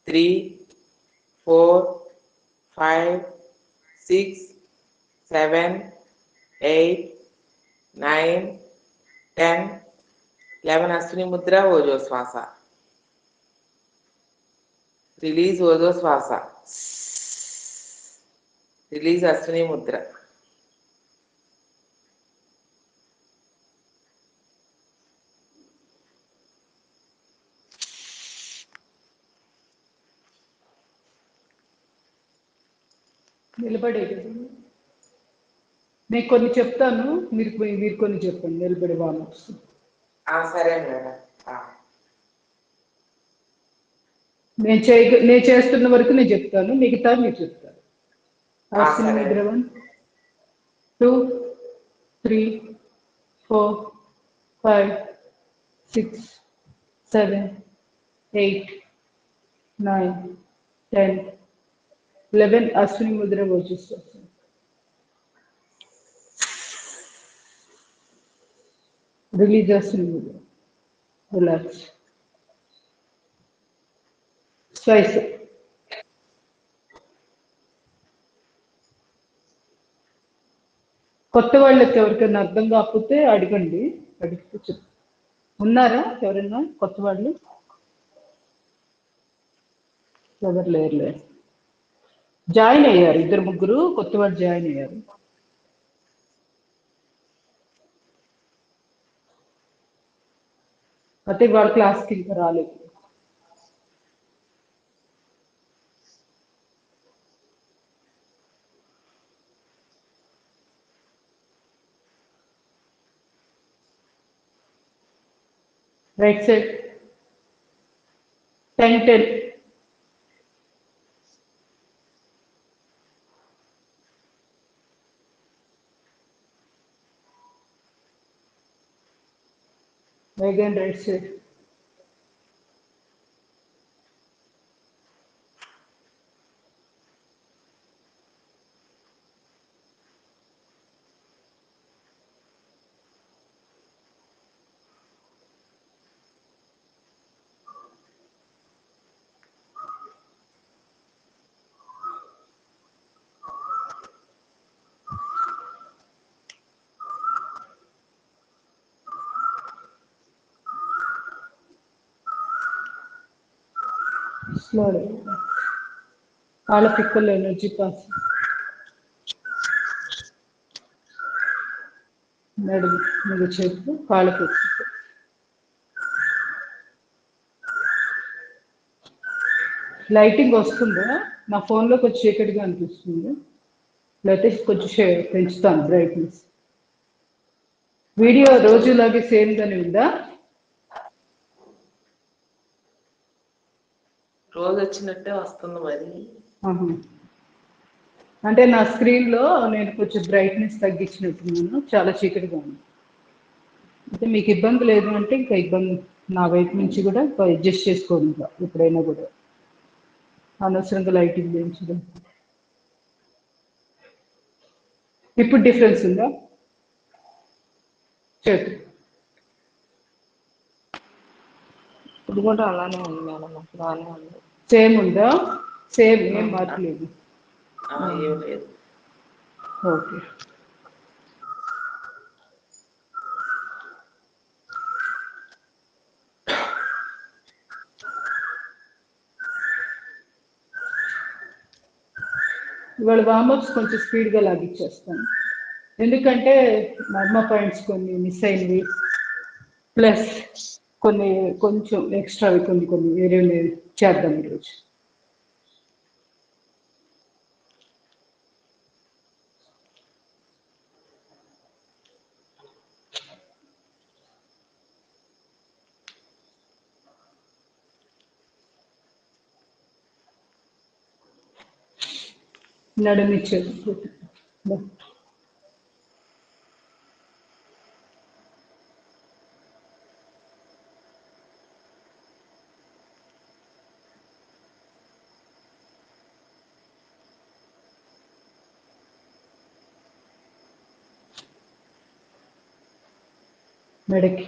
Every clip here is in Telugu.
Three four five six seven eight nine ten eleven Ashwini ముద్ర ఓజో శ్వాస రిలీజ్ ఓజో శ్వాస రిలీజ్ అశ్విని ముద్ర నిలబడే కదా నేను కొన్ని చెప్తాను మీరు మీరు కొన్ని చెప్పండి నిలబడి వామప్స్ ఆ, సరే మేడం ఆ, నేను చేయ నేను చేస్తున్న వరకు నేను చెప్తాను మిగతా మీరు చెప్తారు ఆ, అశ్విని సరే. నిద్ర one two three four five six seven eight nine ten eleven Ashwini ముద్ర వచ్చేస్తుంది రిలీజ్ అశ్విని ముద్ర రిలాక్స్ స్వైస్ కొత్త వాళ్ళకి ఎవరికైనా అర్థం కాకపోతే అడగండి అడిగితే చెప్ ఉన్నారా ఎవరైనా కొత్త వాళ్ళు ఎవరు లేరులే జాయిన్ అయ్యారు ఇద్దరు ముగ్గురు కొత్త వాళ్ళు జాయిన్ అయ్యారు అయితే వాళ్ళ క్లాస్కి ఇంకా రాలేదు right side ten ten Again, right side. Slowly. కాళ్ళ పిక్కల్లో ఎనర్జీ పాస్ నడుము మీరు చెప్పు కాళ్ళ పిక్క లైటింగ్ వస్తుందా నా ఫోన్లో కొంచెం చీకటిగా అనిపిస్తుంది లేకపోతే కొంచెం షే- పెంచుతాను బ్రైట్నెస్ వీడియో రోజులాగే సేమ్ గానే ఉందా రోజు వచ్చినట్టే వస్తుంది మరి ఆహా. అంటే నా స్క్రీన్ లో నేను కొంచెం బ్రైట్నెస్ తగ్గించినట్టున్నాను చాలా చీకటిగా ఉంది అయితే మీకు ఇబ్బంది లేదు అంటే ఇంకా ఇబ్బంది నా వైపు నుంచి కూడా అడ్జస్ట్ చేసుకోండి ఇంకా ఎప్పుడైనా కూడా అనవసరంగా లైటింగ్ పెంచడం ఇప్పుడు డిఫరెన్స్ ఉందా చేతు ఇప్పుడు కూడా అలానే ఉంది మేడం బాగానే ఉంది సేమ్ ఉందా సేమ్ ఏం మార్చలేదు ఆ, ఏం లేదు ఓకే ఇవాళ వామప్స్ కొంచెం స్పీడ్గా లాగిచ్చేస్తాను ఎందుకంటే నర్మ పాయింట్స్ కొన్ని మిస్ అయింది ప్లస్ కొన్ని కొంచెం ఎక్స్ట్రా కొన్ని కొన్ని వేరే చేద్దాం ఈరోజు నడుమిచ్చేది మెడకి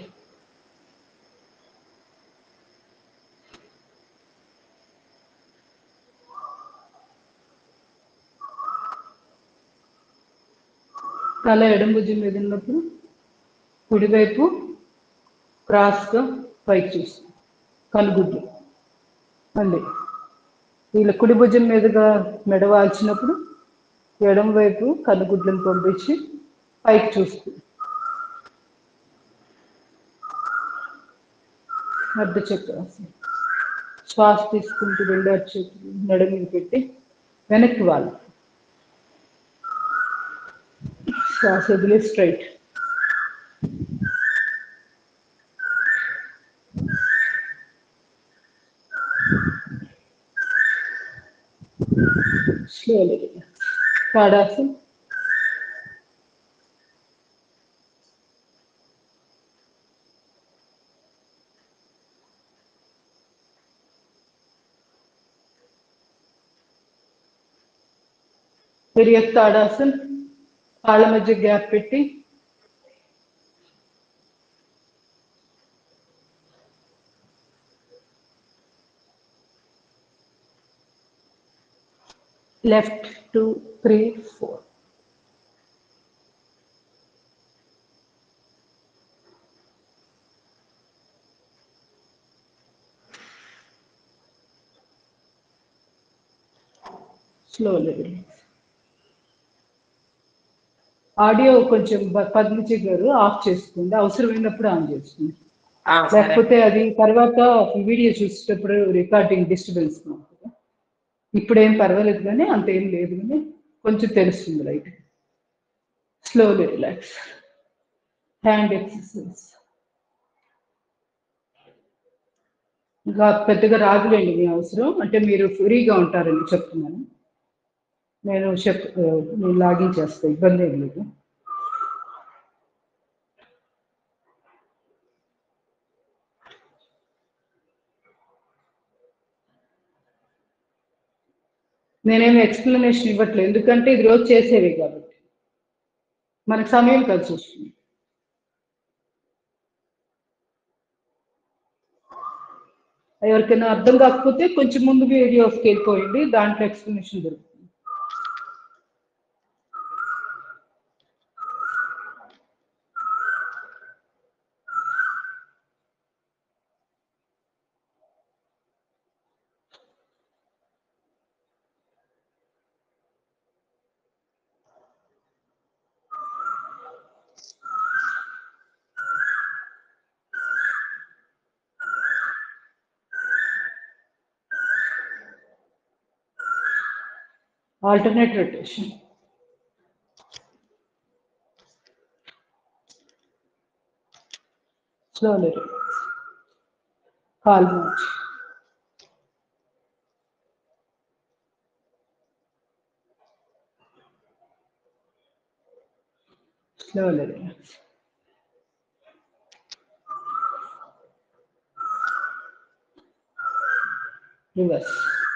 తల ఎడం భుజం మీద ఉన్నప్పుడు కుడివైపు క్రాస్గా పైకి చూస్తాం కనుగుడ్లు మళ్ళీ వీళ్ళ కుడి భుజం మీదుగా మెడ వాల్చినప్పుడు ఎడం వైపు కనుగుడ్లను పంపించి పైకి చూస్తుంది అర్ధ చక్రాసనం శ్వాస తీసుకుంటూ రెండు చేతులు మెడ మీద పెట్టి వెనక్కి వాళ్ళు శ్వాస వదిలే స్ట్రైట్ స్లోలీ తాడాసన్ తిరిగి తాడాసన్ కాళ్ళ మధ్య గ్యాప్ పెట్టి left two three four slowly release audio కొంచెం బ- పద్మజి గారు ఆఫ్ చేసుకోండి అవసరమైనప్పుడు ఆన్ చేసుకోండి ఆ, సరే లేకపోతే అది తర్వాత వీడియో చూసేటప్పుడు రికార్డింగ్ డిస్టర్బెన్స్ ఇప్పుడు ఏం పర్వాలేదు కానీ అంత ఏం లేదు కానీ కొంచెం తెలుస్తుంది right slowly relax hand exercise ఇంకా పెద్దగా రాదులేండి మీ అవసరం అంటే మీరు ఫ్రీగా ఉంటారని చెప్తున్నాను నేను చెప్ నేను లాగిన్ చేస్తాను ఇబ్బంది ఏం లేదు నేనేమి ఎక్స్ప్లెనేషన్ ఇవ్వట్లేదు ఎందుకంటే ఇది రోజు చేసేవి కాబట్టి మనకు సమయం కలిసి వస్తుంది ఎవరికైనా అర్థం కాకపోతే కొంచెం ముందు వీడియోస్కి వెళ్ళిపోయింది దాంట్లో ఎక్స్ప్లెనేషన్ దొరుకుతుంది alternate rotation. Slowly relax. Calm out. Slowly relax. Reverse.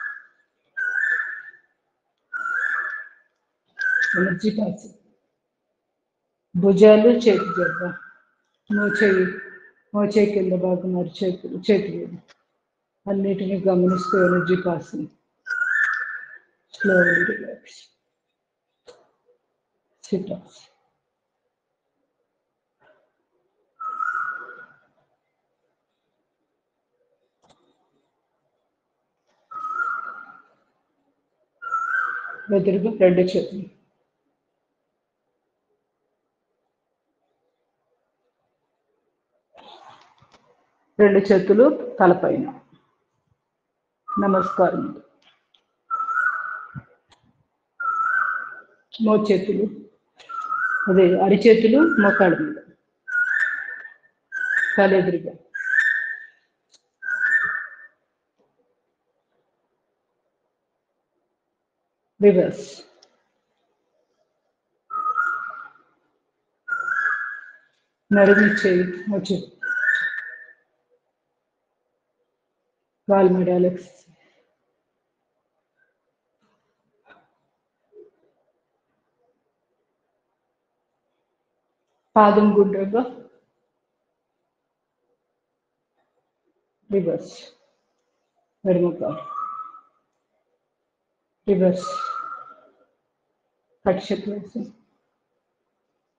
Energy pass భుజాలు చేతి జబ్బ మోచేయి మోచేయి కింద భాగం అరిచేతులు చేతులు అన్నిటిని గమనిస్తూ ఎనర్జీ పాసింగ్ స్లోలీ రిలాక్స్ సిటాక్స్ ఎదురుగా రెండు చేతులు రెండు చేతులు తలపైన నమస్కారం మో చేతులు అదే అరిచేతులు మోకాళ్ళ మీద తలెదురుగా రివర్స్ నడుము చేయి వచ్చి కాలు మెడాలు పాదం గుండ్రంగా రివర్స్ ఎడమ కాలు రివర్స్ కట్ చక్రాసనం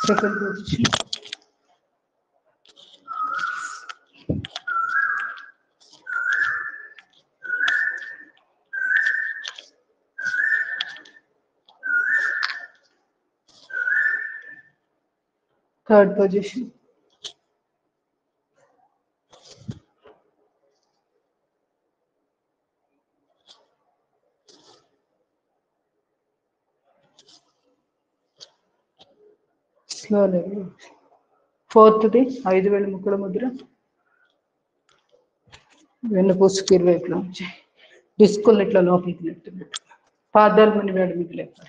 Second position. Third position. Slowly. ఫోర్త్ది ఐదు వేల ముక్కుల ముద్ర వెన్నుపూసుకు ఇరువైపులా ఉంచి డిస్కుల్ని ఇట్లా లోపలికి నెట్టినట్టు పాదాలు మన వేడ మీద లేపాలి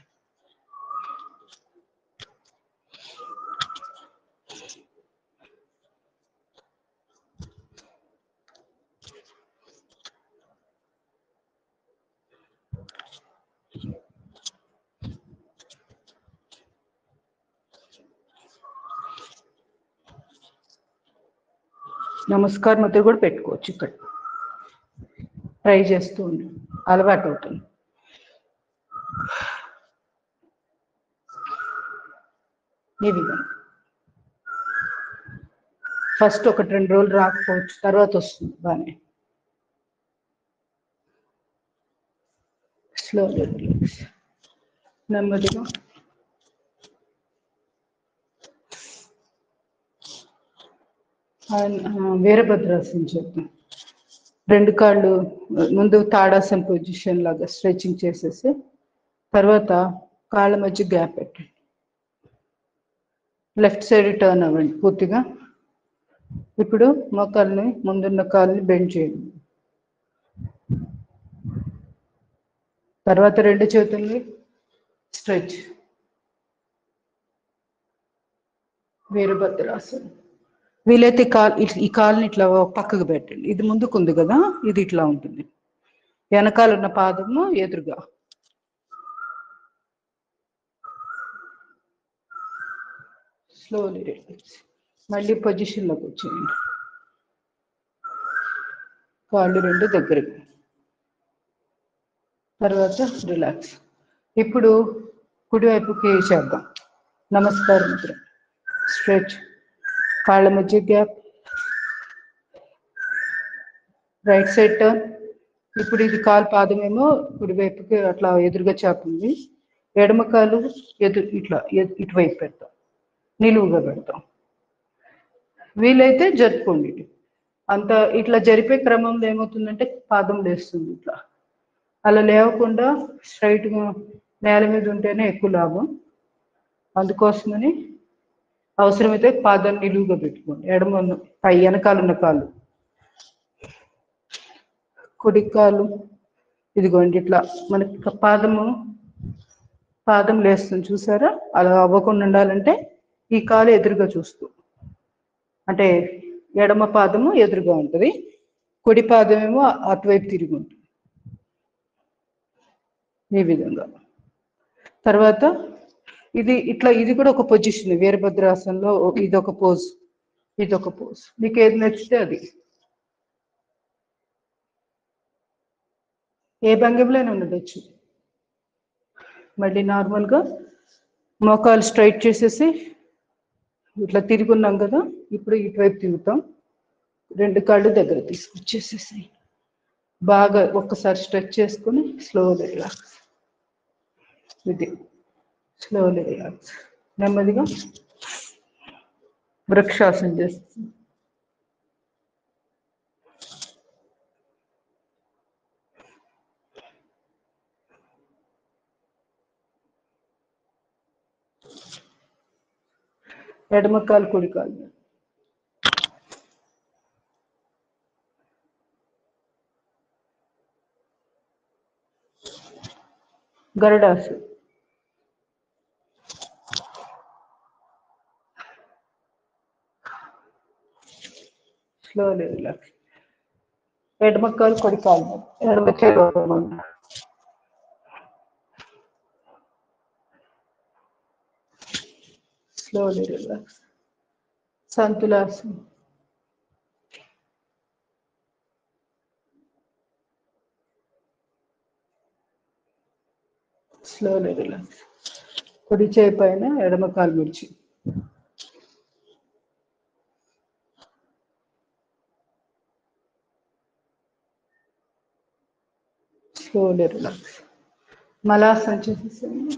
నమస్కారం ముద్ర కూడా పెట్టుకోవచ్చు ఇక్కడ ట్రై చేస్తూ ఉండు అలవాటు అవుతుంది ఈ విధంగా ఫస్ట్ ఒకటి రెండు రోజులు రాకపోవచ్చు తర్వాత వస్తుంది బాగానే స్లో నెమ్మదిగా ఆయన, ఆ, వీరభద్రాసనం చేద్దాం రెండు కాళ్ళు ముందు తాడాసన్ పొజిషన్ లాగా స్ట్రెచింగ్ చేసేసి తర్వాత కాళ్ళ మధ్య గ్యాప్ పెట్టండి లెఫ్ట్ సైడ్ టర్న్ అవ్వండి పూర్తిగా ఇప్పుడు మోకాల్ని ముందున్న కాళ్ళని బెండ్ చేయండి తర్వాత రెండు చేతుల్ని స్ట్రెచ్ వీరభద్రాసనం వీలైతే కాల్ ఇట్- ఈ కాల్ని ఇట్లా పక్కకు పెట్టండి ఇది ముందుకు ఉంది కదా ఇది ఇట్లా ఉంటుంది వెనకాల ఉన్న పాదము ఎదురుగా స్లోలీ రిలాక్స్ మళ్ళీ పొజిషన్లోకి వచ్చేయండి కాళ్ళు రెండు దగ్గరకు తర్వాత రిలాక్స్ ఇప్పుడు కుడివైపుకి చేద్దాం నమస్కారం ముద్ర స్ట్రెచ్ కాళ్ళ మధ్య గ్యాప్ రైట్ సైడ్ టర్న్ ఇప్పుడు ఇది కాలు పాదమేమో కుడివైపుకి అట్లా ఎదురుగా చాపుంది ఎడమ కాలు ఎదురు ఇట్లా ఎ- ఇటువైపు పెడతాం నిలువుగా పెడతాం వీలైతే జరుపుకోండి ఇటు. అంత ఇట్లా జరిపే క్రమంలో ఏమవుతుందంటే పాదం లేస్తుంది ఇట్లా అలా లేవకుండా స్ట్రైట్గా నేల మీద ఉంటేనే ఎక్కువ లాభం అందుకోసమని అవసరమైతే పాదాన్ని నిలువుగా పెట్టుకోండి ఎడమ ఉన్న- పై వెనకాల ఉన్న కాలు కుడి కాలు ఇదిగోండి ఇట్లా మనకి క- పాదము పాదం లేస్తుంది చూసారా అలా అవ్వకుండా ఉండాలంటే ఈ కాలు ఎదురుగా చూస్తూ అంటే ఎడమ పాదము ఎదురుగా ఉంటుంది కుడి పాదమేమో అటువైపు తిరిగి ఉంటుంది ఈ విధంగా తర్వాత ఇది ఇట్లా ఇది కూడా ఒక పొజిషన్ వీరభద్రాసనంలో ఇది ఒక పోజ్ ఇది ఒక పోజ్ మీకు ఏది నచ్చితే అది ఏ భంగిమలోనే ఉండొచ్చు మళ్ళీ నార్మల్గా మోకాలు స్ట్రైట్ చేసేసి ఇట్లా తిరిగి ఉన్నాం కదా ఇప్పుడు ఇటువైపు తిరుగుతాం రెండు కాళ్ళు దగ్గర తీసుకొచ్చేసేసి బాగా ఒక్కసారి స్ట్రెచ్ చేసుకుని స్లోలీ రిలాక్స్ ఇది స్లోలీ రిలాక్స్ నెమ్మదిగా వృక్షాసనం చేస్తుంది ఎడమ కాలు కుడి కాలు గరుడాసు స్లోలీ రిలాక్స్ ఎడమ కాలు కుడి కాలు ఎడమ చేయి స్లోలీ రిలాక్స్ సంతులాసనం స్లోలీ రిలాక్స్ కుడి చేయి పైన ఎడమ కాలు విడిచి స్లోలీ రిలాక్స్ మలాసన చేసేసేయండి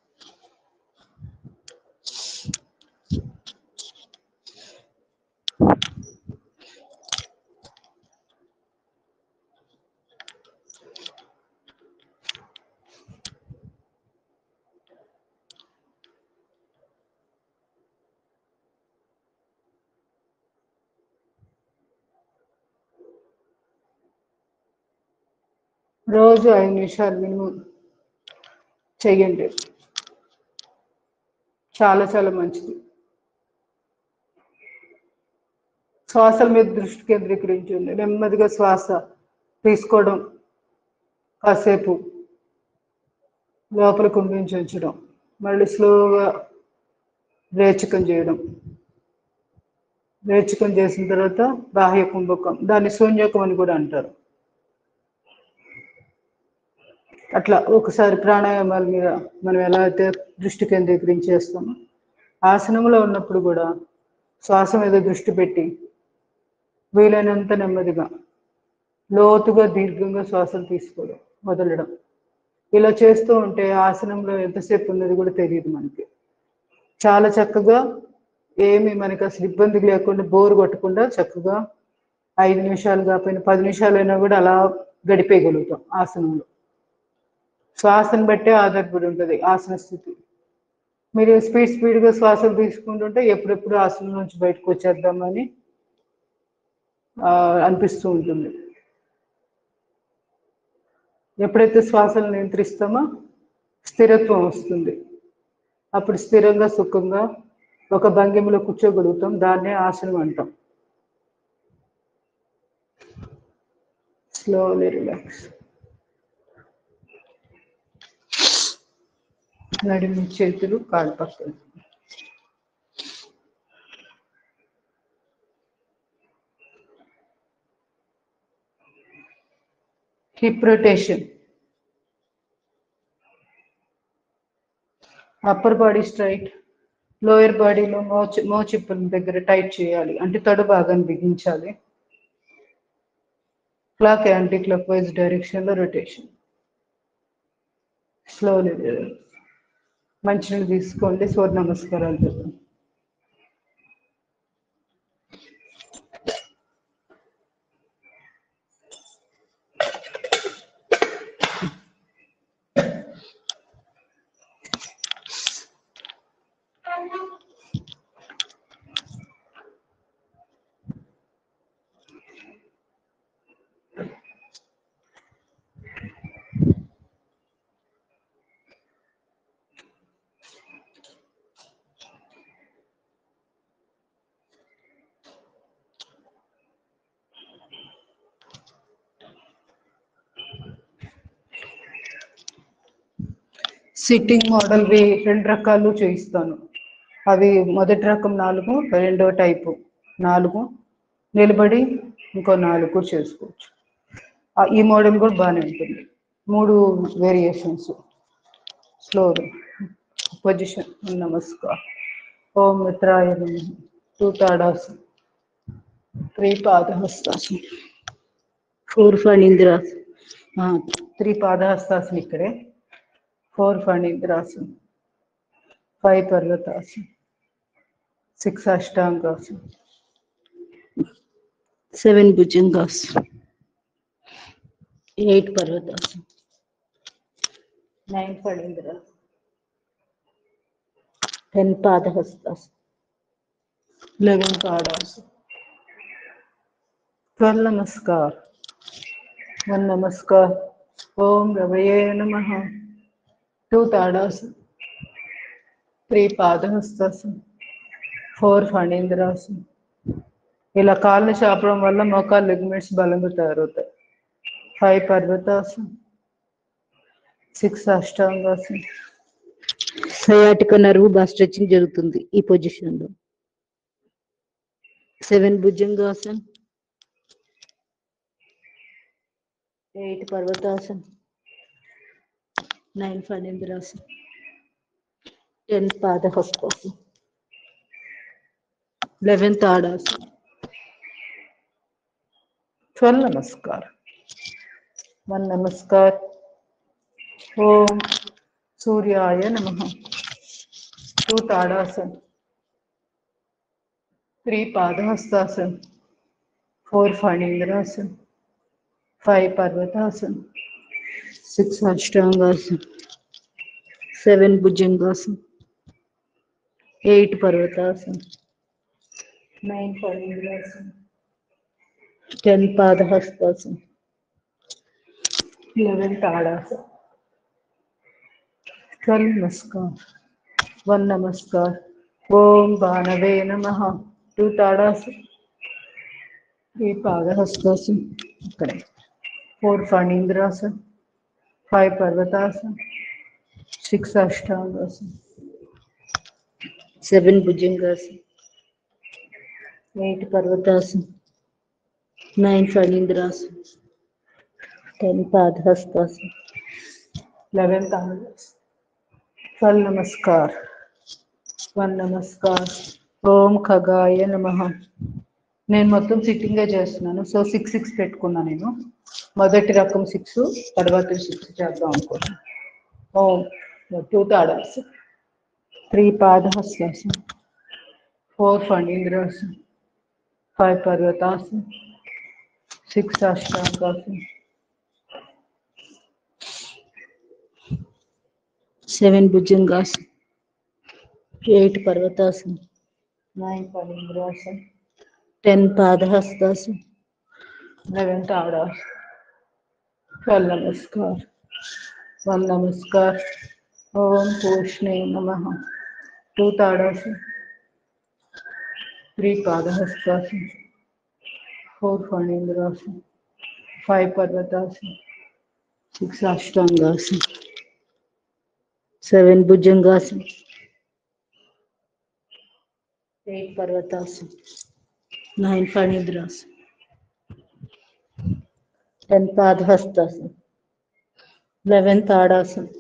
రోజు ఐదు నిమిషాలు మినిమం చెయ్యండి చాలా చాలా మంచిది శ్వాసల మీద దృష్టి కేంద్రీకరించండి నెమ్మదిగా శ్వాస తీసుకోవడం కాసేపు లోపల కుంభించి ఉంచడం మళ్ళీ స్లోగా రేచకం చేయడం రేచకం చేసిన తర్వాత బాహ్య కుంభకం దాన్ని శూన్యకం అని కూడా అంటారు అట్లా ఒకసారి ప్రాణాయామాల మీద మనం ఎలా అయితే దృష్టి కేంద్రీకరించేస్తామో ఆసనంలో ఉన్నప్పుడు కూడా శ్వాస మీద దృష్టి పెట్టి వీలైనంత నెమ్మదిగా లోతుగా దీర్ఘంగా శ్వాసలు తీసుకోవడం వదలడం ఇలా చేస్తూ ఉంటే ఆసనంలో ఎంతసేపు ఉన్నది కూడా తెలియదు మనకి చాలా చక్కగా ఏమి మనకి అసలు ఇబ్బంది లేకుండా బోరు కొట్టకుండా చక్కగా ఐదు నిమిషాలు కాకపోయినా పది నిమిషాలైనా కూడా అలా గడిపేయగలుగుతాం ఆసనంలో శ్వాసను బట్టే ఆధారపడి ఉంటుంది ఆసన స్థితి మీరు స్పీడ్ స్పీడ్గా శ్వాసలు తీసుకుంటుంటే ఎప్పుడెప్పుడు ఆసనం నుంచి బయటకు వచ్చేద్దామని ఆ, అనిపిస్తూ ఉంటుంది ఎప్పుడైతే శ్వాసను నియంత్రిస్తామో స్థిరత్వం వస్తుంది అప్పుడు స్థిరంగా సుఖంగా ఒక భంగిమలో కూర్చోగలుగుతాం దాన్నే ఆసనం అంటాం స్లోలీ రిలాక్స్ నడిమి చేతులు కాళ్ళు పక్కన hip rotation upper body straight lower బాడీలో మోచి మోచిప్పుల దగ్గర టైట్ చేయాలి అంటే తొడ భాగాన్ని బిగించాలి క్లాక్ యాంటీ క్లాక్ వైజ్ డైరెక్షన్లో రొటేషన్ స్లోలీ మంచినీళ్ళు తీసుకోండి సూర్య నమస్కారాలు చెప్పండి సిట్టింగ్ మోడల్ వి రెండు రకాలు చేయిస్తాను అవి మొదటి రకం నాలుగు రెండో టైపు నాలుగు నిలబడి ఇంకో నాలుగు కూడా చేసుకోవచ్చు ఆ, ఈ మోడల్ కూడా బాగానే ఉంటుంది మూడు వేరియేషన్స్ స్లో పొజిషన్ నమస్కార్ ఓం మిత్రాయ టూ తాడాస్ త్రీ పాదహస్తాసనం ఫోర్ ఫణీంద్రాస్ త్రీ పాదహస్తాసనం ఇక్కడే ఫోర్ ఫణీంద్రాసనం ఫైవ్ పర్వతాసనం సిక్స్ అష్టాంగాసనం సెవెన్ భుజంగాసనం ఎయిట్ పర్వతాసనం నైన్ ఫణీంద్రాసనం టెన్ పాదహస్తాసనం లెవెన్ తాడాసనం ట్వెల్వ్ నమస్కార్ వన్ నమస్కార్ ఓం రవయే నమః టూ తాడాసనం త్రీ పాదహస్తాసనం ఫోర్ ఫణీంద్రాసనం ఇలా కాళ్ళని చాపడం వల్ల మోకాలు లిగ్మెంట్స్ బలంగా తయారవుతాయి ఫైవ్ పర్వతాసనం సిక్స్ అష్టాంగాసనం సయాటిక నర్వ్ బాగా స్ట్రెచింగ్ జరుగుతుంది ఈ పొజిషన్ లో సెవెన్ భుజంగాసన్ ఎయిట్ పర్వతాసన్ నైన్ ఫణేంద్రాసన్ టెన్ పాదహస్తాసన్ లెవెన్త్ ఆడాసన్ ట్వెల్వ్ నమస్కార్ వన్ నమస్కార్ ఓం సూర్యాయ నమ టూ తాడాసన్ త్రీ పాదహస్తాసన్ ఫోర్ ఫణీంద్రాసన్ ఫైవ్ పర్వతాసన్ సిక్స్ అష్టాంగాసన్ సెవెన్ భుజంగాసన్ ఎయిట్ పర్వతాసన్ నైన్ ఫణీంద్రాసన్ టెన్ పాదహస్తాసన్ లెవెన్ తాడాసన్ ట్వెల్వ్ నమస్కార్ వన్ నమస్కార్ ఓం బాణవే నమ టూ తాడాసన్ త్రీ పాదహస్తాసన్ ఇక్కడే ఫోర్ ఫణీంద్రాసన్ ఫైవ్ పర్వతాసన్ సిక్స్ అష్టాంగాసన్ సెవెన్ భుజంగాసన్ ఎయిట్ పర్వతాసన్ నైన్ ఫణీంద్రాసన్ టెన్ పాదహస్తాసన్ లెవెన్ తాడాసన్ ట్వెల్వ్ నమస్కార్ వన్ నమస్కార్ ఓం ఖగాయ నమ నేను మొత్తం సిట్టింగే చేస్తున్నాను సో సిక్స్ సిక్స్ పెట్టుకున్నా నేను మొదటి రకం సిక్స్ తర్వాత సిక్స్ చేద్దాం అనుకుంటున్నాను ఓం టూ తాడాస్ త్రీ పాదహస్యాసం ఫోర్ ఫణీంద్రాసం ఫైవ్ పర్వతాసం సిక్స్ అష్టాంగాసం సెవెన్ భుజంగాసన్ ఎయిట్ పర్వతాసన్ నైన్ ఫణీంద్రాసం టెన్ పాదహస్తాసన్ లెవెన్ తాడాస్ ట్వెల్వ్ నమస్కార్ వన్ నమస్కార్ ఓం పూష్ణే నమ టూ తాడాసం త్రీ పాదహస్తాసం ఫోర్ ఫణీంద్రాసం ఫైవ్ పర్వతాసం సిక్స్ అష్టాంగాసన్ సెవెన్ భుజంగాసన్ ఎయిట్ పర్వతాసన్ నైన్ ఫణిద్రాసన్ టెన్ పాదహస్తాసన్ లెవెన్ తాడాసన్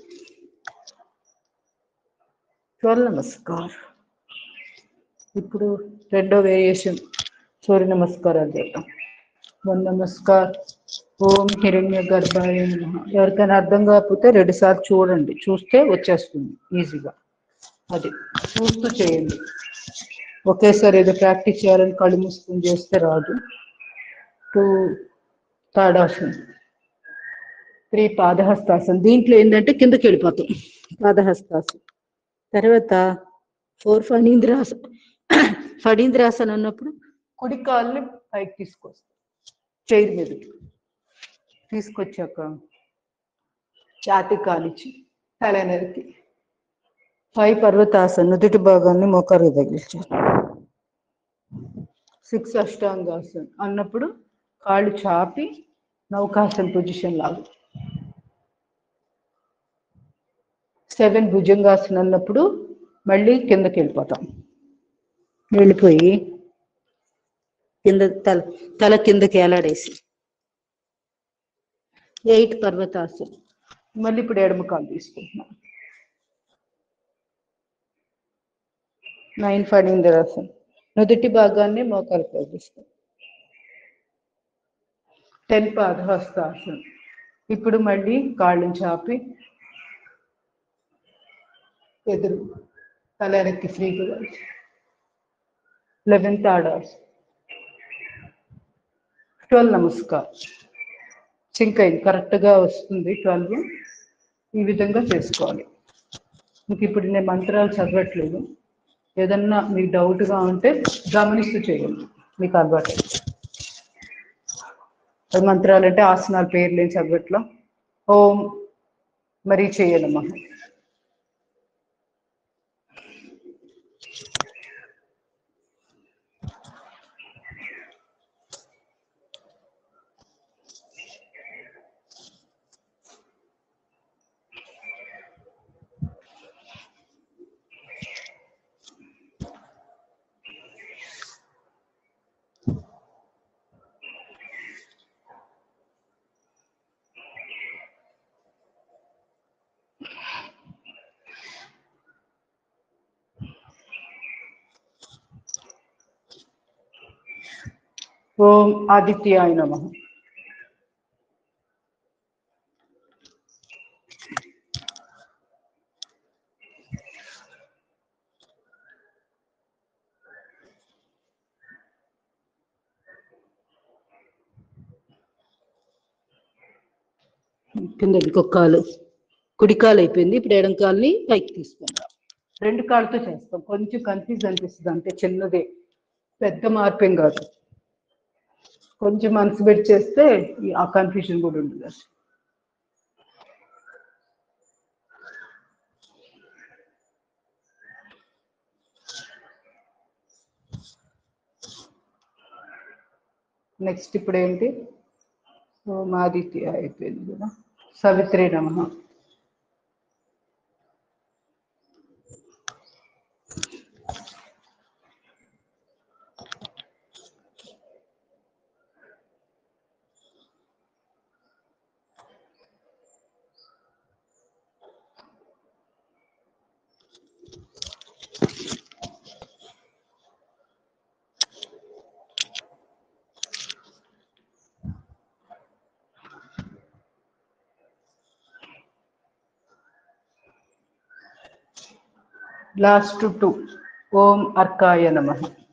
ట్వెల్వ్ నమస్కార్ ఇప్పుడు రెండో వేరియేషన్ సూర్య నమస్కారాలు చేద్దాం వన్ నమస్కార్ ఓం హిరణ్య గర్భాయ నమః ఎవరికైనా అర్థం కాకపోతే రెండు సార్లు చూడండి చూస్తే వచ్చేస్తుంది ఈజీగా అది చూస్తూ చేయండి ఒకేసారి ఏదో ప్రాక్టీస్ చేయాలని కళ్ళు మూసుకుని చేస్తే రాదు టూ తాడాసన్ త్రీ పాదహస్తాసన్ దీంట్లో ఏంటంటే కిందకి వెళ్ళిపోతాం పాదహస్తాసన్ తర్వాత ఫోర్ ఫణీంద్రాస ఫణీంద్రాసన్ అన్నప్పుడు కుడి కాళ్ళని పైకి తీసుకొస్తాం చైర్ మీదకి తీసుకొచ్చాక ఛాతి కాలిచ్చి తల నరికి పై పర్వతాసన్ నుదుటి భాగాన్ని మోకారు తగిలించారు సిక్స్ అష్టాంగాసన్ అన్నప్పుడు కాళ్ళు చాపి నౌకాసన్ పొజిషన్ లాగా సెవెన్ భుజంగాసన్ అన్నప్పుడు మళ్ళీ కిందకి వెళ్ళిపోతాం వెళ్ళిపోయి కింద తల తల కిందకి ఏలాడేసి ఎయిట్ పర్వతాసన్ మళ్ళీ ఇప్పుడు ఎడమ కాలు తీసుకుంటున్నాం నైన్ ఫణీంద్రాసన్ నుదుటి భాగాన్ని మోకాలు ప్రవేశిస్తాం టెన్ పాదహస్తాసన్ ఇప్పుడు మళ్ళీ కాళ్ళని చాపి ఎదురు తల ఎరక్కి ఫ్రీగా లెవెన్త్ ఆడాస్ ట్వెల్వ్ నమస్కార్ సింక్ అయింది కరెక్ట్గా వస్తుంది ట్వెల్వ్ ఈ విధంగా చేసుకోవాలి మీకు ఇప్పుడు నేను మంత్రాలు చదవట్లేదు ఏదన్నా మీకు డౌట్గా ఉంటే గమనిస్తూ చేయండి మీకు అలవాటు అది మంత్రాలు అంటే ఆసనాల పేర్లు ఏం చదవట్లా ఓం మరీ చేయాలమ్మా ఓం ఆదిత్యాయ నమ కింద ఇంకొక కాలు కుడి కాలు అయిపోయింది ఇప్పుడు ఎడం కాలుని పైకి తీసుకుందాం రెండు కాళ్ళతో చేస్తాం కొంచెం కన్ఫ్యూజ్ అనిపిస్తుంది అంటే చిన్నదే పెద్ద మార్పేం కాదు కొంచెం మనసు పెట్టి చేస్తే ఈ- ఆ కన్ఫ్యూజన్ కూడా ఉండదు నెక్స్ట్ ఇప్పుడు ఏంటి ఓమాదిత్య అయిపోయింది కదా సవిత్రి నమ లాస్ట్ టూ ఓం అర్కాయ నమ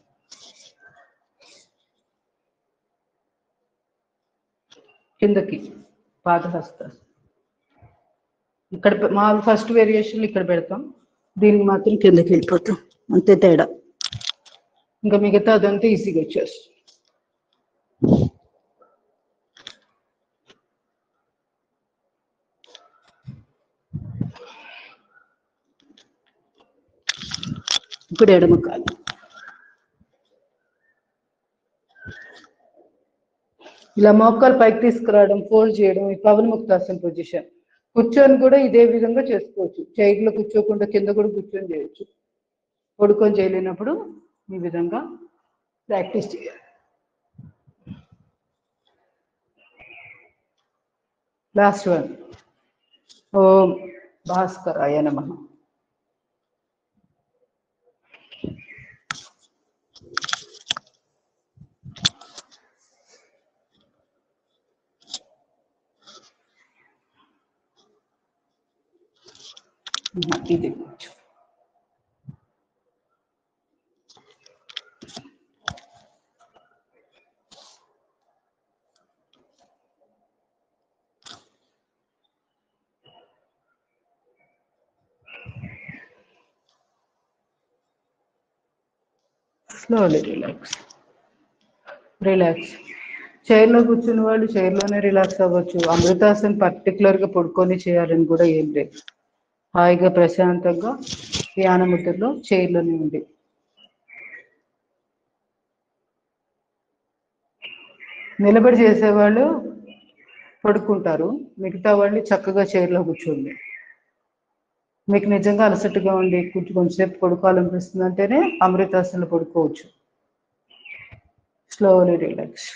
కిందకి పాదహస్త ఇక్కడ పె- మా ఫస్ట్ వేరియేషన్ ఇక్కడ పెడతాం దీనికి మాత్రం కిందకి వెళ్ళిపోతాం అంతే తేడా ఇంకా మిగతా అదంతా ఈజీగా వచ్చేస్తుంది ఇప్పుడు ఎడమ కాలు ఇలా మోకాలు పైకి తీసుకురావడం ఫోల్డ్ చేయడం ఈ పవన్ ముక్తాసన్ పొజిషన్ కూర్చొని కూడా ఇదే విధంగా చేసుకోవచ్చు చైర్ లో కూర్చోకుండా కింద కూడా కూర్చొని చేయొచ్చు పడుకొని చేయలేనప్పుడు ఈ విధంగా ప్రాక్టీస్ చేయాలి లాస్ట్ వన్ ఓం భాస్కరాయ నమః ఇది కొంచెం స్లోలీ రిలాక్స్ రిలాక్స్ చైర్లో కూర్చున్న వాళ్ళు చైర్లోనే రిలాక్స్ అవ్వచ్చు అమృతాసన్ పర్టికులర్గా పడుకొని చేయాలని కూడా ఏం లేదు హాయిగా ప్రశాంతంగా ధ్యానముద్రలో చైర్లోనే ఉంది నిలబడి చేసేవాళ్ళు పడుకుంటారు మిగతా వాళ్ళు చక్కగా చైర్లో కూర్చోండి మీకు నిజంగా అలసటగా ఉండి కొంచెం కొంచెంసేపు పడుకోవాలనిపిస్తుంది అంటేనే అమృతాసనలో పడుకోవచ్చు స్లోలీ రిలాక్స్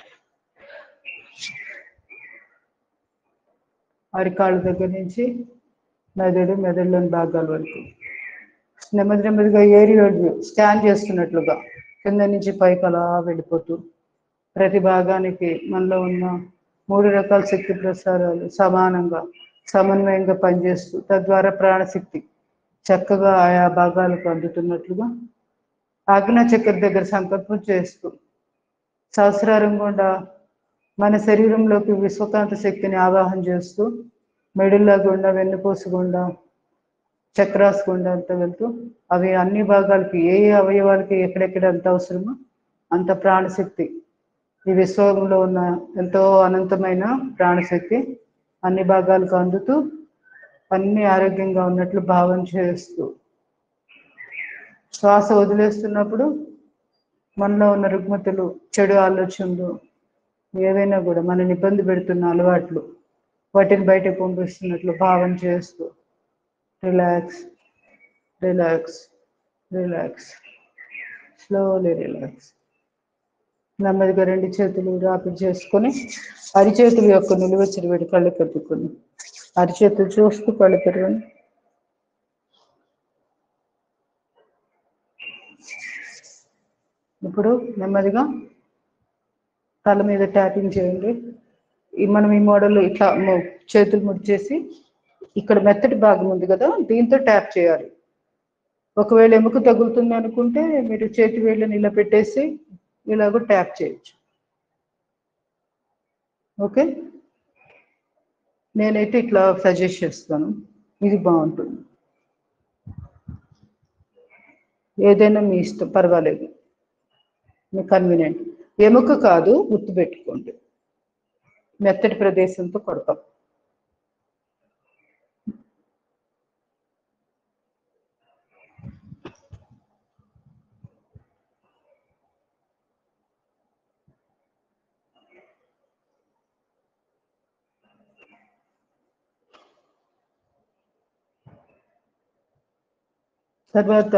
అరికాళ్ళ దగ్గర నుంచి మెదడు మెదడులోని భాగాల వరకు నెమ్మది నెమ్మదిగా ఏరియా వ్యూ స్కాన్ చేస్తున్నట్లుగా కింద నుంచి పైకి అలా వెళ్ళిపోతూ ప్రతి భాగానికి మనలో ఉన్న మూడు రకాల శక్తి ప్రసారాలు సమానంగా సమన్వయంగా పనిచేస్తూ తద్వారా ప్రాణశక్తి చక్కగా ఆయా భాగాలకు అందుతున్నట్లుగా ఆజ్ఞా చక్ర దగ్గర సంకల్పం చేస్తూ సహస్రారం గుండా మన శరీరంలోకి విశ్వకాంత శక్తిని ఆవాహన చేస్తూ మెడుల్లా గుండా వెన్నుపూస గుండా చక్రాస్ గుండా అంతా వెళ్తూ అవి అన్ని భాగాలకి ఏ ఏ అవయవాలకి ఎక్కడెక్కడ ఎంత అవసరమో అంత ప్రాణశక్తి ఈ విశ్వంలో ఉన్న ఎంతో అనంతమైన ప్రాణశక్తి అన్ని భాగాలకు అందుతూ అన్ని ఆరోగ్యంగా ఉన్నట్లు భావన చేస్తూ శ్వాస వదిలేస్తున్నప్పుడు మనలో ఉన్న రుగ్మతలు చెడు ఆలోచనలు ఏవైనా కూడా మనని ఇబ్బంది పెడుతున్న అలవాట్లు వాటిని బయటకు పంపిస్తున్నట్లు భావన చేస్తూ relax relax relax slowly relax నెమ్మదిగా రెండు చేతులు రాపిడి చేసుకొని అరిచేతుల యొక్క నిలువ చిరువడి కళ్ళు కట్టుకొని అరిచేతులు చూస్తూ కళ్ళు తెరవండి ఇప్పుడు నెమ్మదిగా తల మీద ట్యాపింగ్ చేయండి ఈ మనం ఈ మోడల్ ఇట్లా ము- చేతులు ముడిచేసి ఇక్కడ మెత్తటి భాగం ఉంది కదా దీంతో ట్యాప్ చేయాలి ఒకవేళ ఎముక తగులుతుంది అనుకుంటే మీరు చేతి వేళ్ళని ఇలా పెట్టేసి ఇలాగ ట్యాప్ చేయొచ్చు ఓకే నేనైతే ఇట్లా సజెస్ట్ చేస్తాను ఇది బాగుంటుంది ఏదైనా మీ ఇష్టం పర్వాలేదు మీ కన్వీనియంట్ ఎముక కాదు గుర్తుపెట్టుకోండి మెత్తటి ప్రదేశంతో కొడతాం తర్వాత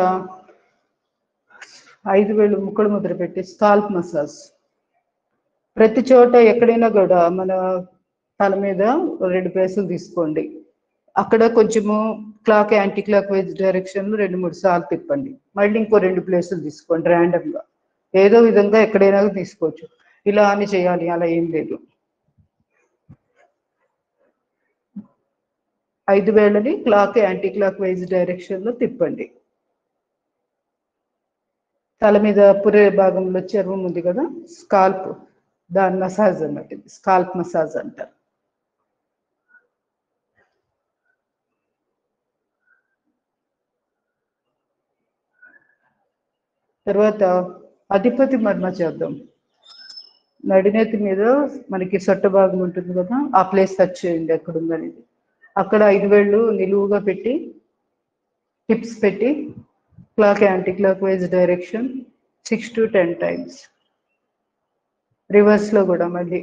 ఐదు వేలు ముక్కలు ముద్ర పెట్టి స్కాల్ప్ మసాజ్ ప్రతి చోట ఎక్కడైనా కూడా మన తల మీద రెండు ప్లేసులు తీసుకోండి అక్కడ కొంచెము clock anti clock wise direction రెండు మూడు సార్లు తిప్పండి మళ్ళీ ఇంకో రెండు ప్లేసులు తీసుకోండి random గా ఏదో విధంగా ఎక్కడైనా తీసుకోవచ్చు ఇలా అని చేయాలి అలా ఏం లేదు ఐదు వేలని clock anti clock wise direction లో తిప్పండి తల మీద పురే భాగంలో చర్మం ఉంది కదా స్కాల్ప్ దాని మసాజ్ అన్నట్టు స్కాల్ప్ మసాజ్ అంటారు తర్వాత అధిపతి మర్మ చేద్దాం నడినేతి మీద మనకి సొట్ట భాగం ఉంటుంది కదా ఆ ప్లేస్ టచ్ చేయండి ఎక్కడ ఉందనేది అక్కడ ఐదు వేళ్ళు నిలువుగా పెట్టి టిప్స్ పెట్టి clock anti clock wise direction six to ten times reverse లో కూడా మళ్ళీ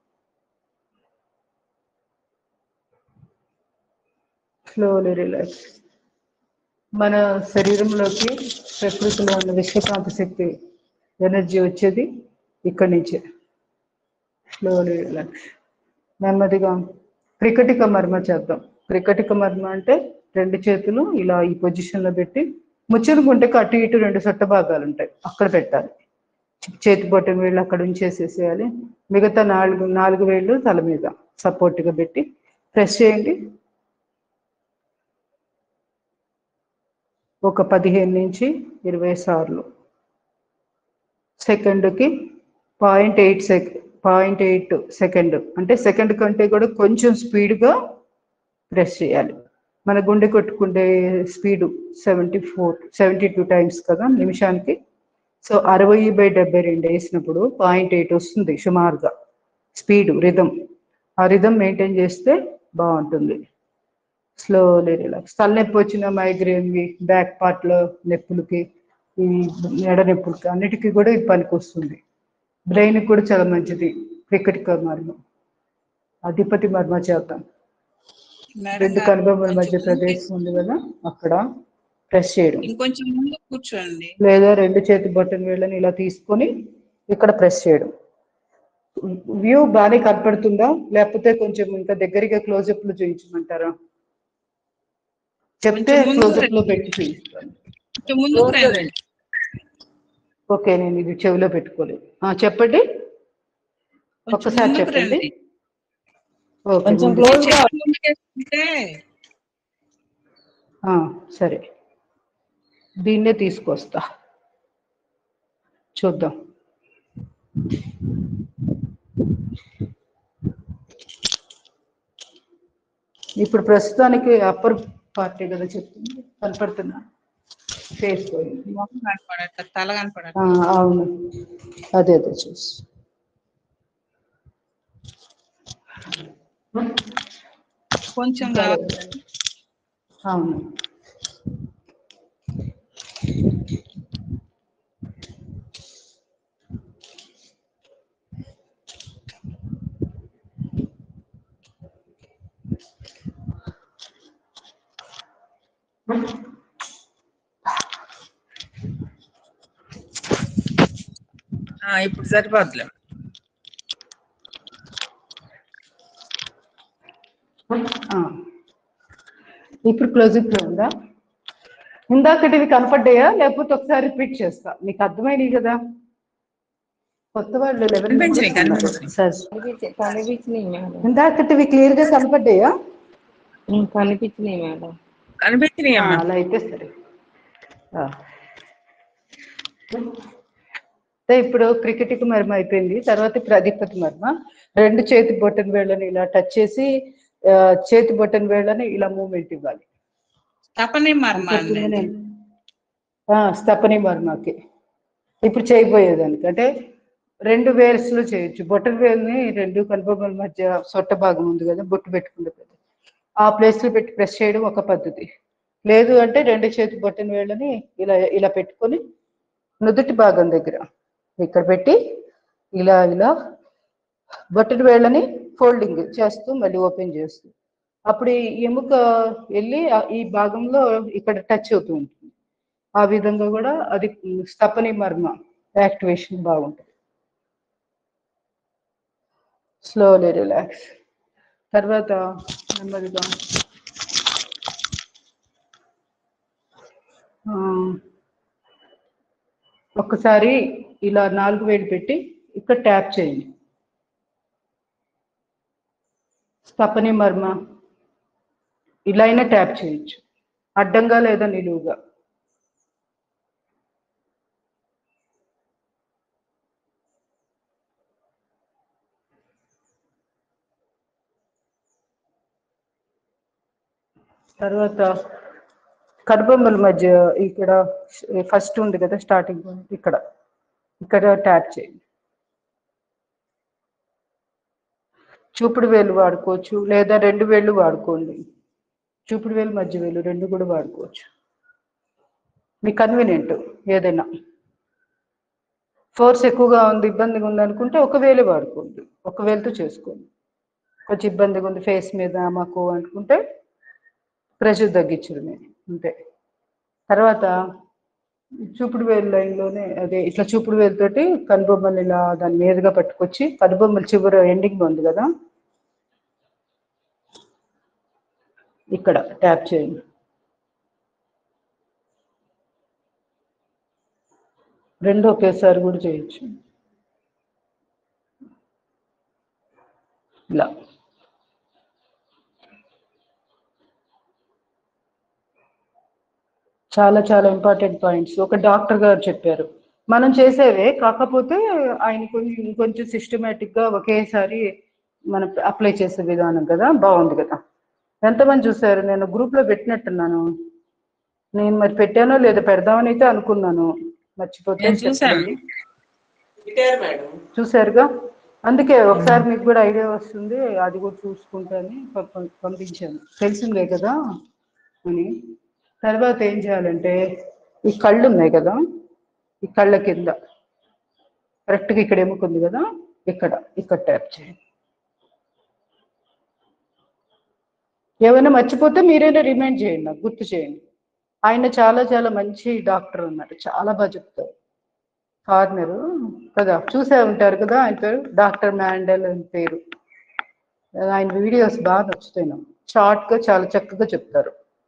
స్లోలీ రిలాక్స్ మన శరీరంలోకి ప్రకృతిలో ఉన్న విశ్వకాంత శక్తి ఎనర్జీ వచ్చేది ఇక్కడి నుంచే స్లోలీ రిలాక్స్ నెమ్మదిగా క్రికటిక మర్మ చేద్దాం క్రికటిక మర్మ అంటే రెండు చేతులు ఇలా ఈ పొజిషన్ లో పెట్టి ముచ్చని గుంటకి అటు ఇటు రెండు సొట్ట భాగాలు ఉంటాయి అక్కడ పెట్టాలి చేతి బొట్టం వేళ్ళు అక్కడ ఉంచేసేసేయాలి మిగతా నాలుగు నాలుగు వేళ్ళు తల మీద సపోర్ట్ గా పెట్టి ప్రెస్ చేయండి ఒక పదిహేను నుంచి ఇరవై సార్లు సెకండ్కి point eight sec point eight second అంటే సెకండ్ కంటే కూడా కొంచెం స్పీడ్గా ప్రెస్ చేయాలి మన గుండె కొట్టుకుండే speed seventy four seventy two times కదా నిమిషానికి సో అరవై బై డెబ్బై రెండు వేసినప్పుడు పాయింట్ ఎయిట్ వస్తుంది సుమారుగా స్పీడు రిధం ఆ రిధం మెయింటైన్ చేస్తే బాగుంటుంది స్లోలీ రిలాక్స్ తలనొప్పి వచ్చిన మైగ్రేన్వి బ్యాక్ పార్ట్లో నొప్పులకి ఈ మెడ నొప్పులకి అన్నిటికీ కూడా ఇది పనికి వస్తుంది బ్రెయిన్ కూడా చాలా మంచిది క్రికెట్ మర్మ అధిపతి మర్మ చేద్దాం మేడం రెండు గారు, కనుబొమ్మల కొంచెం మధ్య ముందు ప్రదేశం ఉంది కదా అక్కడ ప్రెస్ చేయడం ఇంకొంచెం ముందు కూర్చోండి లేదా రెండు చేతి బటన్ వేళ్ళని ఇలా తీసుకొని ఇక్కడ ప్రెస్ చేయడం వ్యూ బాగానే కనపడుతుందా లేకపోతే కొంచెం ఇంకా దగ్గరగా క్లోజప్ లో చూపించమంటారా చెప్తే కొంచెం ముందుకు క్లోజప్ లో రండి. పెట్టి చూపిస్తాను కొంచెం ముందుకు రండి ఓకే నేను ఇది చెవిలో పెట్టుకోలేదు ఆ, చెప్పండి కొంచెం ఒక్కసారి ముందుకు చెప్పండి రండి ఓకే కొంచెం ముందు- క్లోజ్ గా చేతులు ముందుకేసుకుంటే ఆ, సరే దీన్నే తీసుకొస్తా చూద్దాం ఇప్పుడు ప్రస్తుతానికి అప్పర్ పార్టీ కదా చెప్తుంది కనపడుతున్నా ఫేస్ పోయింది మొహం కనపడట తల కనపడట ఆ, అవును అదే అదే చూసి కొంచెం కావాలి అవును ఆ, ఇప్పుడు సరిపోద్దులే ఆ. ఇప్పుడు క్లోజింగ్ లో ఉందా ఇందాకటివి కనపడ్డాయా లేకపోతే ఒకసారి రిపీట్ చేస్తా మీకు అర్థమైనవి కదా కొత్త వాళ్ళు ఎవరు కనిపించినాయి, కనిపించినాయి. సరే కనిపించి కనిపించినాయి మేడం ఇందాకటివి క్లియర్ గా కనపడ్డాయా ఉమ్, కనిపించినాయి మేడం ఆ, కనిపించినాయి అమ్మా అలా అయితే సరే ఆ. అయితే ఇప్పుడు క్రికెట్కి మర్మ అయిపోయింది తర్వాత ఇప్పుడు అధిపతి మర్మ రెండు చేతి బొట్టన వేళ్ళని ఇలా టచ్ చేసి ఆ, చేతి బటన్ వేళ్ళని ఇలా మూమెంట్ ఇవ్వాలి తపని మర్మ చెప్తుంది నేను. ఆ, స్తపని మర్మకి ఇప్పుడు చేయబోయేదానికి అంటే రెండు వేల్స్ లో చేయొచ్చు బొట్టన వేలుని రెండు కనుబొమ్మల మధ్య సొట్ట భాగం ఉంది కదా బొట్టు పెట్టుకుంటే కదా ఆ ప్లేస్ లో పెట్టి ప్రెస్ చేయడం ఒక పద్ధతి లేదు అంటే రెండు చేతి బొట్టన వేళ్ళని ఇలా ఇలా పెట్టుకొని నుదుటి భాగం దగ్గర ఇక్కడ పెట్టి ఇలా ఇలా బొట్టన వేళ్ళని ఫోల్డింగ్ చేస్తూ మళ్ళీ ఓపెన్ చేస్తూ అప్పుడు ఈ ఎముక వెళ్ళి ఆ- ఈ భాగంలో ఇక్కడ టచ్ అవుతూ ఉంటుంది ఆ విధంగా కూడా అది స్తపని మర్మ యాక్టివేషన్ బాగుంటుంది స్లోలీ రిలాక్స్ తర్వాత నెమ్మదిగా ఆ, ఒక్కసారి ఇలా నాలుగు వేలు పెట్టి ఇక్కడ ట్యాప్ చేయండి స్తపని మర్మ ఇలా అయినా ట్యాప్ చేయొచ్చు అడ్డంగా లేదా నిలువుగా తర్వాత కనుబొమ్మల మధ్య ఇక్కడ ఫస్ట్ ఉంది కదా స్టార్టింగ్ పాయింట్ ఇక్కడ ఇక్కడ ట్యాప్ చేయండి చూపుడు వేలు వాడుకోవచ్చు లేదా రెండు వేళ్ళు వాడుకోండి చూపుడు వేలు మధ్య వేలు రెండు కూడా వాడుకోవచ్చు మీ కన్వీనియంట్ ఏదైనా ఫోర్స్ ఎక్కువగా ఉంది ఇబ్బందిగా ఉంది అనుకుంటే ఒక వేలు వాడుకోండి ఒక వేలుతో చేసుకోండి కొంచెం ఇబ్బందిగా ఉంది ఫేస్ మీద మాకు అనుకుంటే ప్రెషర్ తగ్గించడమే అంతే తర్వాత చూపుడు వేలు లైన్లోనే అదే ఇట్లా చూపుడు వేలుతోటి కనుబొమ్మలు ఇలా దాని మీదుగా పట్టుకొచ్చి కనుబొమ్మలు చివర ఎండింగ్ ఉంది కదా ఇక్కడ ట్యాప్ చేయండి రెండు ఒకేసారి కూడా చేయొచ్చు ఇలా చాలా చాలా ఇంపార్టెంట్ పాయింట్స్ ఒక డాక్టర్ గారు చెప్పారు మనం చేసేవే కాకపోతే ఆయన కొంచెం ఇంకొంచెం సిస్టమేటిక్ గా ఒకేసారి మనం అప్లై చేసే విధానం కదా బాగుంది కదా ఎంతమంది చూసారు నేను గ్రూప్ లో పెట్టినట్టున్నాను నేను మరి పెట్టానో లేదో పెడదామని అయితే అనుకున్నాను మర్చిపోతే నేను చూశాను. చెప్పండి. పెట్టారు మేడం చూసారుగా అందుకే ఒకసారి మీకు కూడా ఐడియా వస్తుంది అది కూడా చూసుకుంటాని పంప- పంపించాను తెలిసిందే కదా అని తర్వాత ఏం చేయాలంటే ఈ కళ్ళు ఉన్నాయి కదా ఈ కళ్ళ కింద కరెక్ట్గా ఇక్కడ ఎముకుంది కదా ఇక్కడ ఇక్కడ ట్యాప్ చేయండి ఏమైనా మర్చిపోతే మీరైనా రిమైండ్ చేయండి నాకు గుర్తు చేయండి ఆయన చాలా చాలా మంచి డాక్టర్ ఉన్నారు చాలా బాగా చెప్తారు ఫారినరు కదా చూసే ఉంటారు కదా ఆయన పేరు డాక్టర్ మ్యాండల్ అని పేరు ఆయన వీడియోస్ బాగా నచ్చుతాయి నాకు షార్ట్ గా చాలా చక్కగా చెప్తారు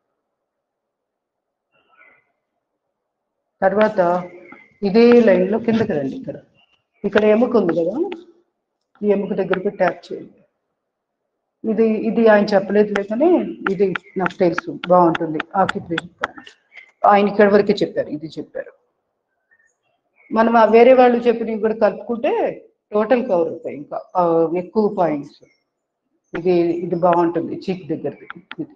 తర్వాత ఇదే లైన్ లో కిందకి రండి ఇక్కడ ఇక్కడ ఎముక ఉంది కదా ఈ ఎముక దగ్గరకు ట్యాప్ చేయండి ఇది ఇది ఆయన చెప్పలేదు కానీ ఇది నాకు తెలుసు బాగుంటుంది ఆక్యుపేషన్ ఆయన ఇక్కడ వరకే చెప్పారు ఇది చెప్పారు మనం ఆ వేరే వాళ్ళు చెప్పినవి కూడా కలుపుకుంటే టోటల్ కవర్ అవుతాయి ఇంకా ఆ, ఎక్కువ పాయింట్స్ ఇది ఇది బాగుంటుంది చీక్ దగ్గరది ఇది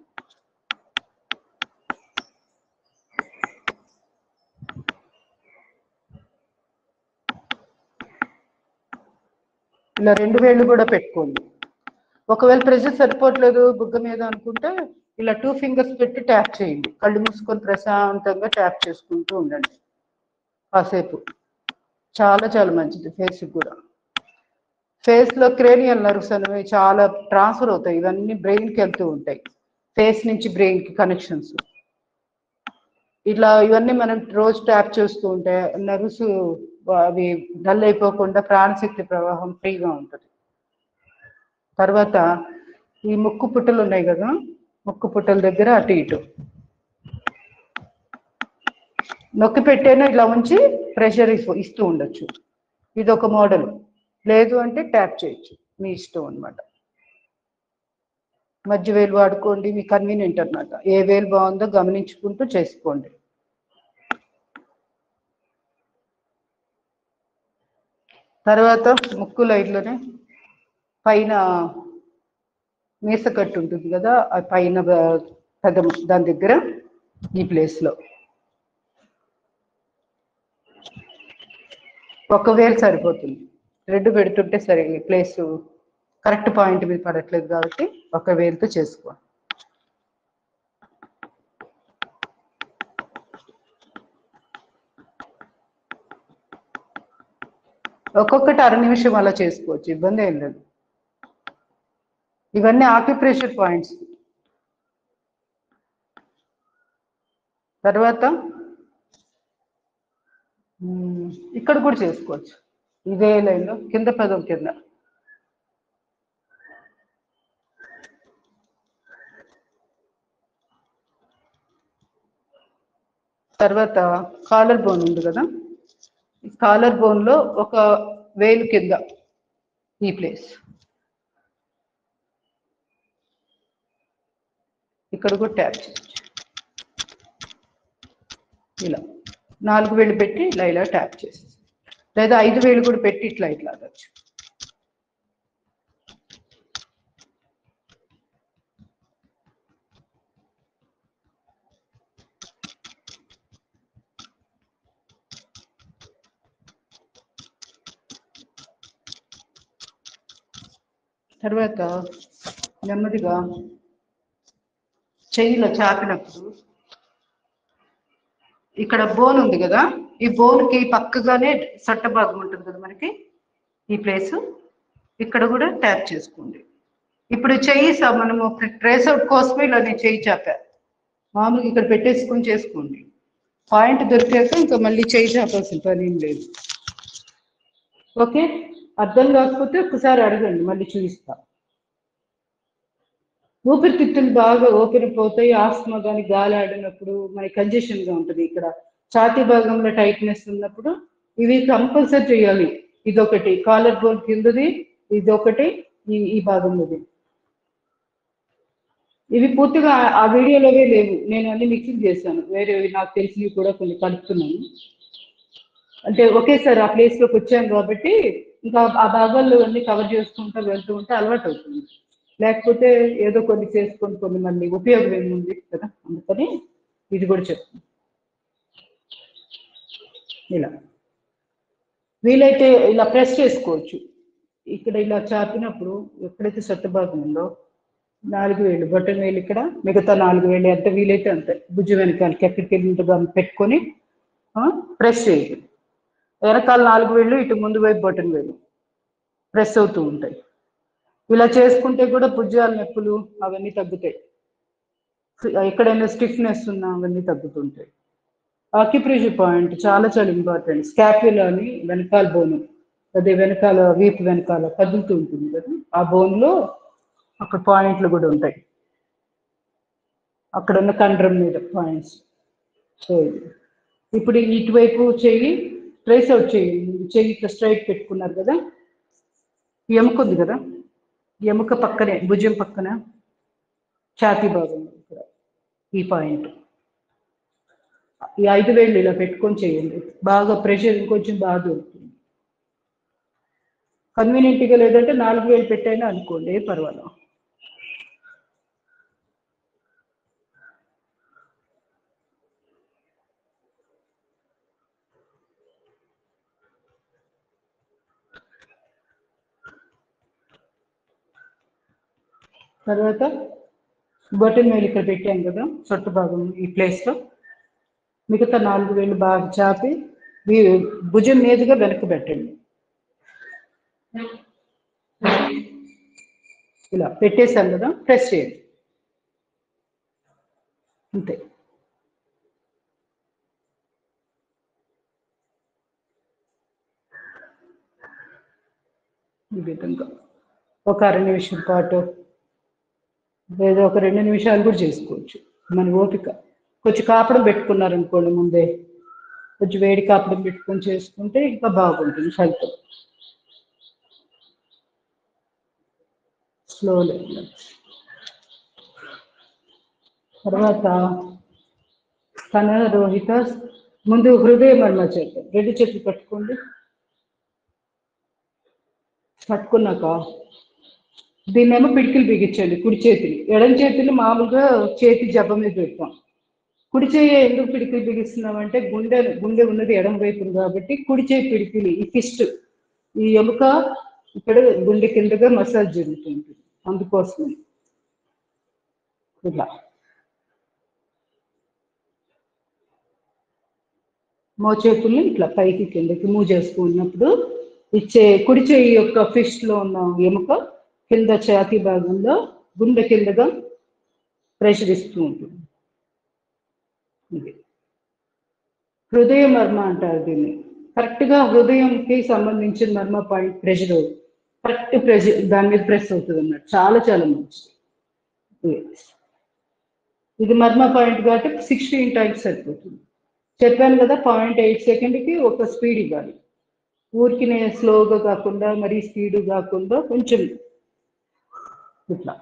ఇలా రెండు వేళ్ళు కూడా పెట్టుకోండి ఒకవేళ ప్రెషర్ సరిపోవట్లేదు బుగ్గ మీద అనుకుంటే ఇలా టూ ఫింగర్స్ పెట్టి ట్యాప్ చేయండి కళ్ళు మూసుకొని ప్రశాంతంగా ట్యాప్ చేసుకుంటూ ఉండండి కాసేపు చాలా చాలా మంచిది ఫేస్ కూడా ఫేస్ లో క్రేనియల్ నర్వ్స్ అనేవి చాలా ట్రాన్స్ఫర్ అవుతాయి ఇవన్నీ బ్రెయిన్ కి వెళ్తూ ఉంటాయి ఫేస్ నుంచి బ్రెయిన్ కి కనెక్షన్స్ ఇట్లా ఇవన్నీ మనం రోజు ట్యాప్ చేస్తూ ఉంటే నర్వ్స్ అవి డల్ అయిపోకుండా ప్రాణశక్తి ప్రవాహం ఫ్రీగా ఉంటుంది తర్వాత ఈ ముక్కు పుట్టలు ఉన్నాయి కదా ముక్కు పుట్టల దగ్గర అటు ఇటు నొక్కి పెట్టేనా ఇలా ఉంచి ప్రెషర్ ఇస్తూ ఉండొచ్చు ఇది ఒక మోడల్ లేదు అంటే ట్యాప్ చేయొచ్చు మీ ఇష్టం అన్నమాట మధ్య వేలు వాడుకోండి మీ కన్వీనియంట్ అన్నమాట ఏ వేలు బాగుందో గమనించుకుంటూ చేసుకోండి తర్వాత ముక్కు లైన్లోనే పైన మీసకట్టు ఉంటుంది కదా ఆ పైన బ- పెదం దాని దగ్గర ఈ ప్లేస్ లో ఒక వేలు సరిపోతుంది రెడ్ పెడుతుంటే సరే ఈ ప్లేస్ కరెక్ట్ పాయింట్ మీద పడట్లేదు కాబట్టి ఒక వేలుతో చేసుకో ఒక్కొక్కటి అర నిమిషం అలా చేసుకోవచ్చు ఇబ్బంది ఏం లేదు ఇవన్నీ ఆక్యుప్రెషర్ పాయింట్స్ తర్వాత మ్మ్, ఇక్కడ కూడా చేసుకోవచ్చు ఇదే లైన్లో కింద పదం కింద తర్వాత కాలర్ బోన్ ఉంది కదా ఈ కాలర్ బోన్ లో ఒక వేలు కింద ఈ ప్లేస్ ఇక్కడ కూడా ట్యాప్ చేయొచ్చు ఇలా నాలుగు వేలు పెట్టి ఇలా ఇలా ట్యాప్ చేసి లేదా ఐదు వేలు కూడా పెట్టి ఇట్లా ఇట్లా అనొచ్చు తర్వాత నెమ్మదిగా చెయ్యిలో చాపినప్పుడు ఇక్కడ బోన్ ఉంది కదా ఈ బోన్కి పక్కగానే సట్ట భాగం ఉంటుంది కదా మనకి ఈ ప్లేస్ ఇక్కడ కూడా ట్యాప్ చేసుకోండి ఇప్పుడు చెయ్యి స- మనము ట్రేస్ అవుట్ కోసమే ఇలా నేను చెయ్యి చాపా మామూలుగా ఇక్కడ పెట్టేసుకొని చేసుకోండి పాయింట్ దొరికాక ఇంకా మళ్ళీ చెయ్యి చాపాల్సిన పని ఏం లేదు ఓకే అర్థం కాకపోతే ఒకసారి అడగండి మళ్ళీ చూపిస్తా ఊపిరితిత్తులు బాగా ఓపెన్ పోతాయి ఆస్మా కానీ గాలి ఆడినప్పుడు మనకి కంజెషన్ గా ఉంటుంది ఇక్కడ ఛాతీ భాగంలో టైట్నెస్ ఉన్నప్పుడు ఇవి కంపల్సరీ చేయాలి ఇదొకటి కాలర్ బోన్ కిందది ఇదొకటి ఈ ఈ భాగంలోది ఇవి పూర్తిగా ఆ- ఆ వీడియోలోవే లేవు నేను అన్ని మిక్సింగ్ చేశాను వేరే నాకు తెలిసినవి కూడా కొన్ని కలుపుతున్నాను అంటే ఒకేసారి ఆ ప్లేస్ లోకి వచ్చాను కాబట్టి ఇంకా ఆ భాగాల్లో అన్ని కవర్ చేసుకుంటూ వెళ్తూ ఉంటే అలవాటు అవుతుంది లేకపోతే ఏదో కొన్ని చేసుకొని కొన్ని మళ్ళీ ఉపయోగం ఏముంది కదా అందుకని ఇది కూడా చెప్తాను ఇలా వీలైతే ఇలా ప్రెస్ చేసుకోవచ్చు ఇక్కడ ఇలా చాపినప్పుడు ఎక్కడైతే సొట్ట భాగం ఉందో నాలుగు వేలు బొట్టన్ వేలు ఇక్కడ మిగతా నాలుగు వేలు ఎంత వీలైతే అంత భుజం వెనకాలకి ఎక్కడికి వెళ్ళినట్టుగా పెట్టుకొని ప్రెస్ చేయాలి వెనకాల నాలుగు వేలు ఇటు ముందు వైపు బొటన్ వేలు ప్రెస్ అవుతూ ఉంటాయి ఇలా చేసుకుంటే కూడా భుజాల నొప్పులు అవన్నీ తగ్గుతాయి ఎక్కడైనా స్టిఫ్నెస్ ఉన్నా అవన్నీ తగ్గుతుంటాయి ఆక్యుప్రెషర్ పాయింట్ చాలా చాలా ఇంపార్టెంట్ స్కాప్యులా అని వెనకాల బోను అదే వెనకాల వీపు వెనకాల కదులుతూ ఉంటుంది కదా ఆ బోన్లో అక్కడ పాయింట్లు కూడా ఉంటాయి అక్కడ ఉన్న కండ్రం మీద పాయింట్స్ సో ఇది. ఇప్పుడు ఇటువైపు చెయ్యి ట్రేస్ అవుట్ చెయ్యి చెయ్యి ఇట్లా స్ట్రైట్ పెట్టుకున్నారు కదా ఈ ఎముక ఉంది కదా ఈ ఎముక పక్కనే భుజం పక్కన ఛాతీ భాగం ఇక్కడ ఈ పాయింట్ ఈ ఐదు వేళ్ళు ఇలా పెట్టుకొని చేయండి బాగా ప్రెషర్ ఇంకొంచెం బాగా దొరుకుతుంది కన్వీనియంట్గా లేదంటే నాలుగు వేలు పెట్టైనా అనుకోండి ఏ పర్వాలేదు తర్వాత బటన్ వేలు ఇక్కడ పెట్టాం కదా సొట్టు భాగం ఈ ప్లేస్లో మిగతా నాలుగు వేలు బాగా చాపి వీ- భుజం మీదుగా వెనక్కి పెట్టండి ఇలా పెట్టేశాం కదా ప్రెస్ చేయండి అంతే ఈ విధంగా ఒక అర నిమిషం పాటు లేదా ఒక రెండు నిమిషాలు కూడా చేసుకోవచ్చు మన ఓపిక కొంచెం కాపడం పెట్టుకున్నారనుకోండి ముందే కొంచెం వేడి కాపడం పెట్టుకొని చేసుకుంటే ఇంకా బాగుంటుంది ఫలితం స్లో తర్వాత కన్నడ రోహిత ముందు హృదయ మర్మ చేద్దాం రెండు చేతులు పట్టుకోండి పట్టుకున్నాక దీన్నేమో పిడికిలు బిగించండి కుడి చేతిని ఎడం చేతిని మామూలుగా చేతి జబ్బ మీద పెడతాం కుడి చేయి ఎందుకు పిడికిలు బిగిస్తున్నామంటే గుండె గుండె ఉన్నది ఎడం వైపున కాబట్టి కుడి చేయి పిడికిలి ఈ ఫిస్ట్ ఈ ఎముక ఇక్కడ గుండె కిందగా మసాజ్ జరుగుతుంది అందుకోసమని ఇలా మోచేతుల్ని ఇట్లా పైకి కిందకి మూవ్ చేసుకున్నప్పుడు ఇచ్చే కుడి చేయి యొక్క ఫిస్ట్ లో ఉన్న ఎముక కింద ఛాతీ భాగంలో గుండె కిందగా ప్రెషర్ ఇస్తూ ఉంటుంది ఇది హృదయ మర్మ అంటారు దీన్ని కరెక్ట్ గా హృదయంకి సంబంధించిన మర్మ పాయింట్ ప్రెషర్ కరెక్ట్ ప్రెషర్ దాని మీద ప్రెస్ అవుతుంది అన్నట్టు చాలా చాలా మంచిది ఇది. ఇది మర్మ పాయింట్ కాబట్టి సిక్స్టీన్ టైమ్స్ సరిపోతుంది చెప్పాను కదా పాయింట్ ఎయిట్ సెకండ్కి ఒక స్పీడ్ ఇవ్వాలి ఊరికి నేను స్లోగా కాకుండా మరీ స్పీడ్ కాకుండా కొంచెం ఇట్లా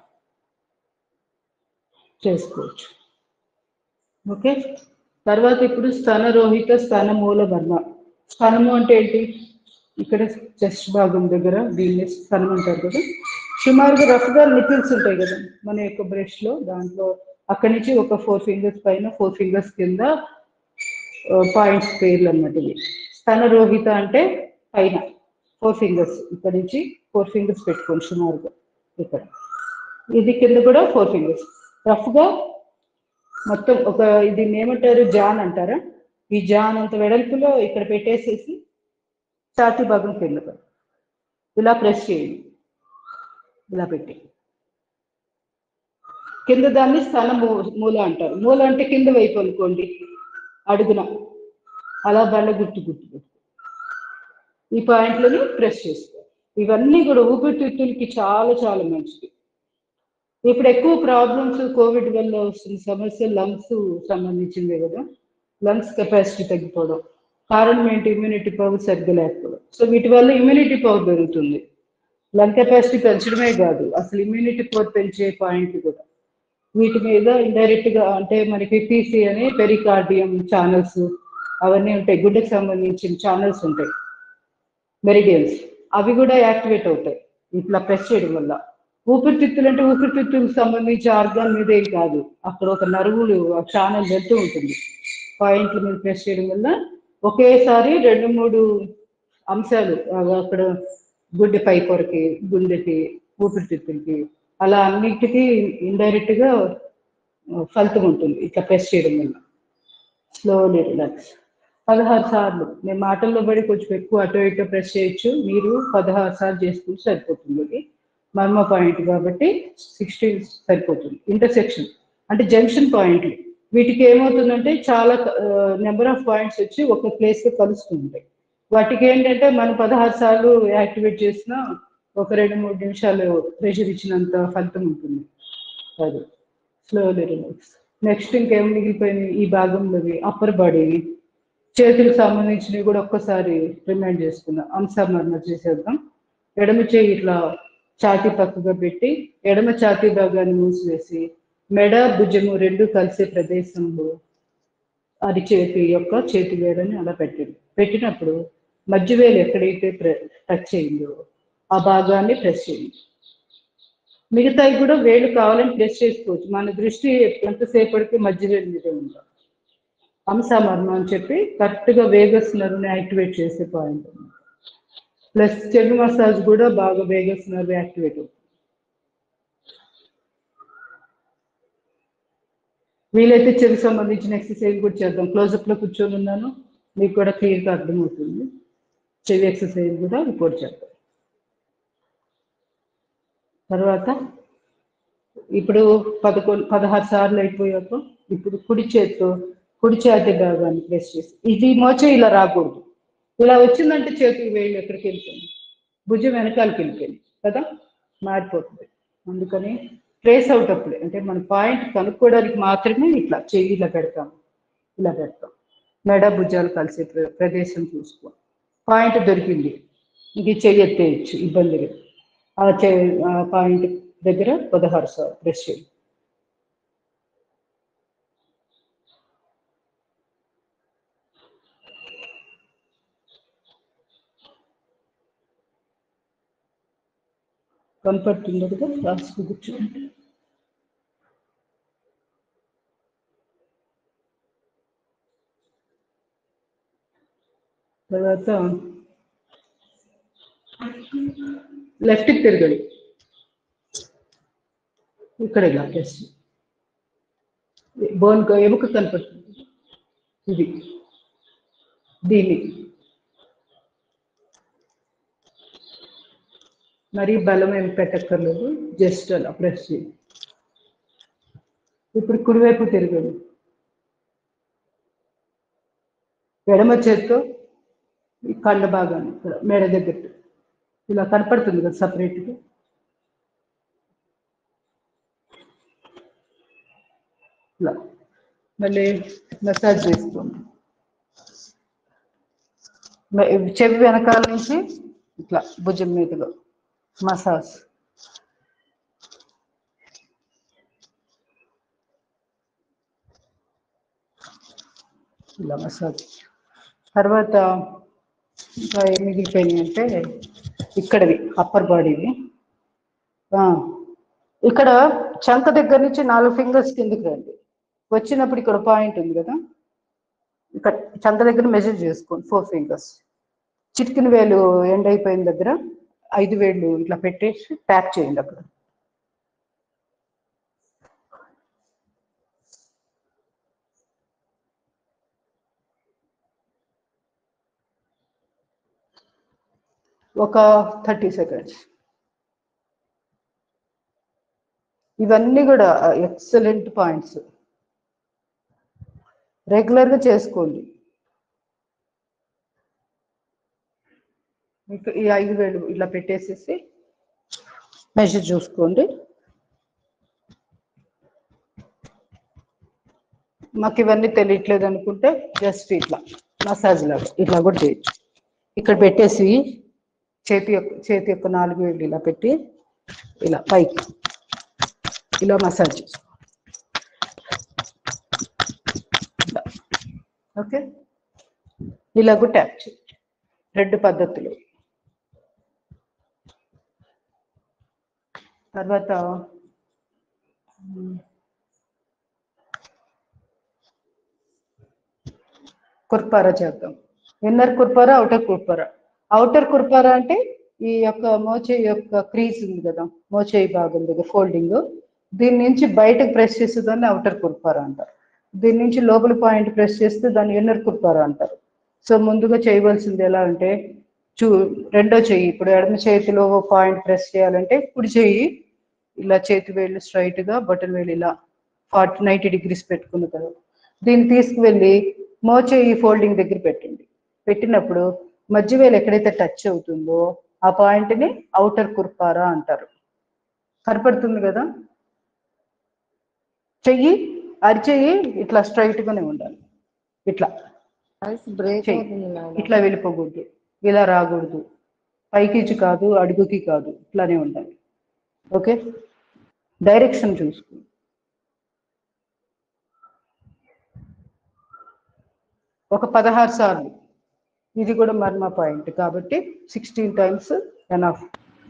చేసుకోవచ్చు ఓకే తర్వాత ఇప్పుడు స్తనరోహిత స్తన మూల వర్మ స్తనము అంటే ఏంటి ఇక్కడ చెస్ట్ భాగం దగ్గర దీన్ని స్తనం అంటారు కదా సుమారుగా రఫ్గా నిపిల్స్ ఉంటాయి కదా మన యొక్క బ్రష్ లో దాంట్లో అక్కడి నుంచి ఒక ఫోర్ ఫింగర్స్ పైన ఫోర్ ఫింగర్స్ కింద పాయింట్స్ పేర్లు అన్నమాట ఇవి స్తన రోహిత అంటే పైన ఫోర్ ఫింగర్స్ ఇక్కడ నుంచి ఫోర్ ఫింగర్స్ పెట్టుకోండి సుమారుగా ఇక్కడ ఇది కింద కూడా ఫోర్ ఫింగర్స్ రఫ్గా మొత్తం ఒక ఇది ఏమంటారు జాన్ అంటారా ఈ జాన్ అంత వెడల్పులో ఇక్కడ పెట్టేసేసి ఛాతీ భాగం కింద పెట్టి. ఇలా ప్రెస్ చేయండి ఇలా పెట్టి కింద దాన్ని స్థన మూ- మూల అంటారు మూల అంటే కింద వైపు అనుకోండి అడుగున అలా బండ గుర్తు గుర్తు గుర్తు ఈ పాయింట్లని ప్రెస్ చేసుకో ఇవన్నీ కూడా ఊపిరితిత్తులకి చాలా చాలా మంచిది ఇప్పుడు ఎక్కువ ప్రాబ్లమ్స్ కోవిడ్ వల్ల వస్తున్న సమస్య లంగ్స్ సంబంధించిందే కదా లంగ్స్ కెపాసిటీ తగ్గిపోవడం కారణం ఏంటి ఇమ్యూనిటీ పవర్ సరిగ్గా లేకపోవడం సో వీటి వల్ల ఇమ్యూనిటీ పవర్ పెరుగుతుంది లంగ్ కెపాసిటీ పెంచడమే కాదు అసలు ఇమ్యూనిటీ పవర్ పెంచే పాయింట్ కూడా వీటి మీద ఇండైరెక్ట్ గా అంటే మనకి పీసీ అని పెరికార్డియం ఛానల్స్ అవన్నీ ఉంటాయి గుడ్డకు సంబంధించిన ఛానల్స్ ఉంటాయి మెరిడియన్స్ అవి కూడా యాక్టివేట్ అవుతాయి ఇట్లా ప్రెస్ చేయడం వల్ల ఊపిరితిత్తులు అంటే ఊపిరితిత్తులకు సంబంధించి ఆర్గాన్ మీద ఏం కాదు అక్కడ ఒక నరువులు ఛానల్ వెళ్తూ ఉంటుంది పాయింట్ల మీద ప్రెస్ చేయడం వల్ల ఒకేసారి రెండు మూడు అంశాలు అవి అక్కడ గుడ్డె పై పొరకి గుండెకి ఊపిరితిత్తులకి అలా అన్నిటికీ ఇండైరెక్ట్ గా ఆ, ఫలితం ఉంటుంది ఇట్లా ప్రెస్ చేయడం వల్ల స్లోలీ రిలాక్స్ పదహారు సార్లు నేను మాటల్లో పడి కొంచెం ఎక్కువ అటు ఇటు ప్రెస్ చేయొచ్చు మీరు పదహారు సార్లు చేసుకుంటే సరిపోతుంది అది మర్మ పాయింట్ కాబట్టి సిక్స్టీన్ సరిపోతుంది ఇంటర్సెక్షన్ అంటే జంక్షన్ పాయింట్లు వీటికి ఏమవుతుందంటే చాలా నెంబర్ ఆఫ్ పాయింట్స్ వచ్చి ఒక ప్లేస్ లో కలుస్తూ ఉంటాయి వాటికి ఏంటంటే మనం పదహారు సార్లు యాక్టివేట్ చేసినా ఒక రెండు మూడు నిమిషాలు ప్రెషర్ ఇచ్చినంత ఫలితం ఉంటుంది అది స్లోలీ రిలాక్స్ నెక్స్ట్ ఇంకేం మిగిలిపోయినాయి ఈ భాగంలోవి అప్పర్ బాడీ చేతులకు సంబంధించినవి కూడా ఒక్కసారి రిమైండ్ చేసుకుందాం అంశమర్మ చేసేద్దాం ఎడమ చేయి ఇట్లా ఛాతీ పక్కగా పెట్టి ఎడమ ఛాతీ భాగాన్ని మూసివేసి మెడ భుజము రెండు కలిసే ప్రదేశంలో అది చేతి యొక్క చేతి వేలని అలా పెట్టండి పెట్టినప్పుడు మధ్య వేలు ఎక్కడైతే టచ్ అయిందో ఆ భాగాన్ని ప్రెస్ చేయండి మిగతావి కూడా వేలు కావాలని ప్రెస్ చేసుకోవచ్చు మన దృష్టి ఎంతసేపటికి మధ్య వేలు మీదే ఉండాలి అంశమర్మ అని చెప్పి కరెక్ట్ గా వేగస్ నర్వ్ని యాక్టివేట్ చేసే పాయింట్ ప్లస్ చెవి మసాజ్ కూడా బాగా వేగస్ నర్వ్ యాక్టివేట్ అవుతుంది వీలైతే చెవి సంబంధించిన ఎక్సర్సైజ్ కూడా చేద్దాం క్లోజప్ లో కూర్చొని ఉన్నాను మీకు కూడా క్లియర్ గా అర్థమవుతుంది చెవి ఎక్సర్సైజ్ కూడా రిపోర్ట్ చేద్దాం తర్వాత ఇప్పుడు పదకొండు పదహారు సార్లు అయిపోయాక ఇప్పుడు కుడి చేత్తో కుడి చేతి భాగాన్ని ప్రెస్ చేసి ఇది మోచే ఇలా రాకూడదు ఇలా వచ్చిందంటే చేతికి వేళ్ళు ఎక్కడికి వెళ్ళిపోయింది భుజం వెనకాలకి వెళ్ళిపోయింది కదా మారిపోతుంది అందుకని ట్రేస్ అవుట్ అప్పుడే అంటే మన పాయింట్ కనుక్కోవడానికి మాత్రమే ఇట్లా చెయ్యి ఇలా పెడతాం ఇలా పెడతాం మెడ భుజాలు కలిసే ప్ర- ప్రదేశం చూసుకో పాయింట్ దొరికింది ఇంక ఈ చెయ్యి ఎత్తేయచ్చు ఇబ్బంది లేదు ఆ చె ఆ పాయింట్ దగ్గర పదహారు సార్లు ప్రెస్ చేయండి కనపడుతుంది కదా రాసుకు కూర్చోండి తర్వాత లెఫ్ట్కి తిరగండి ఇక్కడ ఇలా ప్రెస్ బోన్ ఎముక కనపడుతుంది ఇది దీన్ని మరీ బలం ఏం పెట్టక్కర్లేదు జస్ట్ అలా ప్రెస్ చేయండి ఇప్పుడు కుడివైపు తిరగండి ఎడమ చేత్తో ఈ కళ్ళ భాగాన్ని ఇక్కడ మెడ దగ్గర ఇలా కనపడుతుంది కదా సపరేట్గా ఇలా మళ్ళీ మసాజ్ చేసుకోండి మ- చెవి వెనకాల నుంచి ఇట్లా భుజం మీదుగా మసాజ్ ఇలా మసాజ్ తర్వాత ఇంకా ఏం మిగిలిపోయినాయి అంటే ఇక్కడవి అప్పర్ బాడీవి ఆ, ఇక్కడ చంక దగ్గర నుంచి నాలుగు ఫింగర్స్ కిందకి రండి వచ్చినప్పుడు ఇక్కడ పాయింట్ ఉంది కదా ఇక్కడ చంక దగ్గర మెజర్ చేసుకోండి ఫోర్ ఫింగర్స్ చిటికిన వేలు ఎండ్ అయిపోయిన దగ్గర ఐదు వేళ్ళు ఇట్లా పెట్టేసి ట్యాప్ చేయండి అక్కడ ఒక థర్టీ సెకండ్స్ ఇవన్నీ కూడా ఎక్సలెంట్ పాయింట్స్ రెగ్యులర్గా చేసుకోండి మీకు ఈ ఐదు వేలు ఇలా పెట్టేసేసి మెజర్ చూసుకోండి మాకు ఇవన్నీ తెలియట్లేదు అనుకుంటే జస్ట్ ఇట్లా మసాజ్ లాగా ఇట్లా కూడా చేయొచ్చు ఇక్కడ పెట్టేసి చేతి యొక్క చేతి యొక్క నాలుగు వేలు ఇలా పెట్టి ఇలా పైకి ఇలా మసాజ్ చేసుకో ఇలా. ఓకే ఇలా కూడా ట్యాప్ చేయి రెండు పద్ధతులు తర్వాత ఉమ్, కుర్పారా చేద్దాం ఇన్నర్ కుర్పారా అవుటర్ కుర్పారా అవుటర్ కుర్పారా అంటే ఈ యొక్క మోచే యొక్క క్రీజ్ ఉంది కదా మోచేయి భాగం దగ్గర ఫోల్డింగ్ దీని నుంచి బయటకు ప్రెస్ చేస్తే దాన్ని అవుటర్ కుర్పారా అంటారు దీని నుంచి లోపల పాయింట్ ప్రెస్ చేస్తే దాన్ని ఇన్నర్ కుర్పారా అంటారు సో ముందుగా చేయవలసింది ఎలా అంటే చూ రెండో చెయ్యి ఇప్పుడు ఎడమ చేతిలో పాయింట్ ప్రెస్ చేయాలంటే కుడి చెయ్యి ఇలా చేతి వేళ్ళు స్ట్రైట్ గా బటన్ వేలు ఇలా ఫార్టీ నైంటీ డిగ్రీస్ పెట్టుకున్న తర్వాత దీన్ని తీసుకువెళ్ళి మోచేయి ఫోల్డింగ్ దగ్గర పెట్టండి పెట్టినప్పుడు మధ్య వేలు ఎక్కడైతే టచ్ అవుతుందో ఆ పాయింట్ ని అవుటర్ కుర్పారా అంటారు కనపడుతుంది కదా చెయ్యి అరిచెయ్యి ఇట్లా స్ట్రైట్ గానే ఉండాలి ఇట్లా వాయిస్ బ్రేక్ చెయ్యి. అవుతుంది మేడం ఇట్లా వెళ్ళిపోకూడదు ఇలా రాకూడదు పైకిచి కాదు అడుగుకి కాదు ఇట్లానే ఉండాలి ఓకే డైరెక్షన్ చూసుకో ఒక పదహారు సార్లు ఇది కూడా మర్మ పాయింట్ కాబట్టి సిక్స్టీన్ టైమ్స్ ఎనఫ్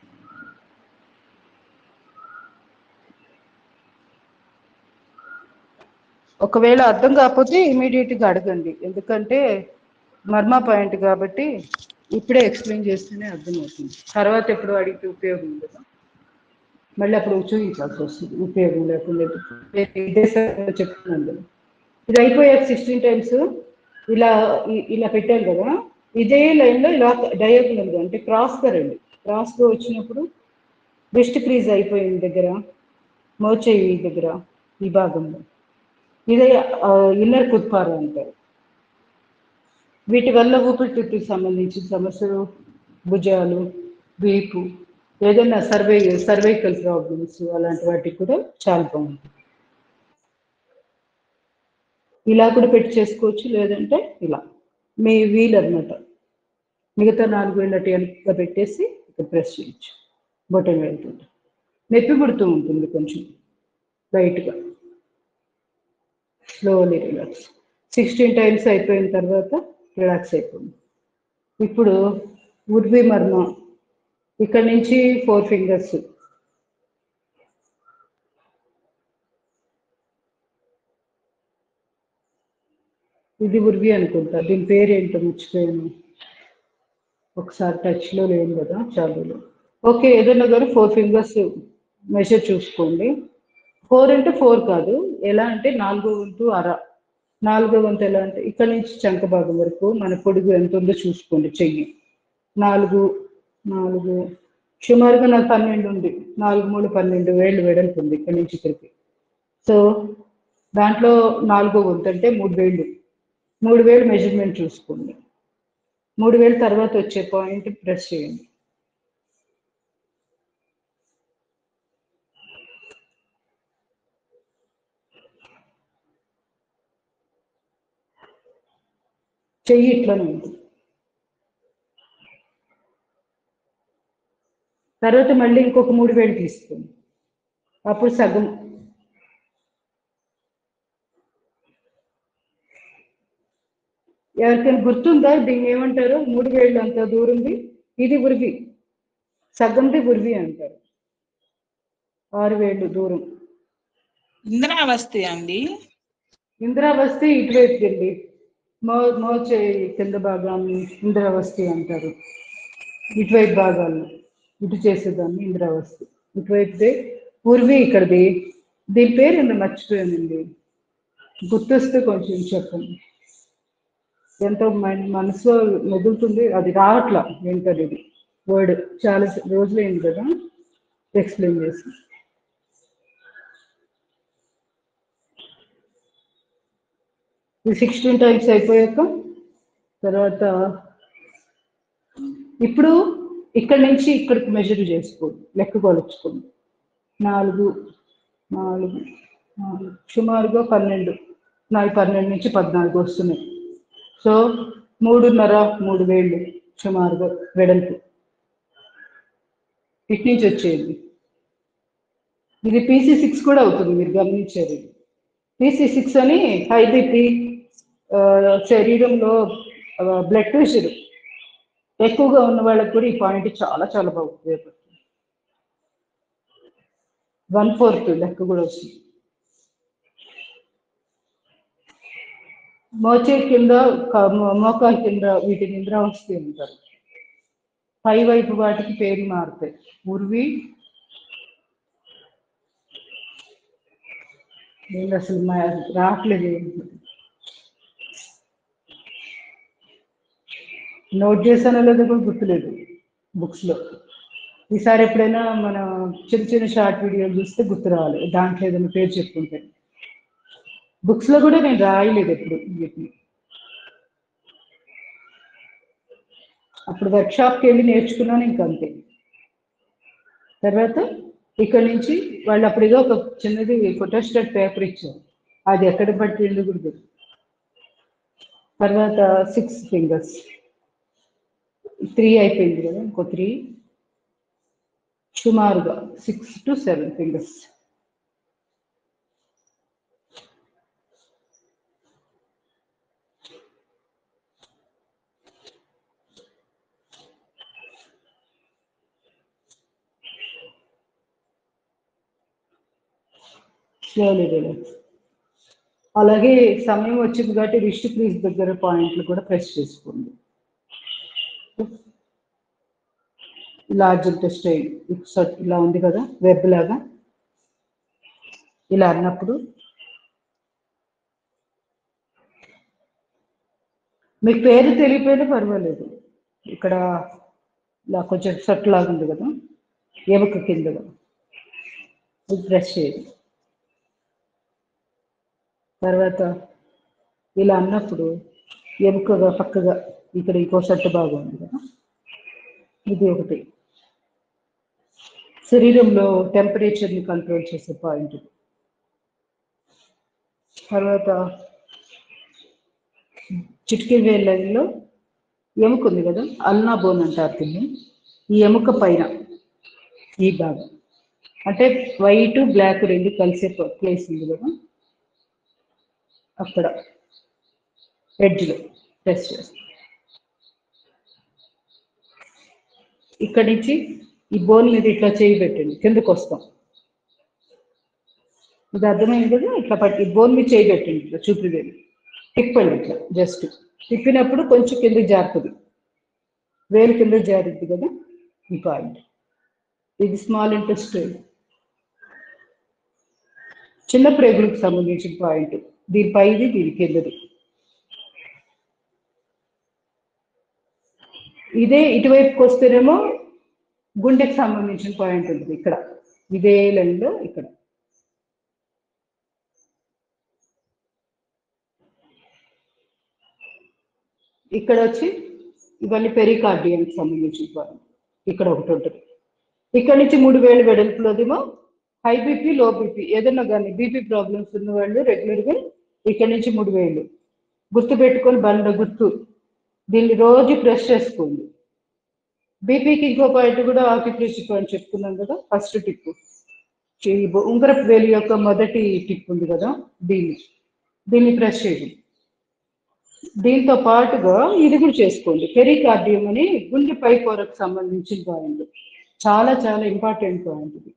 ఒకవేళ అర్థం కాకపోతే immediate గా అడగండి ఎందుకంటే మర్మ పాయింట్ కాబట్టి ఇప్పుడే ఎక్స్ప్లెయిన్ చేస్తేనే అర్థమవుతుంది తర్వాత ఎప్పుడు అడిగితే ఉపయోగం ఉండదు మళ్ళీ అప్పుడు చూపించాల్సి వస్తుంది ఉపయోగం లేకుండా ఇదే సార్ చెప్తున్నాను కదా ఇది అయిపోయాక సిక్స్టీన్ టైమ్స్ ఇలా ఇ- ఇలా పెట్టాను కదా ఇదే లైన్లో ఇలా డయాగనల్గా అంటే క్రాస్గా రండి క్రాస్గా వచ్చినప్పుడు వెస్ట్ క్రీజ్ అయిపోయిన దగ్గర మోచేయి దగ్గర ఈ భాగంలో ఇదే ఇన్నర్ కుత్పార అంటారు వీటి వల్ల ఊపిరితిత్తుకు సంబంధించిన సమస్యలు భుజాలు వీపు ఏదైనా సర్వై సర్వైకల్ ప్రాబ్లమ్స్ అలాంటి వాటికి కూడా చాలా బాగుంటుంది ఇలా కూడా పెట్టి చేసుకోవచ్చు లేదంటే ఇలా మీ వీల్ అన్నమాట మిగతా నాలుగు వేలు అటు వెనక్గా పెట్టేసి ఇక్కడ ప్రెస్ చేయొచ్చు బొటన్ వెళ్తుంది నొప్పి పుడుతూ ఉంటుంది కొంచెం లైట్గా స్లోలీ రిలాక్స్ సిక్స్టీన్ టైమ్స్ అయిపోయిన తర్వాత రిలాక్స్ అయిపోయింది ఇప్పుడు ఉర్వి మర్మ ఇక్కడ నుంచి ఫోర్ ఫింగర్స్ ఇది ఉర్వి అనుకుంటా దీని పేరు ఏంటో మర్చిపోయాను ఒకసారి టచ్లో లేను కదా చాలు ఓకే ఏదైనా కానీ ఫోర్ ఫింగర్స్ మెజర్ చూసుకోండి ఫోర్ అంటే ఫోర్ కాదు ఎలా అంటే నాలుగో వంతు అర నాలుగో వంతు ఎలా అంటే ఇక్కడ నుంచి చంక భాగం వరకు మన పొడుగు ఎంత ఉందో చూసుకోండి చెయ్యి నాలుగు నాలుగు సుమారుగా నాకు పన్నెండు ఉంది నాలుగు మూడు పన్నెండు వేళ్ళు వెడల్పు ఉంది ఇక్కడ నుంచి ఇక్కడికి సో దాంట్లో నాలుగో వంతు అంటే మూడు వేళ్ళు మూడు వేలు మెజర్మెంట్ చూసుకోండి మూడు వేలు తర్వాత వచ్చే పాయింట్ ప్రెస్ చేయండి చెయ్యి ఇట్లనే ఉంది తర్వాత మళ్ళీ ఇంకొక మూడు వేలు తీసుకోండి అప్పుడు సగం ఎవరికైనా గుర్తుందా దీన్ని ఏమంటారు మూడు వేళ్ళు అంత దూరంది ఇది ఉరివి సగంది ఉరివి అంటారు ఆరు వేళ్ళు దూరం ఇంద్రావస్థి అండి ఇంద్రావస్థి ఇటువైపు వెళ్ళి మో మోచే కింద భాగాన్ని ఇంద్రావస్థి అంటారు ఇటువైపు భాగాలను ఇటు చేసేదాన్ని ఇంద్రావస్థి ఇటువైపుదే పూర్వీ ఇక్కడది దీని పేరు ఏంటో మర్చిపోయానండి గుర్తొస్తే కొంచెం చెప్పండి ఎంతో మన మనసులో మెదులుతుంది అది రావట్లా ఏంటది ఇది వర్డ్ చాలా రోజులైంది కదా ఎక్స్ప్లెయిన్ చేసి ఇది సిక్స్టీన్ టైమ్స్ అయిపోయాక తర్వాత ఇప్పుడు ఇక్కడి నుంచి ఇక్కడికి మెజర్ చేసుకోండి లెక్క కొలుచుకోండి నాలుగు నాలుగు నాలుగు సుమారుగా పన్నెండు నాలుగు పన్నెండు నుంచి పద్నాలుగు వస్తున్నాయి సో మూడున్నర మూడు వేళ్ళు సుమారుగా వెడల్పు ఇటు నుంచి వచ్చేది ఇది పీసీ సిక్స్ కూడా అవుతుంది మీరు గమనించారు పీసీ సిక్స్ అని హై బీపీ శరీరంలో బ్లడ్ ప్రెషర్ ఎక్కువగా ఉన్న వాళ్ళకి కూడా ఈ పాయింట్ చాలా చాలా బాగా ఉపయోగపడుతుంది వన్ ఫోర్త్ లెక్క కూడా వస్తుంది మోచే కింద క- మో- మోకాలు కింద వీటిని ఇంద్రావస్థి అంటారు పై వైపు వాటికి పేరు మారుతాయి ఉర్వి నేను అసలు మా రావట్లేదు ఏంటి. నోట్ చేశానో లేదో కూడా గుర్తులేదు బుక్స్ లో ఈసారి ఎప్పుడైనా మన చిన్న చిన్న షార్ట్ వీడియోలు చూస్తే గుర్తు రావాలి దాంట్లో ఏదైనా పేరు చెప్పుకుంటే బుక్స్ లో కూడా నేను రాయలేదు ఎప్పుడు వీటిని అప్పుడు వర్క్ షాప్కి వెళ్ళి నేర్చుకున్నాను ఇంకా అంతే తర్వాత ఇక్కడ నుంచి వాళ్ళు అప్పుడుగా ఒక చిన్నది ఫోటోస్టాట్ పేపర్ ఇచ్చారు అది ఎక్కడ బట్టి ఇల్లు కూడా తెలియదు. తర్వాత సిక్స్ ఫింగర్స్ త్రీ అయిపోయింది కదా ఇంకో త్రీ సుమారుగా six to seven fingers slowly relax అలాగే సమయం వచ్చింది కాబట్టి రిస్ట్ క్రీజ్ దగ్గర పాయింట్లు కూడా ప్రెస్ చేసుకోండి లార్జ్ ఇంటెస్టైన్ ఇలా ఉంది కదా వెబ్ లాగా ఇలా అన్నప్పుడు మీకు పేరు తెలియపోయినా పర్వాలేదు ఇక్కడ ఇలా కొంచెం సట్ లాగా ఉంది కదా ఎముక కింద ఇది ప్రెస్ చేయండి తర్వాత ఇలా అన్నప్పుడు ఎముకగా పక్కగా ఇక్కడ ఇంకో సెట్ బాగా ఉంది కదా ఇది ఒకటి శరీరంలో టెంపరేచర్ని కంట్రోల్ చేసే పాయింట్ ఇది తర్వాత చిటికీ వేళ్ళలో ఎముక ఉంది కదా అల్నా బోన్ అంటారు దీన్ని ఈ ఎముక పైన ఈ భాగం అంటే వైట్ బ్లాక్ రెండు కలిసే ప్లేస్ ఉంది కదా అక్కడ ఎడ్జ్లో ప్రెస్ చేస్తాం ఇక్కడి నుంచి ఈ బోన్ మీద ఇట్లా చేయి పెట్టండి కిందకు వస్తాం ఇది అర్థమైంది కదా ఇట్లా పట్టి ఈ బోన్ మీద చేయి పెట్టండి ఇట్లా చూపిదేది తిప్పండి ఇట్లా జస్ట్ తిప్పినప్పుడు కొంచెం కిందకి జారుతుంది వేలు కింద జారుద్ది కదా ఈ పాయింట్ ఇది స్మాల్ ఇంట్రెస్ట్ చిన్న ప్రేగులకు సంబంధించిన పాయింట్ దీని పైది దీని కిందది ఇదే ఇటువైపుకి వస్తేనేమో గుండెకి సంబంధించిన పాయింట్ ఉంటుంది ఇక్కడ ఇదే లైన్లో ఇక్కడ ఇక్కడ వచ్చి ఇవన్నీ పెరికార్డియానికి సంబంధించిన పాయింట్ ఇక్కడ ఒకటి ఉంటుంది ఇక్కడ నుంచి మూడు వేలు వెడల్పులోదేమో హై బీపీ లో బీపీ ఏదైనా కానీ బీపీ ప్రాబ్లమ్స్ ఉన్న వాళ్ళు రెగ్యులర్గా ఇక్కడ నుంచి మూడు వేలు గుర్తు పెట్టుకొని బండ గుర్తు దీన్ని రోజు ప్రెస్ చేసుకోండి బీపీకి ఇంకో పాయింట్ కూడా ఆక్యుప్రెస్ పాయింట్ చెప్పుకున్నాం కదా ఫస్ట్ టిప్ ఈ ఉంగరపు వేలు యొక్క మొదటి టిప్ ఉంది కదా దీన్ని దీన్ని ప్రెస్ చేయండి దీంతో పాటుగా ఇది కూడా చేసుకోండి పెరికార్డియం అని గుండె పై పొరకు సంబంధించిన పాయింట్ చాలా చాలా ఇంపార్టెంట్ పాయింట్ ఇది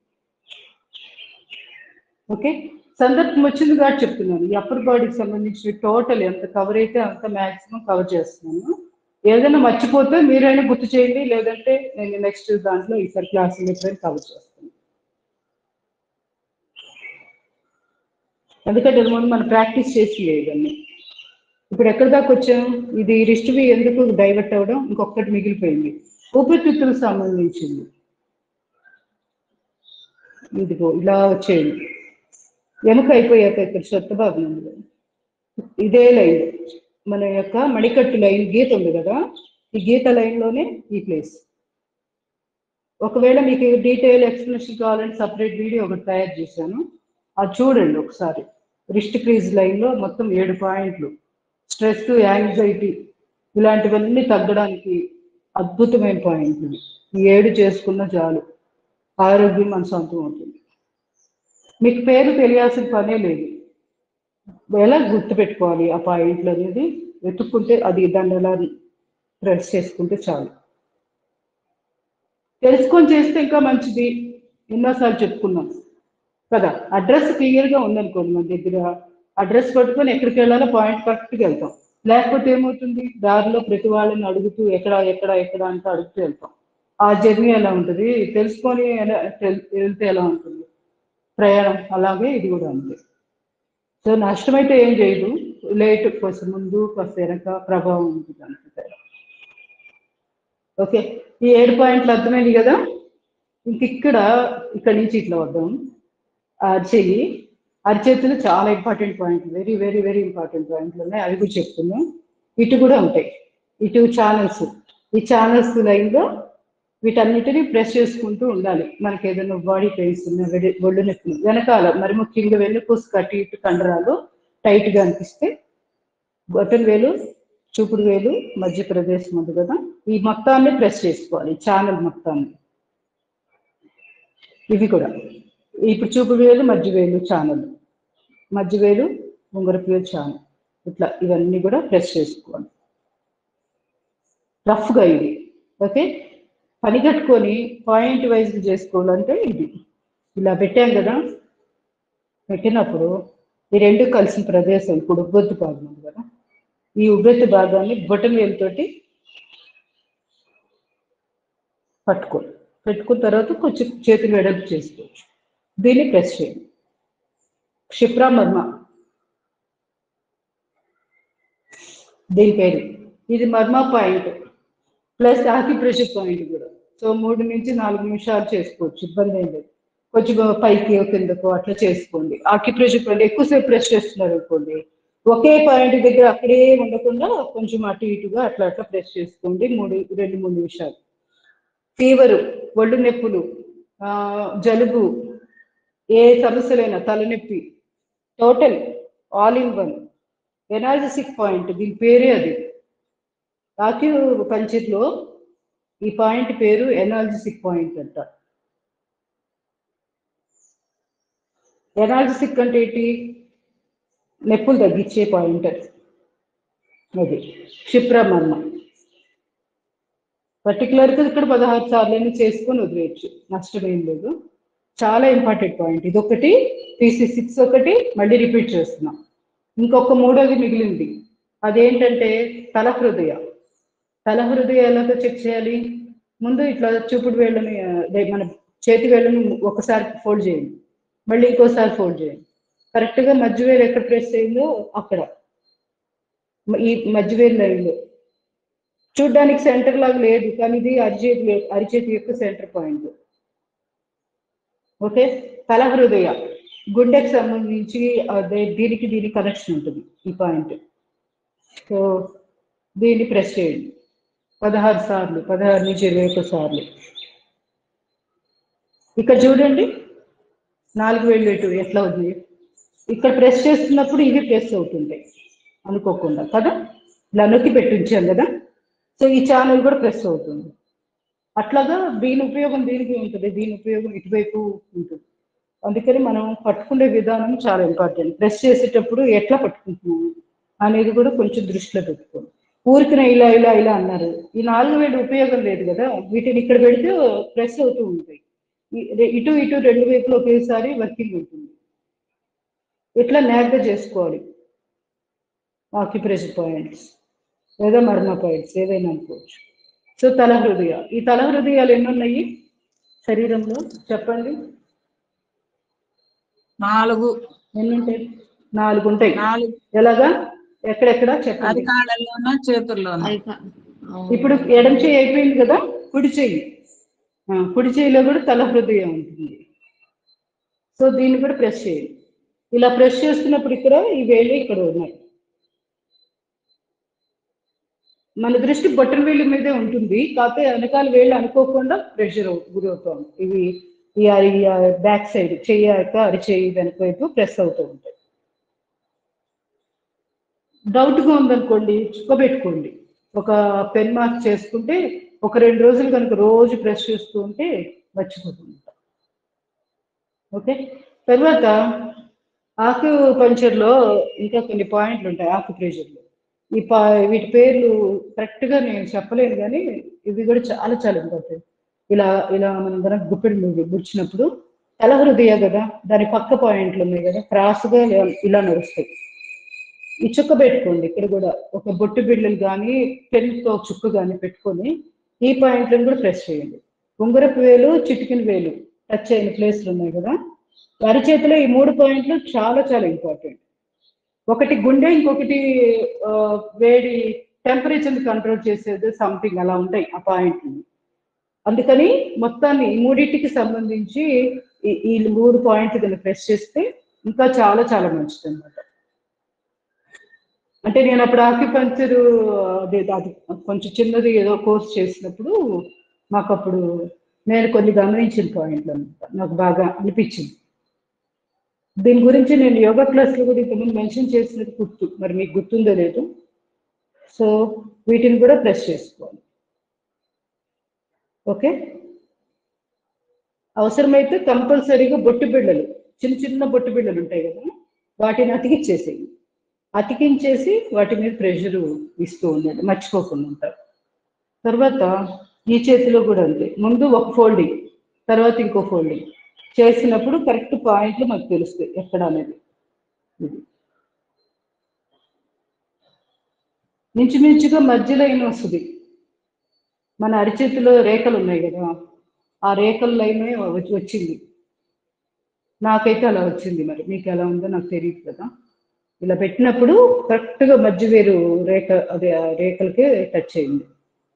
ఓకే సందర్భం వచ్చింది కాబట్టి చెప్తున్నాను ఈ అప్పర్ బాడీకి సంబంధించిన టోటల్ ఎంత కవర్ అయితే అంత మాక్సిమం కవర్ చేస్తున్నాను ఏదైనా మర్చిపోతే మీరైనా గుర్తు చేయండి లేదంటే నేను నెక్స్ట్ దాంట్లో ఈసారి క్లాస్ ఎప్పుడైనా కవర్ చేస్తాను ఎందుకంటే ముందు మనం ప్రాక్టీస్ చేసి లేదండి ఇప్పుడు ఎక్కడి దాకా వచ్చాం ఇది రిస్ట్ ఎందుకు డైవర్ట్ అవ్వడం ఇంకొకటి మిగిలిపోయింది ఊపిరితిత్తులకు సంబంధించింది ఇదిగో ఇలా వచ్చేయండి ఎముక అయిపోయాక ఇక్కడ చెత్త భాగం ఉంది కదా. ఇదే లైన్ మన యొక్క మణికట్టు లైన్ గీత ఉంది కదా ఈ గీత లైన్లోనే ఈ ప్లేస్ ఒకవేళ మీకు డీటెయిల్ ఎక్స్ప్లెనేషన్ కావాలంటే సపరేట్ వీడియో ఒకటి తయారు చేశాను అది చూడండి ఒకసారి రిస్ట్ క్రీజ్ లైన్లో మొత్తం ఏడు పాయింట్లు స్ట్రెస్ యాంగ్జైటీ ఇలాంటివన్నీ తగ్గడానికి అద్భుతమైన పాయింట్ ఇది ఈ ఏడు చేసుకున్న చాలు ఆరోగ్యం మన సొంతం అవుతుంది మీకు పేరు తెలియాల్సిన పనే లేదు ఎలా గుర్తుపెట్టుకోవాలి ఆ పాయింట్లు అనేది వెతుక్కుంటే అది దాన్ని ఎలా ప్రెస్ చేసుకుంటే చాలు తెలుసుకొని చేస్తే ఇంకా మంచిది ఎన్నోసార్లు చెప్పుకున్నాం కదా అడ్రస్ క్లియర్గా ఉందనుకోండి మన దగ్గర అడ్రస్ పట్టుకొని ఎక్కడికి వెళ్ళాలో పాయింట్ కరెక్ట్గా వెళ్తాం లేకపోతే ఏమవుతుంది దారిలో ప్రతి వాళ్ళని అడుగుతూ ఎక్కడ ఎక్కడ ఎక్కడ అంటూ అడుగుతూ వెళ్తాం ఆ జర్నీ ఎలా ఉంటుంది తెలుసుకొని ఎలా తెల్- వెళ్తే ఎలా ఉంటుంది ప్రయాణం అలాగే ఇది కూడా అంతే సో నష్టమైతే ఏం చేయదు లేట్ కొంచెం ముందు కొంచెం వెనక ప్రభావం ఉంటుంది అంతే ఓకే ఈ ఏడు పాయింట్లు అర్థమైంది కదా ఇంక ఇక్కడ ఇక్కడ నుంచి ఇట్లా వద్దాం అరిచేయి అరిచేతులు చాలా important point very very very important పాయింట్లు ఉన్నాయి అవి కూడా చెప్తున్నాం ఇటు కూడా ఉంటాయి ఇటు ఛానల్స్ ఈ ఛానల్స్ లైన్లో వీటన్నిటిని ప్రెస్ చేసుకుంటూ ఉండాలి మనకి ఏదైనా బాడీ పెయిన్స్ ఉన్నా వెడి- ఒళ్ళు నొప్పులు వెనకాల మరి ముఖ్యంగా వెన్నుపూసు కట్టి ఇటు కండరాలు టైట్గా అనిపిస్తే బొటన్ వేలు చూపుడు వేలు మధ్య ప్రదేశం ఉంది కదా ఈ మొత్తాన్ని ప్రెస్ చేసుకోవాలి ఛానల్ మొత్తాన్ని ఇవి కూడా ఇప్పుడు చూపుడు వేలు మధ్య వేలు ఛానల్ మధ్య వేలు ఉంగరపు వేలు ఛానల్ ఇట్లా ఇవన్నీ కూడా ప్రెస్ చేసుకోవాలి రఫ్గా ఇది ఓకే పని కట్టుకొని పాయింట్ వైజ్ చేసుకోవాలంటే ఇది ఇలా పెట్టాం కదా పెట్టినప్పుడు ఈ రెండు కలిసిన ప్రదేశం ఇప్పుడు ఉబ్బొత్తు భాగం ఉంది కదా ఈ ఉబ్బెత్తు భాగాన్ని బొటన్ వేలుతోటి పట్టుకోండి పెట్టుకున్న తర్వాత కొంచెం చేతులు వెడల్పు చేసుకోవచ్చు దీన్ని ప్రెస్ చేయండి క్షిప్రా మర్మ దీని పేరు ఇది మర్మ పాయింట్ ప్లస్ ఆక్యుప్రెషర్ పాయింట్ కూడా సో మూడు నుంచి నాలుగు నిమిషాలు చేసుకోవచ్చు ఇబ్బంది ఏం లేదు కొంచెం పైకి కిందకు అట్లా చేసుకోండి ఆక్యుప్రెషర్ పాయింట్ ఎక్కువసేపు ప్రెస్ చేస్తున్నారు అనుకోండి ఒకే పాయింట్ దగ్గర అక్కడే ఉండకుండా కొంచెం అటు ఇటుగా అట్లా అట్లా ప్రెస్ చేసుకోండి మూడు రెండు మూడు నిమిషాలు ఫీవరు ఒళ్ళు నొప్పులు ఆ, జలుబు ఏ సమస్యలైనా తలనొప్పి total all in one analgesic point దీని పేరే అది ఆక్యూ పంచిట్లో ఈ పాయింట్ పేరు ఎనాలిసిక్ పాయింట్ అంట ఎనాలిసిక్ అంటే ఏంటి నొప్పులు తగ్గించే పాయింట్ అది క్షిప్రమర్మ పర్టికులర్గా ఇక్కడ పదహారు సార్లు చేసుకొని వదిలేయచ్చు నష్టం ఏం లేదు చాలా ఇంపార్టెంట్ పాయింట్ ఇది ఒకటి పీసీ సిక్స్ ఒకటి మళ్ళీ రిపీట్ చేస్తున్నాం ఇంకొక మూడోది మిగిలింది అదేంటంటే తల హృదయ తల హృదయ ఎలాగో చెక్ చేయాలి ముందు ఇట్లా చూపుడు వేళ్ళని ఆ, అదే మన చేతి వేళ్ళని ఒకసారి ఫోల్డ్ చేయండి మళ్ళీ ఇంకోసారి ఫోల్డ్ చేయండి కరెక్ట్గా మధ్య వేలు ఎక్కడ ప్రెస్ అయిందో అక్కడ మ- ఈ మధ్య వేలు లైన్లో చూడ్డానికి సెంటర్ లాగా లేదు కానీ ఇది అరిచేతి అరిచేతి యొక్క సెంటర్ పాయింట్ ఓకే తల హృదయ గుండెకి సంబంధించి అదే దీనికి దీనికి కనెక్షన్ ఉంటుంది ఈ పాయింట్ సో దీన్ని ప్రెస్ చేయండి పదహారు సార్లు పదహారు నుంచి ఇరవై ఒక్క సార్లు ఇక్కడ చూడండి నాలుగు వేలు ఎటు ఎట్లా ఉంది ఇక్కడ ప్రెస్ చేస్తున్నప్పుడు ఇవి ప్రెస్ అవుతుంటాయి అనుకోకుండా కదా ఇలా నొక్కి పెట్టి ఉంచాం కదా సో ఈ ఛానల్ కూడా ప్రెస్ అవుతుంది అట్లాగా దీని ఉపయోగం దీనికి ఉంటుంది దీని ఉపయోగం ఇటువైపు ఉంటుంది అందుకని మనం పట్టుకునే విధానం చాలా ఇంపార్టెంట్ ప్రెస్ చేసేటప్పుడు ఎట్లా పట్టుకుంటున్నాము అనేది కూడా కొంచెం దృష్టిలో పెట్టుకోండి ఊరికిన ఇలా ఇలా ఇలా అన్నారు ఈ నాలుగు వేలు ఉపయోగం లేదు కదా వీటిని ఇక్కడ పెడితే ప్రెస్ అవుతూ ఉంటాయి ఈ- రె- ఇటు ఇటు రెండు వైపులు ఒకేసారి వర్కింగ్ ఉంటుంది ఇట్లా నేగ్గా చేసుకోవాలి ఆక్యుప్రెషర్ పాయింట్స్ లేదా మర్మ పాయింట్స్ ఏదైనా అనుకోవచ్చు సో తల హృదయ ఈ తల హృదయాలు ఎన్ని ఉన్నాయి శరీరంలో చెప్పండి నాలుగు ఎన్ని ఉంటాయి నాలుగు ఉంటాయి నాలుగు ఎలాగా ఎక్కడెక్కడ అది చెప్పండి కాళ్ళల్లోనా చేతుల్లోనా అది కా- అవును. ఇప్పుడు ఎడం చేయి అయిపోయింది కదా కుడి చెయ్యి ఆ, కుడి చేయిలో కూడా తల హృదయం ఉంటుంది సో దీన్ని కూడా ప్రెస్ చేయండి ఇలా ప్రెస్ చేస్తున్నప్పుడు ఇక్కడ ఈ వేళ్ళు ఇక్కడ ఉన్నాయి మన దృష్టి బొట్టన వేళ్ళ మీదే ఉంటుంది కాకపోతే వెనకాల వేళ్ళు అనుకోకుండా ప్రెషర్ గురవుతాం ఇవి ఈ బ్యాక్ సైడ్ చెయ్యాక అరిచేయి వెనక వైపు ప్రెస్ అవుతూ ఉంటాయి డౌట్గా ఉందనుకోండి చుక్కబెట్టుకోండి ఒక పెన్ మార్క్ చేసుకుంటే ఒక రెండు రోజులు కనుక రోజు ప్రెస్ చేస్తూ ఉంటే మర్చిపోతుంది ఓకే తర్వాత ఆకు పంచర్లో ఇంకా కొన్ని పాయింట్లు ఉంటాయి ఆకు ప్రెషర్లో ఈ పా వీటి పేర్లు కరెక్ట్గా నేను చెప్పలేను కానీ ఇవి కూడా చాలా చాలా ఇంపార్టెంట్ ఇలా ఇలా మనం కనుక గుప్పెడు మీద గుర్చినప్పుడు తల హృదయ కదా దాని పక్క పాయింట్లు ఉన్నాయి కదా క్రాస్గా ఇలా ఇలా నడుస్తాయి ఈ చుక్క పెట్టుకోండి ఇక్కడ కూడా ఒక బొట్టు బిళ్ళలు కానీ పెన్తో చుక్క కానీ పెట్టుకొని ఈ పాయింట్లను కూడా ప్రెస్ చేయండి ఉంగరపు వేలు చిటికిన వేలు టచ్ అయిన ప్లేస్లు ఉన్నాయి కదా అరిచేతిలో ఈ మూడు పాయింట్లు చాలా చాలా ఇంపార్టెంట్ ఒకటి గుండె ఇంకొకటి ఆ, వేడి టెంపరేచర్ని కంట్రోల్ చేసేది సంథింగ్ అలా ఉంటాయి ఆ పాయింట్లు అందుకని మొత్తాన్ని ఈ మూడింటికి సంబంధించి ఈ- ఈ మూడు పాయింట్లు కనుక ప్రెస్ చేస్తే ఇంకా చాలా చాలా మంచిది అనమాట అంటే నేను అప్పుడు ఆక్యుపంచర్ అదే అది కొంచెం చిన్నది ఏదో కోర్స్ చేసినప్పుడు మాకు అప్పుడు నేను కొన్ని గమనించిన పాయింట్లు అనమాట నాకు బాగా అనిపించింది దీని గురించి నేను యోగా క్లాస్లో కూడా ఇంతకుముందు మెన్షన్ చేసినట్టు గుర్తు మరి మీకు గుర్తుందో లేదు సో వీటిని కూడా ప్రెస్ చేసుకోవాలి ఓకే అవసరమైతే కంపల్సరీగా బొట్టు బిళ్ళలు చిన్న చిన్న బొట్టు బిళ్ళలు ఉంటాయి కదా వాటిని అతికిచ్చేసేయి అతికించేసి వాటి మీద ప్రెషర్ ఇస్తూ ఉండండి మర్చిపోకుండా ఉంటారు తర్వాత ఈ చేతిలో కూడా అంతే ముందు ఒక ఫోల్డింగ్ తర్వాత ఇంకో ఫోల్డింగ్ చేసినప్పుడు కరెక్ట్ పాయింట్లు మనకు తెలుస్తాయి ఎక్కడ అనేది ఇది మించుమించుగా మధ్య లైన్ వస్తుంది మన అరిచేతిలో రేఖలు ఉన్నాయి కదా ఆ రేఖల లైనే వచ్చి వచ్చింది నాకైతే అలా వచ్చింది మరి మీకు ఎలా ఉందో నాకు తెలియదు కదా ఇలా పెట్టినప్పుడు కరెక్ట్గా మధ్య వేరు రేఖ అదే ఆ రేఖలకే టచ్ అయింది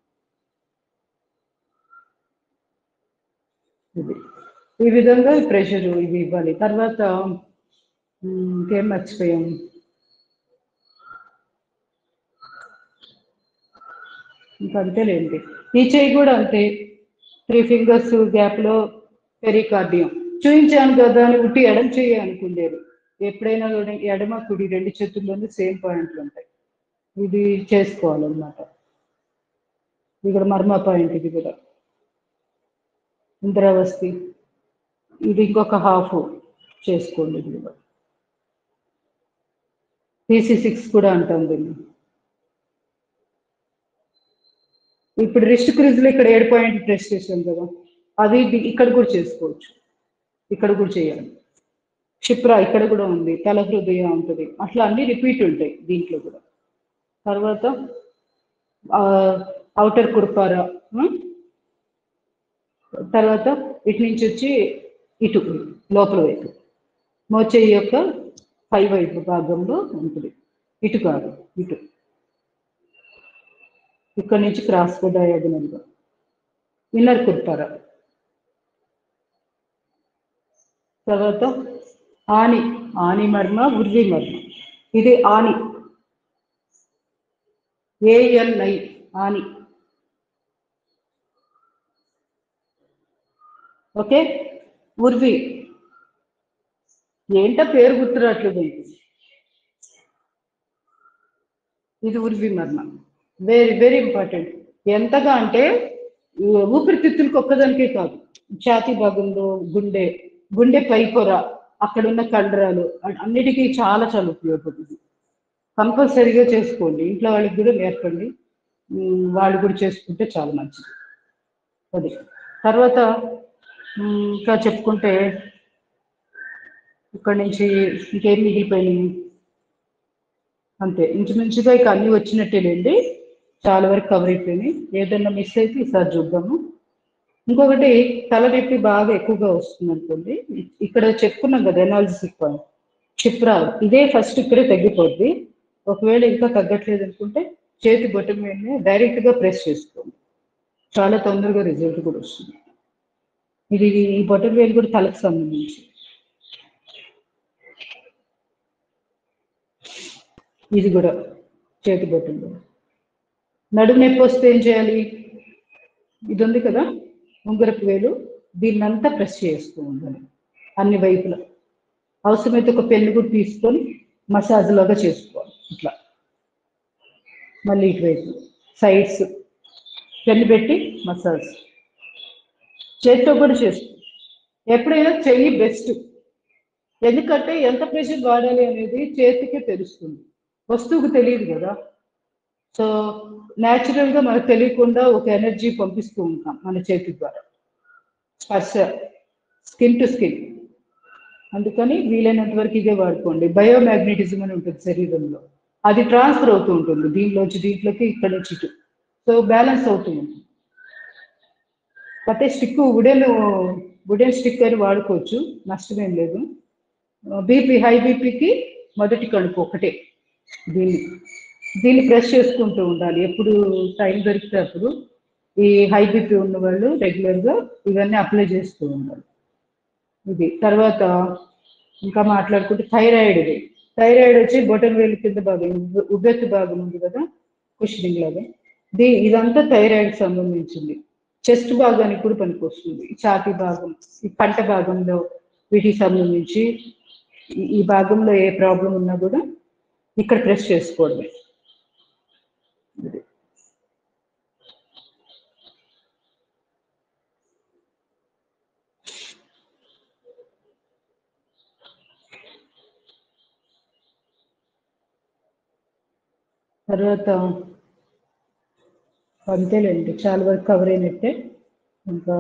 ఇది ఈ విధంగా ప్రెషర్ ఇవి ఇవ్వాలి తర్వాత ఉమ్, ఇంకేం మర్చిపోయాం ఇంకా అంతేలేండి ఈ చేయి కూడా అంతే త్రీ ఫింగర్స్ గ్యాప్లో పెరికార్డియం చూయించాను కదా అని ఉట్టి ఎడం చేయి అనుకుండేది ఎప్పుడైనా కూడా ఎడమ కుడి రెండు చేతుల్లోనూ సేమ్ పాయింట్లు ఉంటాయి ఇది చేసుకోవాలన్నమాట ఇక్కడ మర్మ పాయింట్ ఇది కూడా ఇంద్రావస్తి ఇది ఇంకొక హాఫ్ చేసుకోండి ఇది కూడా పీసీ సిక్స్ కూడా అంటాం దీన్ని ఇప్పుడు రిస్ట్ క్రిజ్లో ఇక్కడ ఏడు పాయింట్ ప్రెస్ చేసాం కదా అది ఇది ఇక్కడ కూడా చేసుకోవచ్చు ఇక్కడ కూడా చేయాలి క్షిప్ర ఇక్కడ కూడా ఉంది తల హృదయ ఉంటుంది అట్లా అన్ని రిపీట్ ఉంటాయి దీంట్లో కూడా తర్వాత అవుటర్ కుర్పార ఉం? తర్వాత ఇటు నుంచి వచ్చి ఇటు లోపల వైపు మోచేయి యొక్క పై వైపు భాగంలో ఉంటుంది ఇటు కాదు ఇటు ఇక్కడ నుంచి క్రాస్ డయాగనల్గా ఇన్నర్ కుర్పార తర్వాత ఆని ఆని మర్మ ఉర్వి మర్మ ఇది ఆని ఏఎన్ఐ ఆని ఓకే ఉర్వి ఏంటో పేరు గుర్తురాట్లేదు ఇది ఉర్వి మర్మ వెరీ వెరీ ఇంపార్టెంట్ ఎంతగా అంటే ఈ ఊపిరితిత్తులకు ఒక్కదానికే కాదు ఛాతీ భాగంలో గుండె గుండె పై పొర అక్కడ ఉన్న కండరాలు అ- అన్నిటికీ చాలా చాలా ఉపయోగపడుతుంది కంపల్సరీగా చేసుకోండి ఇంట్లో వాళ్ళకి కూడా నేర్పండి ఉమ్, వాళ్ళు కూడా చేసుకుంటే చాలా మంచిది అది తర్వాత ఉమ్, ఇంకా చెప్పుకుంటే ఇక్కడ నుంచి ఇంకేం మిగిలిపోయినాయి అంతే ఇంచుమించుగా ఇక అన్ని వచ్చినట్టేలేండి చాలా వరకు కవర్ అయిపోయినాయి ఏదన్నా మిస్ అయితే ఈసారి చూద్దాము ఇంకొకటి తలనొప్పి బాగా ఎక్కువగా వస్తుంది అనుకోండి ఇ- ఇక్కడ చెప్పుకున్నాం కదా ఎనాలిసిస్ పాయింట్ క్షిప్ర ఇదే ఫస్ట్ ఇక్కడే తగ్గిపోద్ది ఒకవేళ ఇంకా తగ్గట్లేదు అనుకుంటే చేతి బొట్టం మీద డైరెక్ట్ గా ప్రెస్ చేసుకోండి చాలా తొందరగా రిజల్ట్ కూడా వస్తుంది ఇది ఈ బొట్టం వేలు కూడా తలకు సంబంధించి ఇది కూడా చేతి బొట్టంలో నడుము నొప్పి వస్తే ఏం చేయాలి ఇది ఉంది కదా ఉంగరపు వేలు దీన్నంతా ప్రెస్ చేస్తూ ఉండాలి అన్ని వైపులా అవసరమైతే ఒక పెన్ను కూడా తీసుకొని మసాజ్ లాగా చేసుకోవాలి ఇట్లా మళ్ళీ ఇటువైపు సైడ్స్ పెన్ను పెట్టి మసాజ్ చేతితో కూడా చేసుకో ఎప్పుడైనా చెయ్యి బెస్ట్ ఎందుకంటే ఎంత ప్రెషర్ వాడాలి అనేది చేతికే తెలుస్తుంది వస్తువుకు తెలియదు కదా సో న్యాచురల్ గా మనకు తెలియకుండా ఒక ఎనర్జీ పంపిస్తూ ఉంటాం మన చేతి ద్వారా స్పర్శ స్కిన్ టు స్కిన్ అందుకని వీలైనంత వరకు ఇదే వాడుకోండి బయోమాగ్నెటిజం అని ఉంటుంది శరీరంలో అది ట్రాన్స్ఫర్ అవుతూ ఉంటుంది దీనిలోంచి దీంట్లోకి ఇక్కడ నుంచి ఇటు సో బ్యాలెన్స్ అవుతూ ఉంటుంది అయితే స్టిక్ వుడెన్ వుడెన్ స్టిక్ అని వాడుకోవచ్చు నష్టమేం లేదు బీపీ హై బీపీకి మొదటి కడుపు ఒకటే దీన్ని దీన్ని ప్రెస్ చేసుకుంటూ ఉండాలి ఎప్పుడు టైం దొరికితే అప్పుడు ఈ హై బీపీ ఉన్న వాళ్ళు రెగ్యులర్గా ఇవన్నీ అప్లై చేస్తూ ఉండాలి ఇది తర్వాత ఇంకా మాట్లాడుకుంటే థైరాయిడ్ ఇది థైరాయిడ్ వచ్చి బొటన్ వేలు కింద భాగం ఉబ్బె- ఉబ్బెత్తు భాగం ఉంది కదా కుషనింగ్ లాగా దీ ఇదంతా థైరాయిడ్ సంబంధించింది చెస్ట్ భాగానికి కూడా పనికొస్తుంది ఈ ఛాతీ భాగం ఈ పంట భాగంలో వీటికి సంబంధించి ఈ- ఈ భాగంలో ఏ ప్రాబ్లం ఉన్నా కూడా ఇక్కడ ప్రెస్ చేసుకోవడమే ఇది. తర్వాత అంతేలేండి చాలా వరకు కవర్ అయినట్టే ఇంకా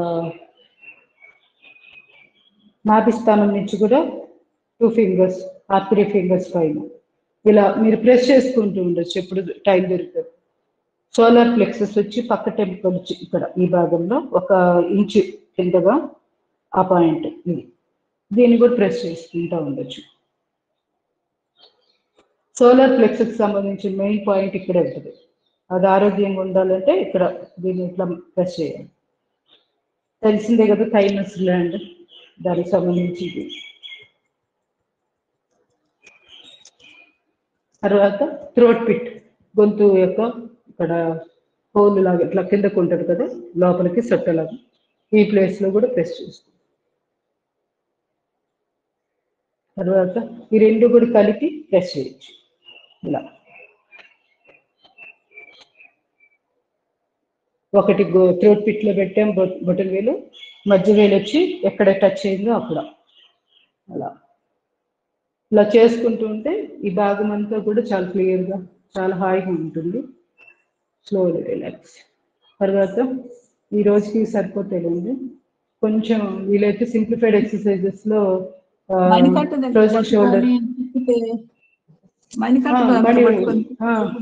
నాభి స్థానం నుంచి కూడా టూ ఫింగర్స్ ఆ త్రీ ఫింగర్స్ పైన ఇలా మీరు ప్రెస్ చేసుకుంటూ ఉండొచ్చు ఎప్పుడు టైం దొరుకుతుంది సోలార్ ప్లెక్సెస్ వచ్చి పక్క టెంపుల్ వచ్చి ఇక్కడ ఈ భాగంలో ఒక ఇంచు కిందగా ఆ పాయింట్ ఇది దీన్ని కూడా ప్రెస్ చేసుకుంటూ ఉండొచ్చు సోలార్ ప్లెక్స్కి సంబంధించిన మెయిన్ పాయింట్ ఇక్కడే ఉంటుంది అది ఆరోగ్యంగా ఉండాలంటే ఇక్కడ దీన్ని ఇట్లా ప్రెస్ చేయాలి తెలిసిందే కదా థైమస్ ల్యాండ్ దానికి సంబంధించి ఇది తర్వాత థ్రోట్ పిట్ గొంతు యొక్క ఇక్కడ హోల్ లాగా ఇట్లా కిందకు ఉంటుంది కదా లోపలికి సొట్టలాగా ఈ ప్లేస్ లో కూడా ప్రెస్ చేస్తాం తర్వాత ఈ రెండు కూడా కలిపి ప్రెస్ చేయొచ్చు ఇలా ఒకటి థ్రోట్ పిట్ లో పెట్టాం బొటన్ వేలు మధ్య వేలు వచ్చి ఎక్కడ టచ్ అయిందో అక్కడ అలా ఇలా చేసుకుంటూ ఉంటే ఈ భాగం అంతా కూడా చాలా క్లియర్ గా చాలా హాయిగా ఉంటుంది స్లోలీ రిలాక్స్ తర్వాత ఈ రోజుకి సరిపోతాయండి కొంచెం వీలైతే సింప్లిఫైడ్ ఎక్సర్సైజెస్ లో మణికట్టు దగ్గర ఫ్రోజన్ షోల్డర్ పట్టుకొని తిప్పితే మణికట్టు దగ్గర పట్టుకొని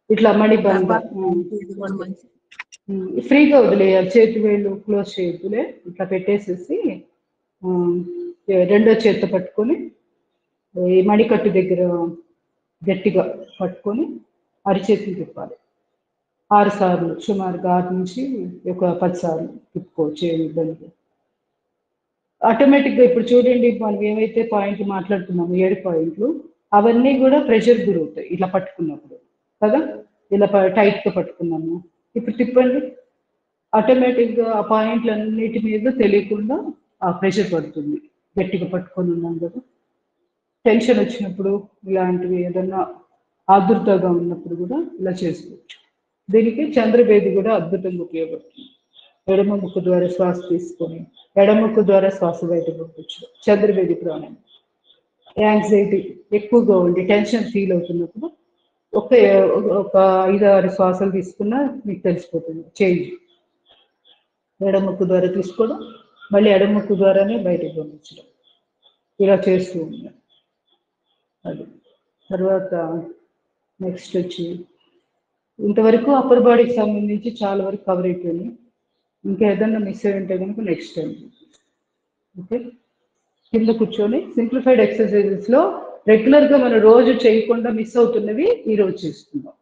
ఇట్లా మణిబంధ ఇది కూడా మంచి ఉమ్, ఫ్రీగా వదిలేయాలి చేతి వేళ్ళు క్లోజ్ చేయొద్దులే ఇట్లా పెట్టేసేసి ఆ, రెండో చేత్తో పట్టుకొని ఈ మణికట్టు దగ్గర గట్టిగా పట్టుకొని అరిచేతిని తిప్పాలి ఆరు సార్లు సుమారుగా ఆరు నుంచి ఒక పది సార్లు తిప్పుకోవచ్చు ఏమి ఇబ్బంది లేదు. ఆటోమేటిక్గా ఇప్పుడు చూడండి మనం ఏమైతే పాయింట్ మాట్లాడుతున్నామో ఏడు పాయింట్లు అవన్నీ కూడా ప్రెషర్ గురవుతాయి ఇట్లా పట్టుకున్నప్పుడు కదా ఇలా ప- tight గా పట్టుకున్నాము ఇప్పుడు తిప్పండి ఆటోమేటిక్గా ఆ పాయింట్లన్నిటి మీద తెలియకుండా ఆ ప్రెషర్ పడుతుంది గట్టిగా పట్టుకొని ఉన్నాం కదా టెన్షన్ వచ్చినప్పుడు ఇలాంటివి ఏదన్నా ఆదుర్తగా ఉన్నప్పుడు కూడా ఇలా చేసుకోవచ్చు దీనికి చంద్రభేది కూడా అద్భుతంగా ఉపయోగపడుతుంది ఎడమ ముక్కు ద్వారా శ్వాస తీసుకొని ఎడమ ముక్కు ద్వారా శ్వాస బయట పంపించు చంద్రభేది ప్రాణాయం యాంగ్జైటీ ఎక్కువగా ఉండి టెన్షన్ ఫీల్ అవుతున్నప్పుడు ఒక ఒక ఐదు ఆరు శ్వాసలు తీసుకున్నా మీకు తెలిసిపోతుంది చేంజ్ ఎడముక్కు ద్వారా తీసుకోవడం మళ్ళీ ఎడముక్కు ద్వారానే బయటకు పంపించడం ఇలా చేస్తూ ఉన్నాం అది తర్వాత నెక్స్ట్ వచ్చి ఇంతవరకు అప్పర్ బాడీకి సంబంధించి చాలా వరకు కవర్ అయిపోయింది ఇంకా ఏదన్నా మిస్ అయి ఉంటే కనుక నెక్స్ట్ టైం ఓకే కింద కూర్చొని సింప్లిఫైడ్ ఎక్సర్సైజెస్ లో రెగ్యులర్ గా మనం రోజు చేయకుండా మిస్ అవుతున్నవి ఈ రోజు చేసుకుందాం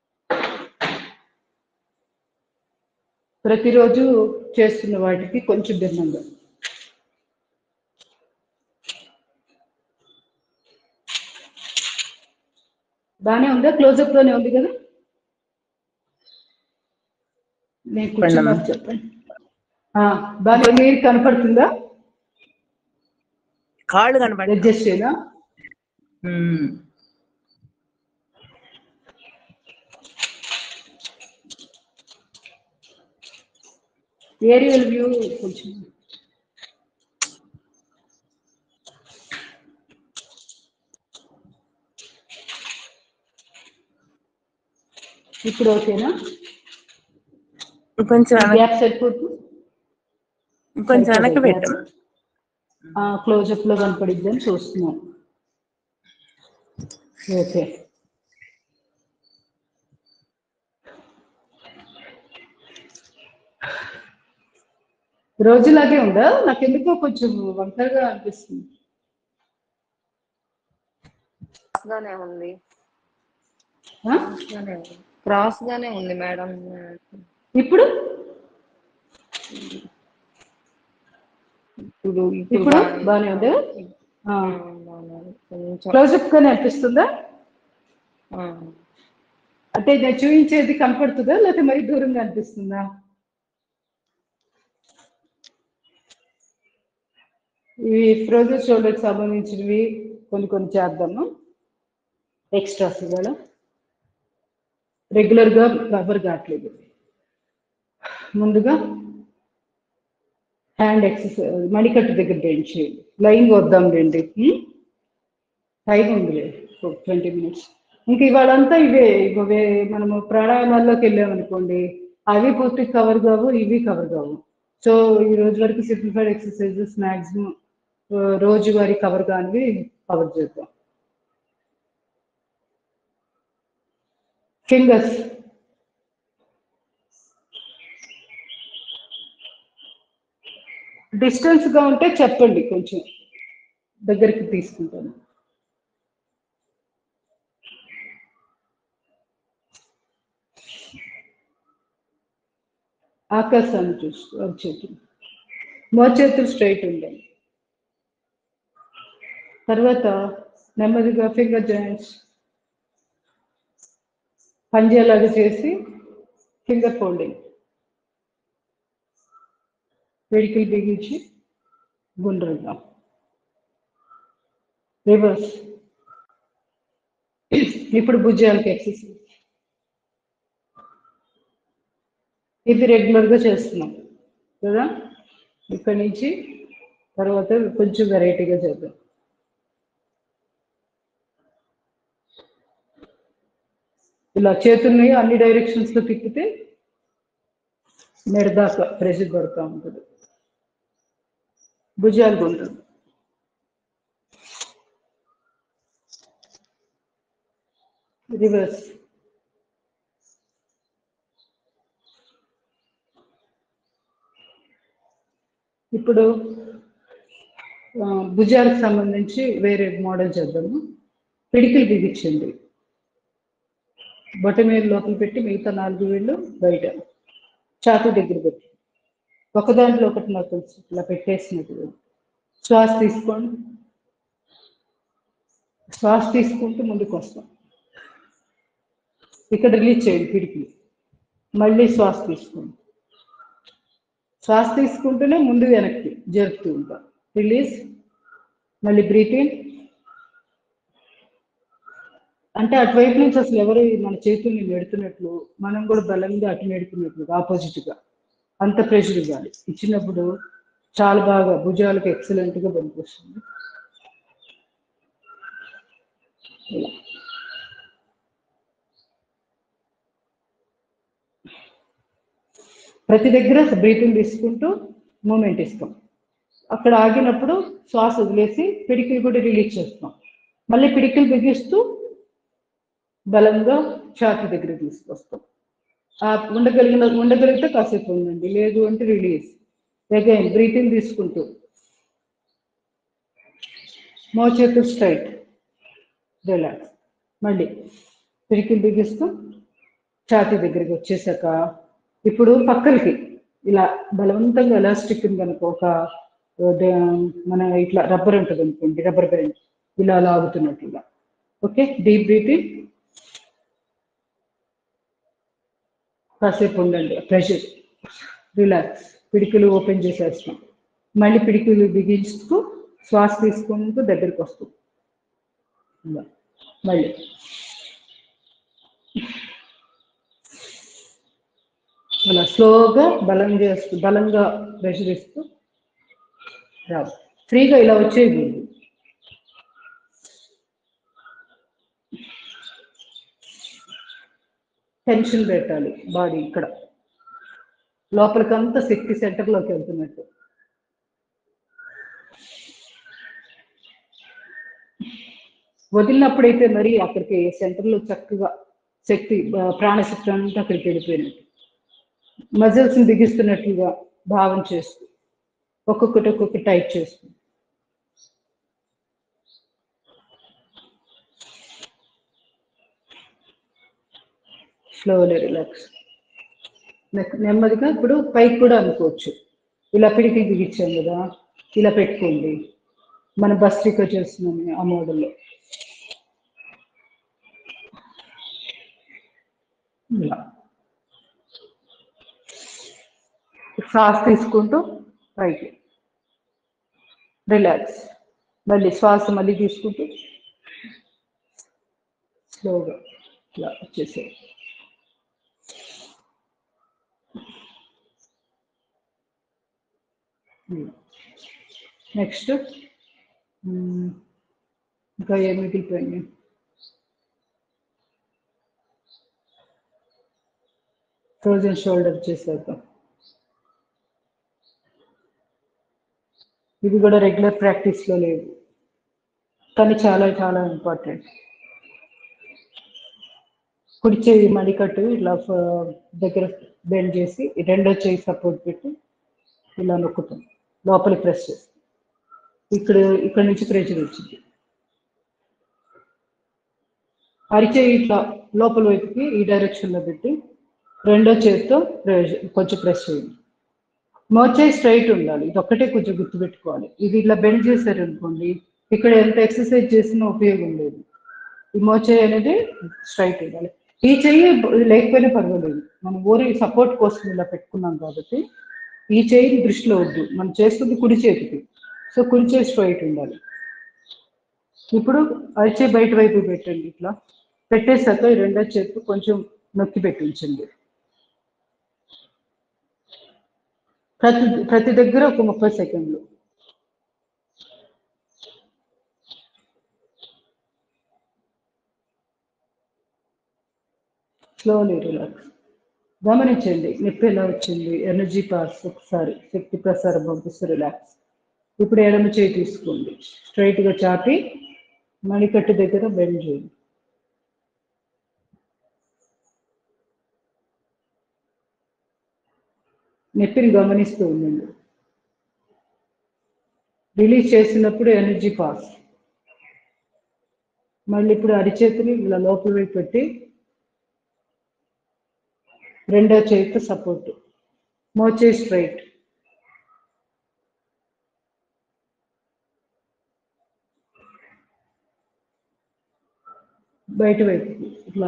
ప్రతిరోజు చేస్తున్న వాటికి కొంచెం భిన్నంగా బానే ఉందా క్లోజప్ లోనే ఉంది కదా నేను కూర్చున్నారు చెప్పండి ఆ, బానే మీరు కనపడుతుందా కాళ్ళు కనబడి అడ్జస్ట్ చేయనా ఏరియల్ వ్యూ కొంచెం ఇప్పుడు ఓకేనా కొంచెం వెనక్కి- గ్యాప్ సరిపోతుంది కొంచెం వెనక్కి పెట్టాం క్లోజప్ లో కనపడిద్ది అని చూస్తున్నాను ఓకే రోజులాగే ఉందా నాకు ఎందుకో కొంచెం వంకరగా అనిపిస్తుంది గానే ఉంది ఆ? క్రాస్ గానే ఉంది మేడం ఇప్పుడు ఇప్పుడు ఇప్పుడు బానే ఉంది ఆ, బాగానే ఉంది. కొంచెం క్లోజప్ గానే అనిపిస్తుందా ఆ, అంటే నేను చూపించేది కనపడుతుందా లేకపోతే మరీ దూరంగా అనిపిస్తుందా ఇవి ఫ్రోజన్ షోల్డర్కి సంబంధించినవి కొన్ని కొన్ని చేద్దాము ఎక్స్ట్రాస్ ఇవాళ రెగ్యులర్గా కవర్ కావట్లేదు ముందుగా హ్యాండ్ ఎక్సర్సైజ్ మణికట్టు దగ్గర బెండ్ చేయండి లైన్ వద్దాం రండి టైం ఉంది ట్వంటీ మినిట్స్ ఇంక ఇవాళంతా ఇవే ఇవే మనము ప్రాణాయామాల్లోకి వెళ్ళామనుకోండి అవి పూర్తి కవర్ కావు ఇవి కవర్ కావు సో ఈ రోజు వరకు సింప్లిఫైడ్ ఎక్సర్సైజెస్ మ్యాక్సిమం రోజువారీ కవర్ కానివి కవర్ చేద్దాం ఫింగర్స్ డిస్టెన్స్ గా ఉంటే చెప్పండి కొంచెం దగ్గరికి తీసుకుంటాను ఆకాశాన్ని చూస్తూ అరిచేతులు మోచేతులు స్ట్రైట్ ఉండాలి తర్వాత నెమ్మదిగా ఫింగర్ జాయింట్స్ పంజేలాగా చేసి ఫింగర్ ఫోల్డింగ్ పిడికిలు బిగించి గుండ్రంగా రివర్స్ ఇప్పుడు భుజాలకి ఎక్సర్సైజ్ ఇది రెగ్యులర్గా చేస్తున్నాం కదా ఇక్కడి నుంచి తర్వాత కొంచెం వెరైటీగా చేద్దాం ఇలా చేతుల్ని అన్ని డైరెక్షన్స్ లో తిప్పితే మెడదాకా ప్రెషర్ పడుతూ ఉంటుంది భుజాలు గుంటుంది రివర్స్ ఇప్పుడు ఆ, భుజాలకు సంబంధించి వేరే మోడల్ చేద్దాము పిడికిలు బిగించండి బొటమేలు లోపల పెట్టి మిగతా నాలుగు వేళ్ళు బయట ఛాతీ దగ్గర పెట్టి ఒక దాంట్లో ఒకటి నాకు తెలుసు ఇట్లా పెట్టేసినట్టు శ్వాస తీసుకోండి శ్వాస తీసుకుంటూ ముందుకు వస్తాం ఇక్కడ రిలీజ్ చేయండి పిడికిలు మళ్ళీ శ్వాస తీసుకోండి శ్వాస తీసుకుంటూనే ముందు వెనక్కి జరుపుతూ ఉంటాం రిలీజ్ మళ్ళీ బ్రీతింగ్ అంటే అటువైపు నుంచి అసలు ఎవరు మన చేతుల్ని నెడుతున్నట్లు మనం కూడా బలంగా అటు నెడుతున్నట్లు ఆపోజిట్ గా అంత ప్రెషర్ ఇవ్వాలి ఇచ్చినప్పుడు చాలా బాగా భుజాలకు ఎక్సలెంట్ గా పనికొస్తుంది ఇలా ప్రతి దగ్గర బ్రీతింగ్ తీసుకుంటూ మూమెంట్ ఇస్తాం అక్కడ ఆగినప్పుడు శ్వాస వదిలేసి పిడికిలు కూడా రిలీజ్ చేస్తాం మళ్ళీ పిడికిలు బిగిస్తూ బలంగా ఛాతి దగ్గర తీసుకొస్తాం ఆ ఉండగలిగిన ఉండగలిగితే కాసేపు ఉండండి లేదు అంటే రిలీజ్ అగైన్ బ్రీతింగ్ తీసుకుంటూ మోచేతు స్ట్రైట్ రిలాక్స్ మళ్ళీ పిడికిలు బిగిస్తూ ఛాతీ దగ్గరికి వచ్చేసాక ఇప్పుడు పక్కలకి ఇలా బలవంతంగా ఎలాస్టిక్ కనుక ఒక ద- మన ఇట్లా రబ్బర్ ఉంటుంది అనుకోండి రబ్బర్ బ్యాండ్ ఇలా లాగుతున్నట్లుగా ఓకే డీప్ బ్రీతింగ్ కాసేపు ఉండండి ప్రెషర్ రిలాక్స్ పిడికిలు ఓపెన్ చేసేస్తాం మళ్ళీ పిడికిలు బిగించుతూ శ్వాస తీసుకుంటూ దగ్గరికి వస్తాం ఇలా. మళ్ళీ అలా స్లోగా బలం చేస్తూ బలంగా ప్రెషర్ ఇస్తూ రాదు ఫ్రీగా ఇలా వచ్చేది టెన్షన్ పెట్టాలి బాడీ ఇక్కడ లోపలికంతా శక్తి సెంటర్లోకి వెళ్తున్నట్టు వదిలినప్పుడైతే మరి అక్కడికి సెంటర్లో చక్కగా శక్తి ఆ, ప్రాణశక్తి అంతా అక్కడికి వెళ్ళిపోయినట్టు మజిల్స్ బిగిస్తున్నట్లుగా భావం చేస్తూ ఒక్కొక్కటి ఒక్కొక్కటి టైట్ చేస్తూ స్లోలీ రిలాక్స్ నెమ్మదిగా ఇప్పుడు పైకి కూడా అనుకోవచ్చు ఇలా పిడికి బిగించాం కదా ఇలా పెట్టుకోండి మన బస్ట్రిక చేస్తున్నాం ఆ మోడల్లో ఇలా శ్వాస తీసుకుంటూ పైకి రిలాక్స్ మళ్ళీ శ్వాస మళ్ళీ తీసుకుంటూ స్లోగా ఇలా వచ్చేసే నెక్స్ట్ ఇంకా ఏం మిగిలిపోయింది ఫ్రోజన్ షోల్డర్ చేశాక ఇది కూడా రెగ్యులర్ ప్రాక్టీస్లో లేవు కానీ చాలా చాలా ఇంపార్టెంట్ కుడి చేయి మడికట్టు ఇట్లా ఫ- దగ్గర బెండ్ చేసి ఈ రెండో చేయి సపోర్ట్ పెట్టి ఇలా నొక్కుతాం లోపలికి ప్రెస్ చేస్తాం ఇక్కడ ఇక్కడ నుంచి ప్రెషర్ వచ్చింది అరిచేయి ఇట్లా లోపల వైపుకి ఈ డైరెక్షన్లో పెట్టి రెండో చేతితో ప్రెషర్ కొంచెం ప్రెస్ చేయండి మోచేయి స్ట్రైట్ ఉండాలి ఇది ఒక్కటే కొంచెం గుర్తుపెట్టుకోవాలి ఇది ఇట్లా బెండ్ చేశారు అనుకోండి ఇక్కడ ఎంత ఎక్సర్సైజ్ చేసినా ఉపయోగం లేదు ఈ మోచేయి అనేది స్ట్రైట్ ఉండాలి ఈ చెయ్యి లేకపోయినా పర్వాలేదు మనం ఊరి సపోర్ట్ కోసం ఇలా పెట్టుకున్నాం కాబట్టి ఈ చెయ్యిని దృష్టిలో వద్దు మనం చేస్తుంది కుడి చేతికి సో కుడి చేయి స్ట్రైట్ ఉండాలి ఇప్పుడు అరిచే బయట వైపు పెట్టండి ఇట్లా పెట్టేశాక ఈ రెండో చేతి కొంచెం నొక్కి పెట్టించండి ప్రతి ప్రతి దగ్గర ఒక ముప్పై సెకండ్లు స్లోలీ రిలాక్స్ గమనించండి నొప్పి ఎలా వచ్చింది ఎనర్జీ పాస్ ఒకసారి శక్తి ప్రసారం పంపిస్తూ రిలాక్స్ ఇప్పుడు ఎడమ చేయి తీసుకోండి స్ట్రైట్ గా చాపి మణికట్టు దగ్గర బెండ్ చేయండి నొప్పిని గమనిస్తూ ఉండండి రిలీజ్ చేసినప్పుడు ఎనర్జీ పాస్ మళ్ళీ ఇప్పుడు అరిచేతిని ఇలా లోపల వైపు పెట్టి రెండో చేతితో సపోర్ట్ మోచే స్ట్రైట్ బయట వైపు ఇట్లా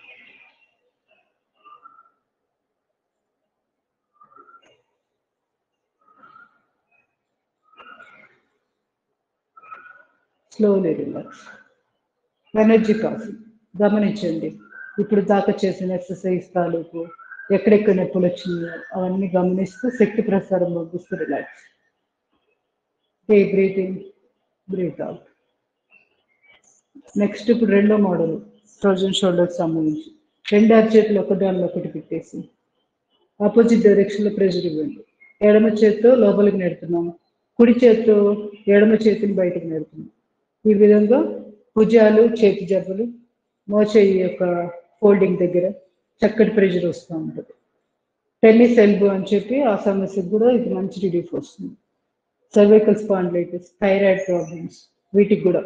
స్లోలీ రిలాక్స్ ఎనర్జీ పాసింగ్ గమనించండి ఇప్పుడు దాకా చేసిన ఎక్సర్సైజ్ తాలూకు ఎక్కడెక్కడ నొప్పులు వచ్చినాయో అవన్నీ గమనిస్తూ శక్తి ప్రసారం పంపిస్తూ రిలాక్స్ ఏ బ్రీతింగ్ బ్రీత్ అవుట్ నెక్స్ట్ ఇప్పుడు రెండో మోడల్ ఫ్రోజన్ షోల్డర్కి సంబంధించి రెండు అరచేతులు ఒకదానిలో ఒకటి పెట్టేసి ఆపోజిట్ డైరెక్షన్లో ప్రెషర్ ఇవ్వండి ఎడమ చేత్తో లోపలికి నెడుతున్నాము కుడి చేత్తో ఎడమ చేతిని బయటకు నెడుతున్నాం ఈ విధంగా భుజాలు చేతి జబ్బులు మోచేయి యొక్క ఫోల్డింగ్ దగ్గర చక్కటి ప్రెషర్ వస్తూ ఉంటుంది టెన్నిస్ ఎల్బో అని చెప్పి ఆ సమస్యకు కూడా ఇది మంచి రిలీఫ్ వస్తుంది సర్వైకల్ స్పాండ్లైటిస్ థైరాయిడ్ ప్రాబ్లమ్స్ వీటికి కూడా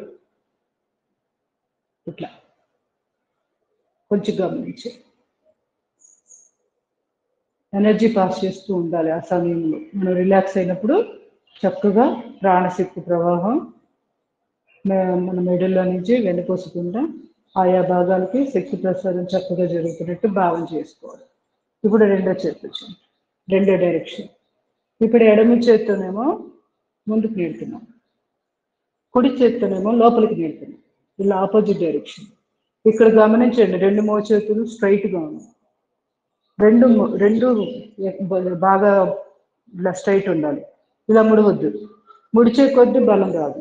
ఇట్లా కొంచెం గమనించి ఎనర్జీ పాస్ చేస్తూ ఉండాలి ఆ సమయంలో మనం రిలాక్స్ అయినప్పుడు చక్కగా ప్రాణశక్తి ప్రవాహం మే- మన మెడల్లో నుంచి వెనుకొసకుండా ఆయా భాగాలకి శక్తి ప్రసారం చక్కగా జరుగుతున్నట్టు భావన చేసుకోవాలి ఇప్పుడు రెండో చేతి వచ్చింది రెండో డైరెక్షన్ ఇప్పుడు ఎడమ చేత్తోనేమో ముందుకు నేడుతున్నాం కుడి చేత్తోనేమో లోపలికి నేడుతున్నాం ఇలా ఆపోజిట్ డైరెక్షన్ ఇక్కడ గమనించండి రెండు మోచేతులు స్ట్రైట్గా ఉన్నాయి రెండు మొ- రెండు ఎ- బాగా ఇలా స్ట్రైట్ ఉండాలి ఇలా ముడవద్దు ముడిచే కొద్ది బలం రాదు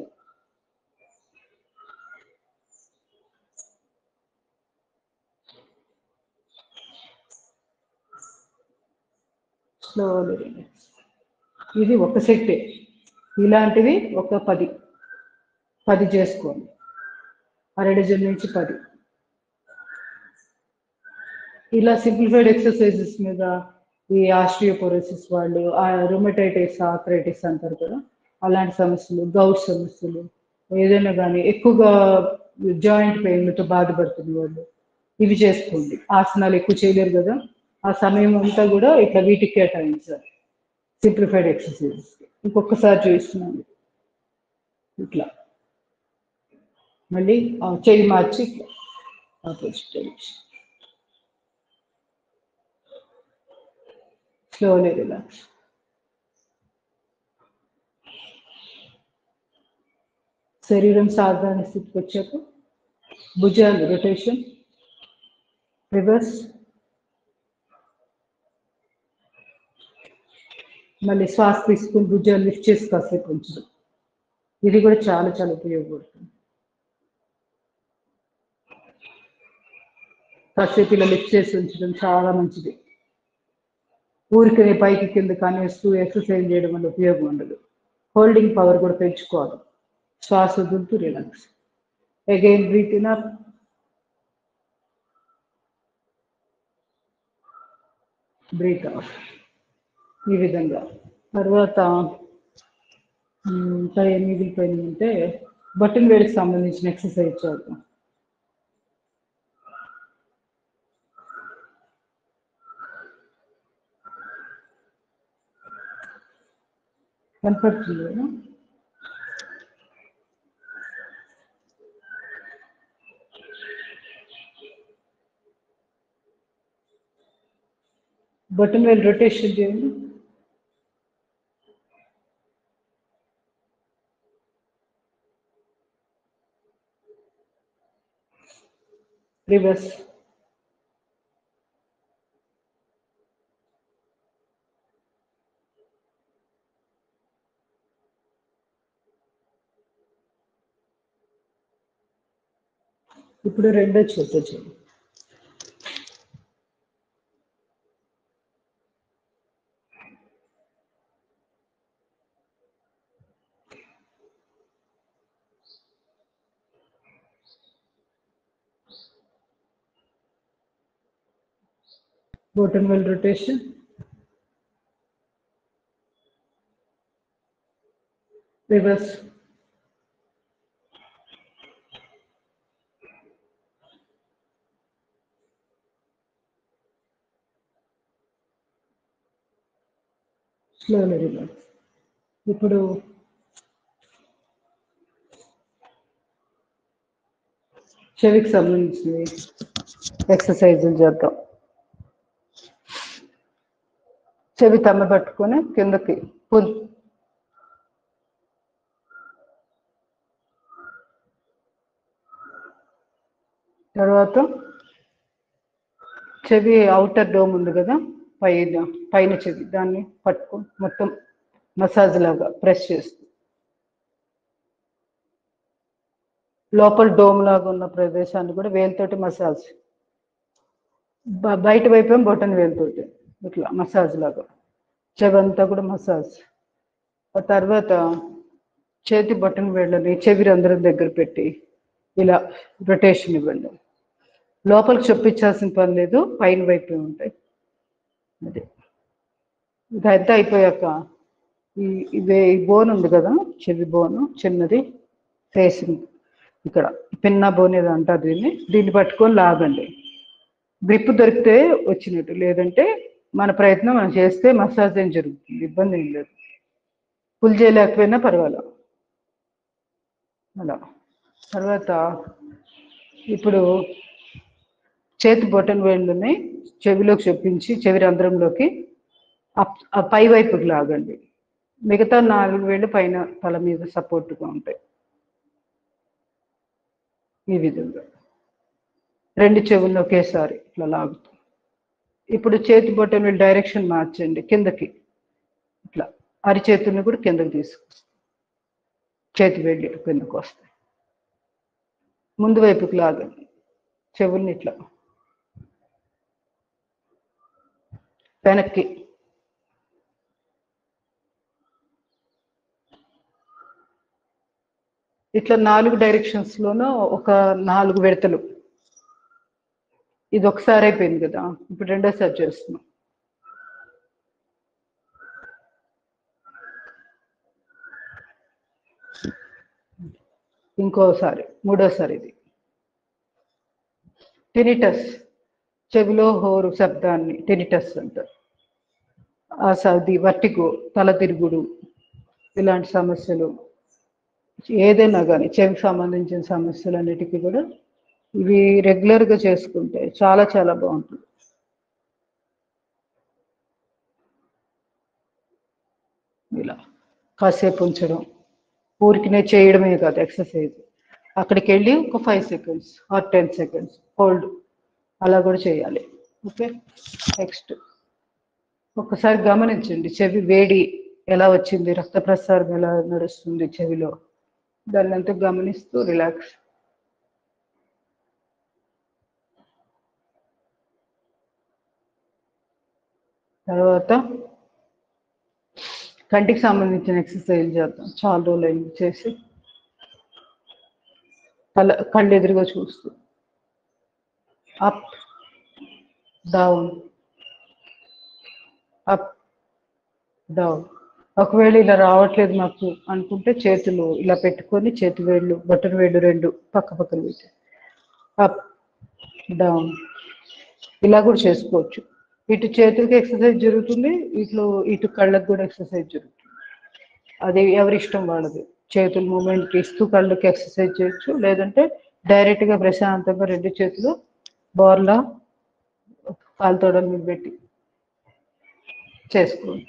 స్లోలీ ఇది ఒక సెట్టే ఇలాంటివి ఒక పది పది చేసుకోండి అరడజన్ నుంచి పది ఇలా సింప్లిఫైడ్ ఎక్సర్సైజెస్ మీద ఈ ఆస్ట్రియోపోరోసిస్ వాళ్ళు ఆ రొమటైటిస్ ఆథరైటిస్ అంటారు కదా అలాంటి సమస్యలు గౌట్ సమస్యలు ఏదైనా కానీ ఎక్కువగా జాయింట్ పెయిన్లతో బాధపడుతున్న వాళ్ళు ఇవి చేసుకోండి ఆసనాలు ఎక్కువ చేయలేరు కదా ఆ సమయం అంతా కూడా ఇట్లా వీటికి కేటాయించాలి సింప్లిఫైడ్ ఎక్సర్సైజెస్ ఇంకొకసారి చూస్తున్నాను ఇట్లా మళ్ళీ ఆ చెయ్యి మార్చి ఇట్లా ఆపోజిట్ డైరెక్షన్ స్లోలీ రిలాక్స్ శరీరం సాధారణ స్థితికి వచ్చాక భుజాలు రొటేషన్ రివర్స్ మళ్ళీ శ్వాస తీసుకుని భుజాలు లిఫ్ట్ చేసి కాసేపు ఉంచడం ఇది కూడా చాలా చాలా ఉపయోగపడుతుంది కాసేపు ఇలా లిఫ్ట్ చేసి ఉంచడం చాలా మంచిది ఊరికనే పైకి కింద కానేస్తూ ఎక్సర్సైజ్ చేయడం వల్ల ఉపయోగం ఉండదు హోల్డింగ్ పవర్ కూడా పెంచుకోవాలి శ్వాస వదులుతూ relax again breath in up breath out ఈ విధంగా తర్వాత మ్, ఇంకా ఏం మిగిలిపోయింది అంటే బటన్ వేడికి సంబంధించిన ఎక్సర్సైజ్ చేద్దాం కనపడుతుంది కదా బటన్ వేల్ రొటేషన్ చేయండి రివర్స్ ఇప్పుడు రెండో చేత చేయండి bottom wheel rotation reverse slowly relax ఇప్పుడు చెవికి సంబంధించి ఎక్సర్సైజులు చేద్దాం చెవి తమ్మ పట్టుకొని కిందకి పుల్ తర్వాత చెవి అవుటర్ డోమ్ ఉంది కదా పైన పైన చెవి దాన్ని పట్టుకో మొత్తం మసాజ్ లాగా ప్రెస్ చేస్తూ లోపల డోమ్ లాగా ఉన్న ప్రదేశాన్ని కూడా వేలుతోటి మసాజ్ బ- బయట వైపు ఏమో బొటన్ వేలుతోటి ఇట్లా మసాజ్ లాగా చెవి అంతా కూడా మసాజ్ ఆ తర్వాత చేతి బొటన్ వేళ్ళని చెవి రంధ్రం దగ్గర పెట్టి ఇలా రొటేషన్ ఇవ్వండి లోపలికి చొప్పించాల్సిన పని లేదు పైన వైపే ఉంటాయి అది ఇదంతా అయిపోయాక ఈ ఇవే ఈ బోన్ ఉంది కదా చెవి బోను చిన్నది ఫేసింగ్ ఇక్కడ పిన్న బోన్ ఏదో అంటారు దీన్ని దీన్ని పట్టుకొని లాగండి గ్రిప్ దొరికితే వచ్చినట్టు లేదంటే మన ప్రయత్నం మనం చేస్తే మసాజ్ ఏం జరుగుతుంది ఇబ్బంది ఏం లేదు పుల్ చేయలేకపోయినా పర్వాలేదు అలా తర్వాత ఇప్పుడు చేతి బొటన్ వేళ్ళని చెవిలోకి చొప్పించి చెవి రంధ్రంలోకి అప్- ఆ పై వైపుకి లాగండి మిగతా నాలుగు వేళ్ళు పైన తల మీద సపోర్ట్గా ఉంటాయి ఈ విధంగా రెండు చెవుల్లో ఒకేసారి ఇట్లా లాగుతూ ఇప్పుడు చేతి బొటన్ వేలు డైరెక్షన్ మార్చండి కిందకి ఇట్లా అరిచేతుల్ని కూడా కిందకి తీసుకొస్తాం చేతి వేళ్ళు కిందకు వస్తాయి ముందు వైపుకి లాగండి చెవుల్ని ఇట్లా వెనక్కి ఇట్లా నాలుగు డైరెక్షన్స్ లోనూ ఒక నాలుగు విడతలు ఇది ఒకసారి అయిపోయింది కదా ఇప్పుడు రెండోసారి చేస్తున్నాం ఇంకోసారి మూడోసారి ఇది టెనిటస్ చెవిలో హోరు శబ్దాన్ని టెనిటస్ అంటారు ఆ సర్ది వర్టిగో తల తిరుగుడు ఇలాంటి సమస్యలు ఏదైనా కానీ చెవికి సంబంధించిన సమస్యలన్నిటికీ కూడా ఇవి రెగ్యులర్గా చేసుకుంటే చాలా చాలా బాగుంటుంది ఇలా కాసేపు ఉంచడం ఊరికినే చేయడమే కాదు ఎక్సర్సైజ్ అక్కడికి వెళ్ళి ఒక five seconds or ten seconds hold అలా కూడా చేయాలి ఓకే నెక్స్ట్ ఒకసారి గమనించండి చెవి వేడి ఎలా వచ్చింది రక్త ప్రసారం ఎలా నడుస్తుంది చెవిలో దాన్ని అంతా గమనిస్తూ రిలాక్స్ తర్వాత కంటికి సంబంధించిన ఎక్సర్సైజ్ చేద్దాం చాలా రోజులు అయింది చేసి కళ్ళ కళ్ళు ఎదురుగా చూస్తూ అప్ డౌన్ అప్ డౌన్ ఒకవేళ ఇలా రావట్లేదు నాకు అనుకుంటే చేతులు ఇలా పెట్టుకొని చేతి వేళ్ళు బటన్ వేళ్ళు రెండు పక్క పక్కన పెట్టి అప్ డౌన్ ఇలా కూడా చేసుకోవచ్చు ఇటు చేతులకి ఎక్సర్సైజ్ జరుగుతుంది ఇటు ఇటు కళ్ళకు కూడా ఎక్సర్సైజ్ జరుగుతుంది అది ఎవరి ఇష్టం వాళ్ళది చేతులు మూమెంట్ ఇస్తూ కళ్ళకి ఎక్సర్సైజ్ చేయొచ్చు లేదంటే డైరెక్ట్ గా ప్రశాంతంగా రెండు చేతులు బోర్లా కాలు తోడల మీద పెట్టి చేసుకోండి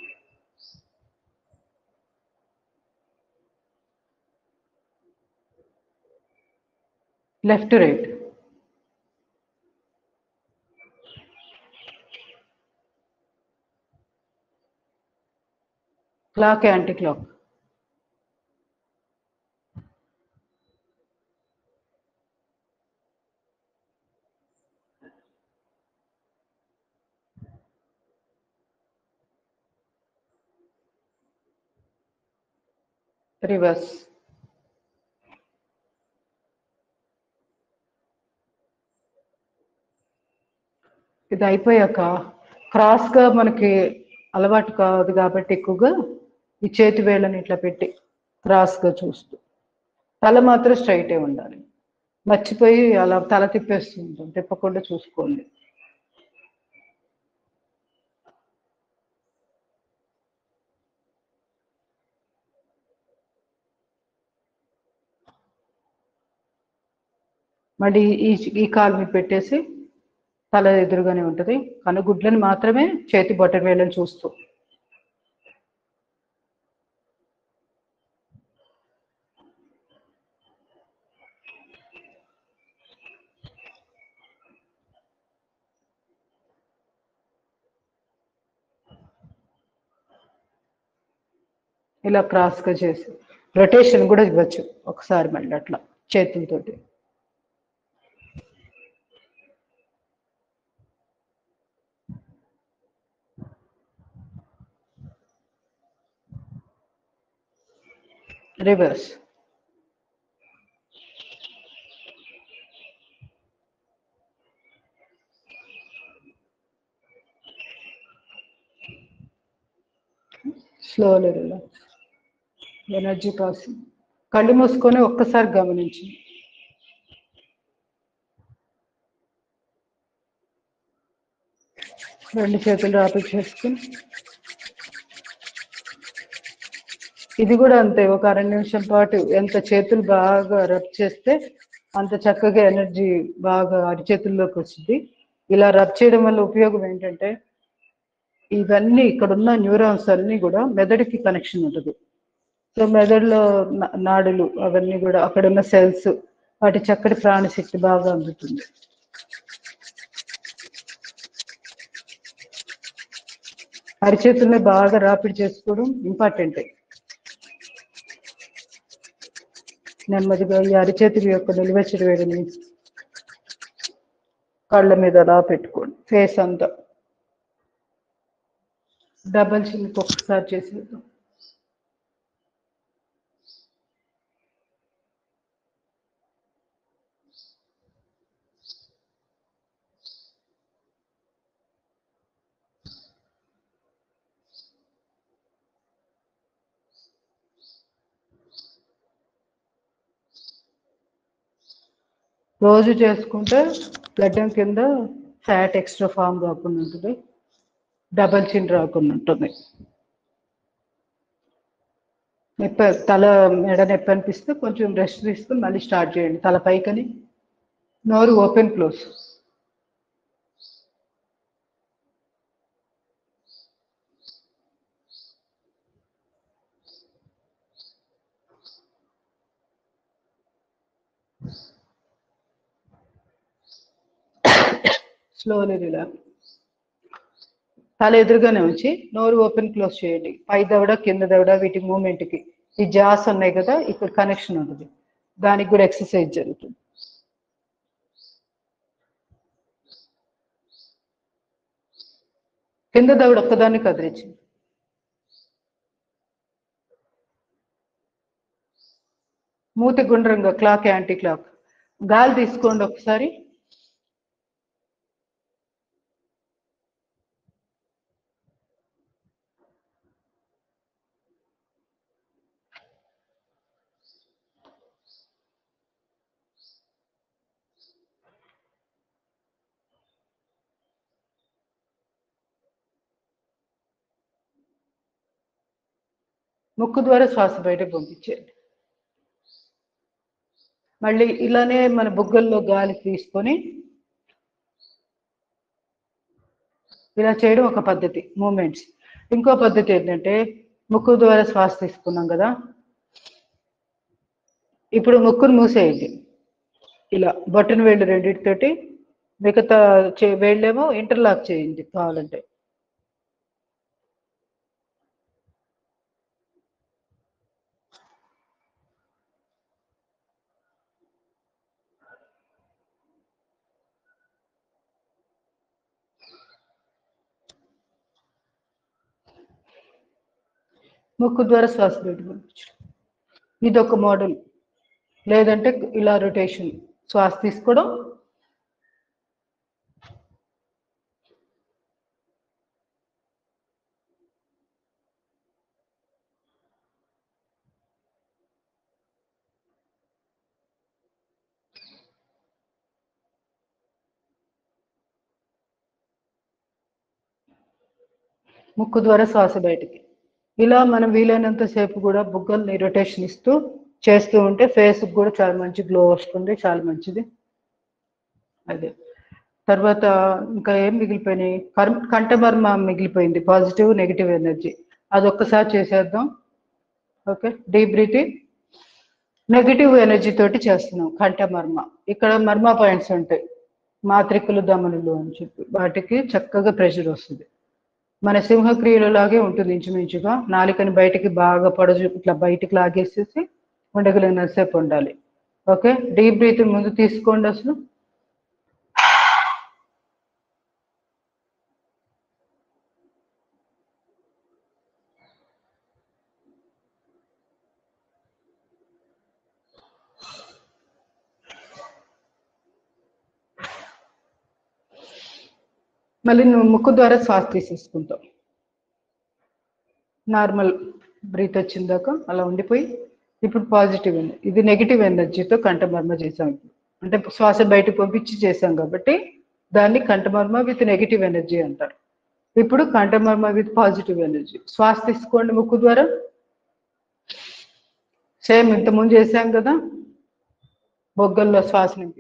left right clock anti clock reverse ఇది అయిపోయాక క్రాస్గా మనకి అలవాటు కాదు కాబట్టి ఎక్కువగా ఈ చేతి వేళ్ళని ఇట్లా పెట్టి క్రాస్గా చూస్తూ తల మాత్రం స్ట్రైటే ఉండాలి మర్చిపోయి అలా తల తిప్పేస్తూ ఉంటాం తిప్పకుండా చూసుకోండి మళ్ళీ ఈ ఈ కాలు మీద పెట్టేసి తల ఎదురుగానే ఉంటుంది కనుగుడ్లను మాత్రమే చేతి బొట్టన వేళ్ళని చూస్తూ ఇలా క్రాస్గా చేసి రొటేషన్ కూడా ఇవ్వచ్చు ఒకసారి మళ్ళీ అట్లా చేతులతోటి reverse slowly relax energy passing కళ్ళు మూసుకొని ఒక్కసారి గమనించి రెండు చేతులు రాపి చేసుకుని ఇది కూడా అంతే ఒక అర నిమిషం పాటు ఎంత చేతులు బాగా రబ్ చేస్తే అంత చక్కగా ఎనర్జీ బాగా అరిచేతుల్లోకి వచ్చింది ఇలా రబ్ చేయడం వల్ల ఉపయోగం ఏంటంటే ఇవన్నీ ఇక్కడ ఉన్న న్యూరాన్స్ అన్నీ కూడా మెదడుకి కనెక్షన్ ఉంటుంది సో మెదడులో నా- నాడులు అవన్నీ కూడా అక్కడ ఉన్న సెల్స్ వాటి చక్కటి ప్రాణశక్తి బాగా అందుతుంది అరిచేతుల్ని బాగా రాపిడి చేసుకోవడం ఇంపార్టెంట్ నెమ్మదిగా ఈ అరిచేతుల యొక్క నిలువెచ్చడి వేడిని కళ్ళ మీద అలా పెట్టుకోండి ఫేస్ అంతా డబల్ చిన్కి ఒక్కసారి చేసేద్దాం రోజు చేసుకుంటే గడ్డం కింద ఫ్యాట్ ఎక్స్ట్రా ఫామ్ రాకుండా ఉంటుంది డబల్ చిన్ రాకుండా ఉంటుంది నొప్పి తల మెడ నొప్పి అనిపిస్తే కొంచెం రెస్ట్ తీసుకుని మళ్ళీ స్టార్ట్ చేయండి తల పైకని నోరు ఓపెన్ క్లోజ్ స్లోలీ రిలాక్స్ తల ఎదురుగానే ఉంచి నోరు ఓపెన్ క్లోజ్ చేయండి పై దవడ కింద దవడ వీటి movement కి ఈ జాస్ ఉన్నాయి కదా ఇక్కడ కనెక్షన్ ఉంటుంది దానికి కూడా ఎక్సర్సైజ్ జరుగుతుంది కింద దవడ ఒక్కదాన్ని కదిలించి మూతి గుండ్రంగా క్లాక్ యాంటీ క్లాక్ గాలి తీసుకోండి ఒకసారి ముక్కు ద్వారా శ్వాస బయటకు పంపించేయండి మళ్ళీ ఇలానే మన బుగ్గల్లో గాలి తీసుకొని ఇలా చేయడం ఒక పద్ధతి మూమెంట్స్ ఇంకో పద్ధతి ఏంటంటే ముక్కు ద్వారా శ్వాస తీసుకున్నాం కదా ఇప్పుడు ముక్కును మూసేయండి ఇలా బొట్టన వేళ్ళు రెండింటితోటి మిగతా చే వేళ్ళేమో ఇంటర్లాక్ చేయండి కావాలంటే ముక్కు ద్వారా శ్వాస బయటకు పంపించడం ఇది ఒక మోడల్ లేదంటే ఇలా రొటేషన్ శ్వాస తీసుకోవడం ముక్కు ద్వారా శ్వాస బయటికి ఇలా మనం వీలైనంత సేపు కూడా బుగ్గల్ని రొటేషన్ ఇస్తూ చేస్తూ ఉంటే ఫేస్ కూడా చాలా మంచి గ్లో వస్తుంది చాలా మంచిది అదే తర్వాత ఇంకా ఏం మిగిలిపోయినాయి కర్- కంఠమర్మ మిగిలిపోయింది పాజిటివ్ నెగిటివ్ ఎనర్జీ అది ఒక్కసారి చేసేద్దాం okay deep breathing negative energy తోటి చేస్తున్నాం కంఠమర్మ ఇక్కడ మర్మ పాయింట్స్ ఉంటాయి మాత్రికలు దమనులు అని చెప్పి వాటికి చక్కగా ప్రెషర్ వస్తుంది మన సింహక్రియలో లాగే ఉంటుంది ఇంచుమించుగా నాలికని బయటికి బాగా పొడజు ఇట్లా బయటికి లాగేసేసి ఉండగలిగినంతసేపు ఉండాలి ఓకే డీప్ బ్రీతింగ్ ముందు తీసుకోండి అసలు మళ్ళీ నువ్వు ముక్కు ద్వారా శ్వాస తీసేసుకుంటావు నార్మల్ బ్రీత్ వచ్చిందాక అలా ఉండిపోయి ఇప్పుడు పాజిటివ్ ఎనర్జీ ఇది నెగిటివ్ ఎనర్జీతో కంఠమర్మ చేసాం ఇప్పుడు అంటే శ్వాస బయటకు పంపించి చేసాం కాబట్టి దాన్ని కంఠమర్మ విత్ నెగిటివ్ ఎనర్జీ అంటారు ఇప్పుడు కంఠమర్మ విత్ పాజిటివ్ ఎనర్జీ శ్వాస తీసుకోండి ముక్కు ద్వారా సేమ్ ఇంతకుముందు చేసాం కదా బొగ్గల్లో శ్వాస నింపి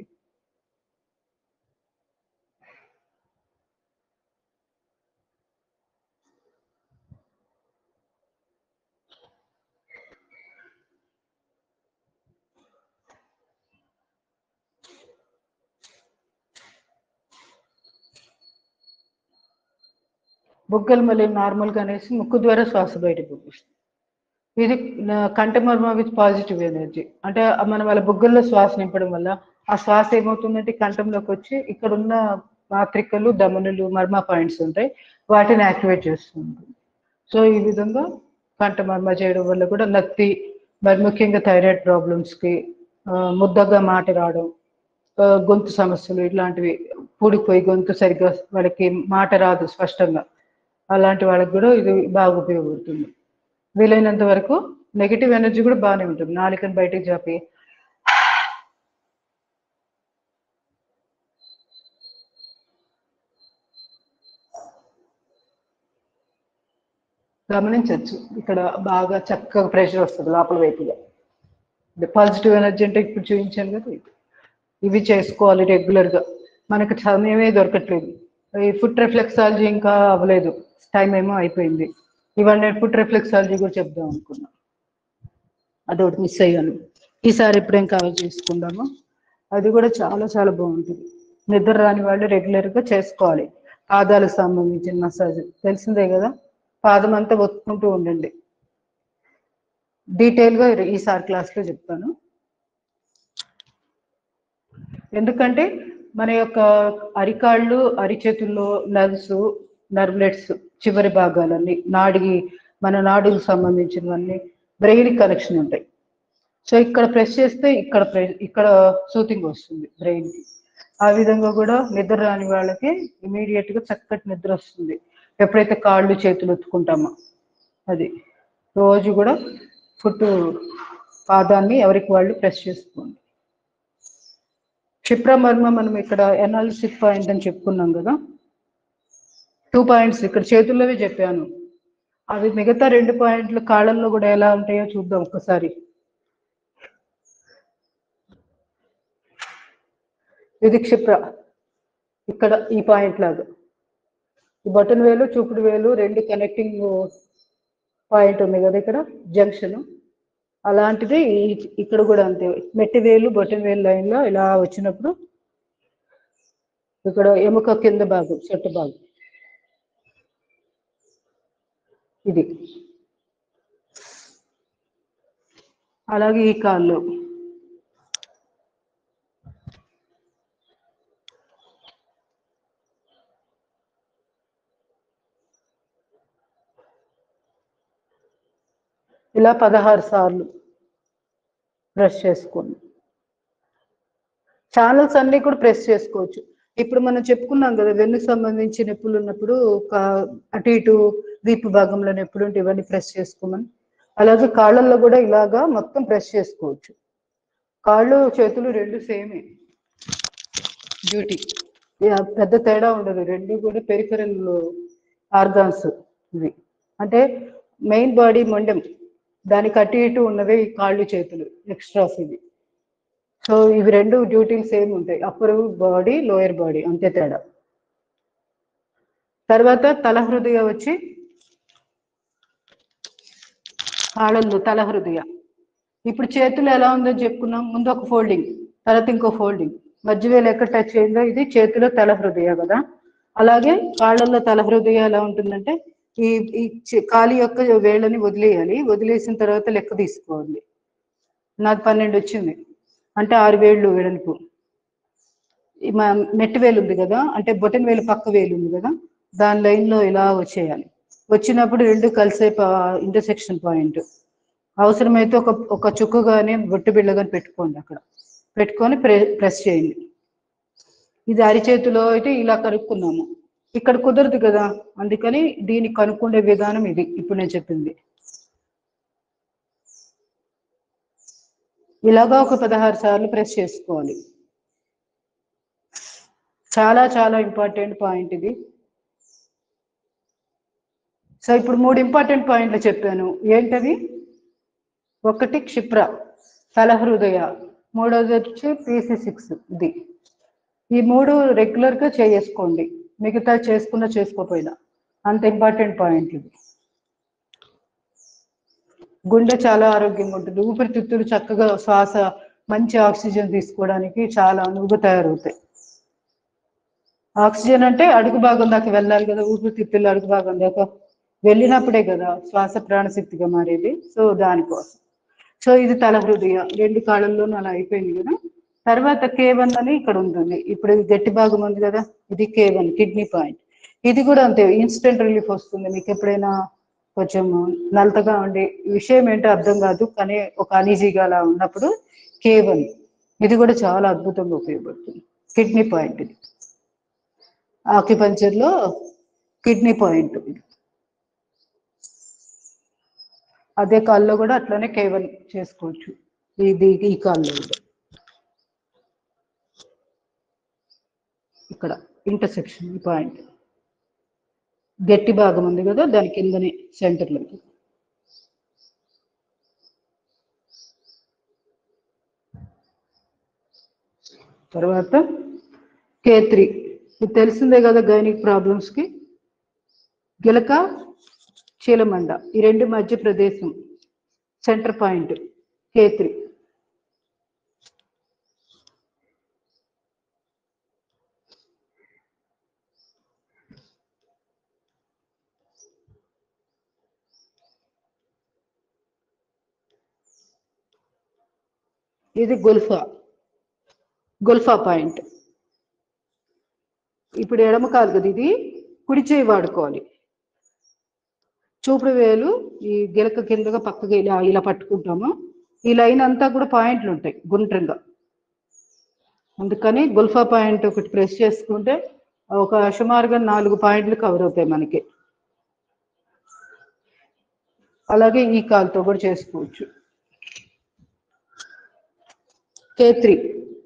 బుగ్గలు మళ్ళీ నార్మల్గా అనేసి ముక్కు ద్వారా శ్వాస బయటకు పంపిస్తుంది ఇది కంఠమర్మ విత్ పాజిటివ్ ఎనర్జీ అంటే మనం వాళ్ళ బుగ్గల్లో శ్వాస నింపడం వల్ల ఆ శ్వాస ఏమవుతుందంటే కంఠంలోకి వచ్చి ఇక్కడ ఉన్న మాత్రికలు దమనులు మర్మ పాయింట్స్ ఉంటాయి వాటిని యాక్టివేట్ చేస్తుంది సో ఈ విధంగా కంఠమర్మ చేయడం వల్ల కూడా నత్తి మరి ముఖ్యంగా థైరాయిడ్ ప్రాబ్లమ్స్కి ముద్దగా మాట రావడం ఆ, గొంతు సమస్యలు ఇట్లాంటివి పూడిపోయి గొంతు సరిగ్గా వాళ్ళకి మాట రాదు స్పష్టంగా అలాంటి వాళ్ళకి కూడా ఇది బాగా ఉపయోగపడుతుంది వీలైనంత వరకు నెగిటివ్ ఎనర్జీ కూడా బాగానే ఉంటుంది నాలుకని బయటకు చాపి గమనించవచ్చు ఇక్కడ బాగా చక్కగా ప్రెషర్ వస్తుంది లోపల వైపుగా పాజిటివ్ ఎనర్జీ అంటే ఇప్పుడు చూపించాను కదా ఇది. ఇవి చేసుకోవాలి రెగ్యులర్ గా మనకు సమయమే దొరకట్లేదు ఈ ఫుడ్ రిఫ్లెక్సాలజీ ఇంకా అవ్వలేదు టైం ఏమో అయిపోయింది ఇవాళ నేను ఫుడ్ రిఫ్లెక్సాలజీ కూడా చెప్దాం అనుకున్నా అదొకటి మిస్ అయ్యాను ఈసారి ఎప్పుడేం కవర్ చేసుకుందాము అది కూడా చాలా చాలా బాగుంటుంది నిద్ర రాని వాళ్ళు రెగ్యులర్ గా చేసుకోవాలి పాదాలకు సంబంధించిన మసాజ్ తెలిసిందే కదా పాదం అంతా ఒత్తుకుంటూ ఉండండి డీటెయిల్ గా ఈసారి క్లాస్ లో చెప్తాను ఎందుకంటే మన యొక్క అరికాళ్ళు అరిచేతుల్లో నర్వ్స్ నర్వ్లెట్స్ చివరి భాగాలన్నీ నాడి మన నాడుకు సంబంధించినవన్నీ బ్రెయిన్ కనెక్షన్ ఉంటాయి సో ఇక్కడ ప్రెస్ చేస్తే ఇక్కడ ప్రె- ఇక్కడ సూతింగ్ వస్తుంది బ్రెయిన్ కి ఆ విధంగా కూడా నిద్ర రాని వాళ్ళకి ఇమీడియట్ గా చక్కటి నిద్ర వస్తుంది ఎప్పుడైతే కాళ్ళు చేతులు ఒత్తుకుంటామో అది రోజు కూడా ఫుట్ పాదాన్ని ఎవరికి వాళ్ళు ప్రెస్ చేసుకోండి క్షిప్రమర్మ మనం ఇక్కడ ఎనాలిసిస్ పాయింట్ అని చెప్పుకున్నాం కదా టూ పాయింట్స్ ఇక్కడ చేతుల్లోవి చెప్పాను అవి మిగతా రెండు పాయింట్లు కాళ్ళల్లో కూడా ఎలా ఉంటాయో చూద్దాం ఒక్కసారి ఇది క్షిప్ర ఇక్కడ ఈ పాయింట్ లాగా ఈ బటన్ వేలు చూపుడు వేలు రెండు కనెక్టింగ్ పాయింట్ ఉంది కదా ఇక్కడ జంక్షన్ అలాంటిది ఈ- ఇక్కడ కూడా అంతే మెట్టి వేలు బొటన్ వేలు లైన్ లో ఇలా వచ్చినప్పుడు ఇక్కడ ఎముక కింద భాగం చెట్టు భాగం ఇది అలాగే ఈ కాళ్ళు ఇలా పదహారు సార్లు బ్రష్ చేసుకోండి ఛానల్స్ అన్ని కూడా ప్రెస్ చేసుకోవచ్చు ఇప్పుడు మనం చెప్పుకున్నాం కదా వెన్నుకు సంబంధించి నొప్పులు ఉన్నప్పుడు ఒక అటు ఇటు వీపు భాగంలో నొప్పులు ఉంటే ఇవన్నీ ప్రెస్ చేసుకోమని అలాగే కాళ్ళల్లో కూడా ఇలాగా మొత్తం ప్రెస్ చేసుకోవచ్చు కాళ్ళు చేతులు రెండు సేమే డ్యూటీ పెద్ద తేడా ఉండదు రెండు కూడా పెరిఫెరల్ ఆర్గాన్స్ ఇవి అంటే మెయిన్ బాడీ మొండెం దానికి అటు ఇటు ఉన్నవే ఈ కాళ్ళు చేతులు ఎక్స్ట్రాస్ ఇవి సో ఇవి రెండు డ్యూటీలు సేమ్ ఉంటాయి అప్పర్ బాడీ లోయర్ బాడీ అంతే తేడా తర్వాత తల హృదయ వచ్చి కాళ్ళల్లో తల హృదయ ఇప్పుడు చేతులు ఎలా ఉందో చెప్పుకున్నాం ముందు ఒక ఫోల్డింగ్ తర్వాత ఇంకో ఫోల్డింగ్ మధ్య వేలు ఎక్కడ టచ్ అయిందో ఇది చేతిలో తల హృదయ కదా అలాగే కాళ్ళల్లో తల హృదయ ఎలా ఉంటుందంటే ఈ ఈ చి- కాలి యొక్క వేళ్ళని వదిలేయాలి వదిలేసిన తర్వాత లెక్క తీసుకోవాలి నాకు పన్నెండు వచ్చింది అంటే ఆరు వేళ్ళు వెడల్పు ఈ మా నెట్ వేలు ఉంది కదా అంటే బొటన్ వేలు పక్క వేలు ఉంది కదా దాని లైన్ లో ఇలా వచ్చేయాలి వచ్చినప్పుడు రెండు కలిసే ఇంటర్సెక్షన్ పాయింట్ అవసరమైతే ఒక ఒక చుక్కు కానీ బొట్టు బిళ్ళ కానీ పెట్టుకోండి అక్కడ పెట్టుకొని ప్రె ప్రెస్ చేయండి ఇది అరిచేతిలో అయితే ఇలా కనుక్కున్నాము ఇక్కడ కుదరదు కదా అందుకని దీన్ని కనుక్కునే విధానం ఇది ఇప్పుడు నేను చెప్పింది ఇలాగా ఒక పదహారు సార్లు ప్రెస్ చేసుకోవాలి చాలా చాలా ఇంపార్టెంట్ పాయింట్ ఇది సో ఇప్పుడు మూడు ఇంపార్టెంట్ పాయింట్లు చెప్పాను ఏంటవి ఒకటి క్షిప్ర తల హృదయ మూడోది వచ్చి పీసీ సిక్స్ ఇది ఈ మూడు రెగ్యులర్ గా చేసుకోండి మిగతా చేసుకున్నా చేసుకోపోయినా అంత ఇంపార్టెంట్ పాయింట్ ఇది గుండె చాలా ఆరోగ్యంగా ఉంటుంది ఊపిరితిత్తులు చక్కగా శ్వాస మంచి ఆక్సిజన్ తీసుకోవడానికి చాలా అనువుగా తయారవుతాయి ఆక్సిజన్ అంటే అడుగు భాగం దాకా వెళ్ళాలి కదా ఊపిరితిత్తులు అడుగు భాగం దాకా వెళ్ళినప్పుడే కదా శ్వాస ప్రాణశక్తిగా మారేది సో దానికోసం సో ఇది తల హృదయ రెండు కాళ్ళల్లోనూ అలా అయిపోయింది కదా తర్వాత కే వన్ అని ఇక్కడ ఉంటుంది ఇప్పుడు ఇది గట్టి భాగం ఉంది కదా ఇది కే వన్ కిడ్నీ పాయింట్ ఇది కూడా అంతే ఇన్స్టెంట్ రిలీఫ్ వస్తుంది మీకు ఎప్పుడైనా కొంచెం నలతగా ఉండి విషయం ఏంటో అర్థం కాదు కానీ ఒక అనీజీగా అలా ఉన్నప్పుడు కే వన్ ఇది కూడా చాలా అద్భుతంగా ఉపయోగపడుతుంది కిడ్నీ పాయింట్ ఇది ఆక్యుపంచర్ లో కిడ్నీ పాయింట్ ఇది అదే కాల్లో కూడా అట్లనే కేవల్ చేసుకోవచ్చు ఇది ఈ కాల్లో కూడా ఇక్కడ ఇంటర్సెక్షన్ ఈ పాయింట్ గట్టి భాగం ఉంది కదా దాని కిందనే సెంటర్లో తర్వాత కే త్రీ ఇది తెలిసిందే కదా గైనిక్ ప్రాబ్లమ్స్ కి గిలక చీలమండ ఈ రెండు మధ్య ప్రదేశం సెంటర్ పాయింట్ కే త్రీ ఇది గుల్ఫా గుల్ఫా పాయింట్ ఇప్పుడు ఎడమ కాదు కదా ఇది కుడి చేయి వాడుకోవాలి చూపుడు వేలు ఈ గిలక కిందగా పక్కగా ఇలా ఇలా పట్టుకుంటాము ఈ లైన్ అంతా కూడా పాయింట్లు ఉంటాయి గుండ్రంగా అందుకని గుల్ఫా పాయింట్ ఒకటి ప్రెస్ చేసుకుంటే ఒక సుమారుగా నాలుగు పాయింట్లు కవర్ అవుతాయి మనకి అలాగే ఈ కాలుతో కూడా చేసుకోవచ్చు K three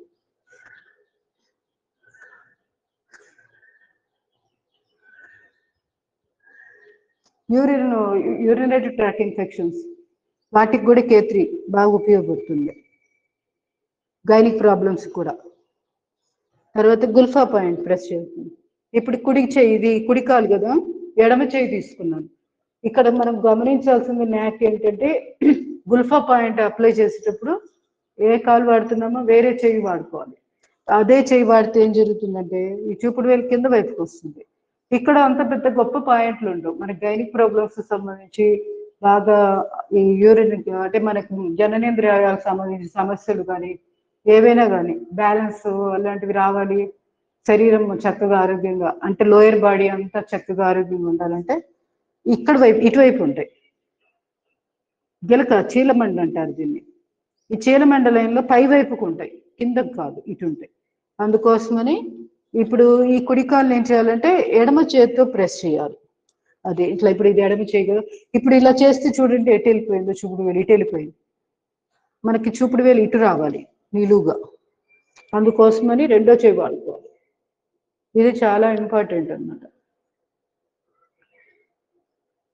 urine urinary tract infections వాటికి కూడా కే త్రీ బాగా ఉపయోగపడుతుంది గైనిక్ ప్రాబ్లమ్స్ కూడా తర్వాత గుల్ఫా పాయింట్ ప్రెస్ చేస్తుంది ఇప్పుడు కుడి చేయి ఇది కుడి కాలు కదా ఎడమ చేయి తీసుకున్నాను ఇక్కడ మనం గమనించాల్సింది న్యాక్ ఏంటంటే గుల్ఫా పాయింట్ అప్లై చేసేటప్పుడు ఏ కాలు వాడుతున్నామో వేరే చేయి వాడుకోవాలి అదే చేయి వాడితే ఏం జరుగుతుందంటే ఈ చూపుడు వేలు కింద వైపుకి వస్తుంది ఇక్కడ అంత పెద్ద గొప్ప పాయింట్లు ఉండవు మన గైనిక్ ప్రాబ్లమ్స్ సంబంధించి బాగా ఈ యూరిన్ అంటే మనకు జననేంద్రియాలకు సంబంధించిన సమస్యలు కానీ ఏవైనా కానీ బ్యాలెన్స్ అలాంటివి రావాలి శరీరం చక్కగా ఆరోగ్యంగా అంటే లోయర్ బాడీ అంతా చక్కగా ఆరోగ్యంగా ఉండాలంటే ఇక్కడ వైపు ఇటువైపు ఉంటాయి గిలక చీలమండ అంటారు దీన్ని ఈ చీలమండ లైన్లో పై వైపుకు ఉంటాయి కిందకు కాదు ఇటు ఉంటాయి అందుకోసమని ఇప్పుడు ఈ కుడికాలు ఏం చేయాలంటే ఎడమ చేతితో ప్రెస్ చేయాలి అదే ఇట్లా ఇప్పుడు ఇది ఎడమ చేయి కదా ఇప్పుడు ఇలా చేస్తే చూడండి ఎటు వెళ్ళిపోయిందో చూపుడు వేలు ఇటు వెళ్ళిపోయింది మనకి చూపుడు వేలు ఇటు రావాలి నిలువుగా అందుకోసమని రెండో చేయి వాడుకోవాలి ఇది చాలా ఇంపార్టెంట్ అన్నమాట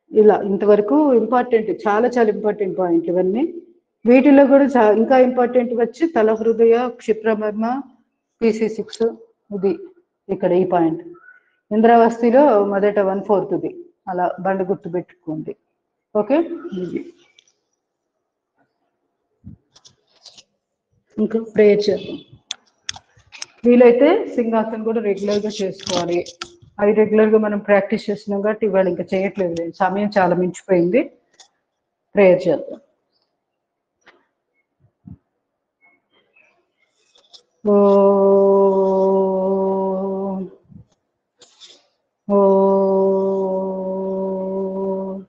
ఇలా ఇంతవరకు ఇంపార్టెంట్ చాలా చాలా ఇంపార్టెంట్ పాయింట్ ఇవన్నీ వీటిలో కూడా చా- ఇంకా ఇంపార్టెంట్ వచ్చి తల హృదయ క్షిప్రమర్మ పీసీ సిక్స్ ఇది ఇక్కడ ఈ పాయింట్ ఇంద్రావస్థిలో మొదట వన్ ఫోర్త్ ఇది అలా బండ గుర్తు పెట్టుకోండి ఓకే ఇది ఇంకా ప్రేయర్ చేద్దాం వీలైతే సింహాసనం కూడా రెగ్యులర్ గా చేసుకోవాలి అవి రెగ్యులర్ గా మనం ప్రాక్టీస్ చేస్తున్నాం కాబట్టి ఇవాళ ఇంకా చేయట్లేదు లేదు సమయం చాలా మించిపోయింది ప్రేయర్ చేద్దాం ఓం ఓం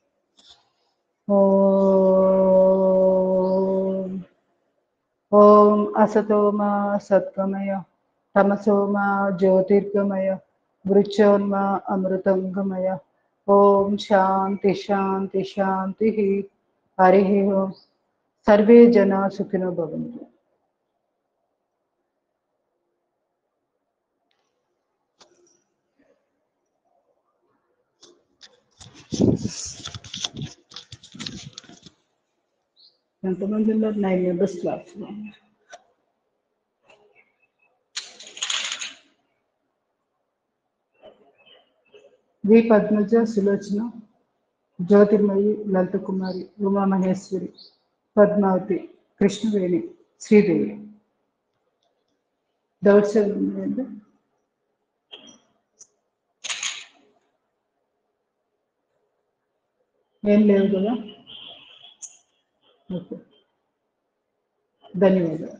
ఓం ఓం అసతో మా సత్వమయ తమసో మా జ్యోతిర్గమయ మృత్యోన్మా అమృతంగమయ ఓం శాంతి శాంతి శాంతి హరి ఓం సర్వే జనా సుఖినో భవంతు ఎంతమంది ఉన్నారు nine members class V Padmaja Sulochana Jyotirmayi Lalitha Kumari Uma Maheshwari Padmavathi Krishnaveni Sridevi doubts ఏమైనా ఉన్నాయండి ఏం లేవు కదా ఓకే ధన్యవాదాలు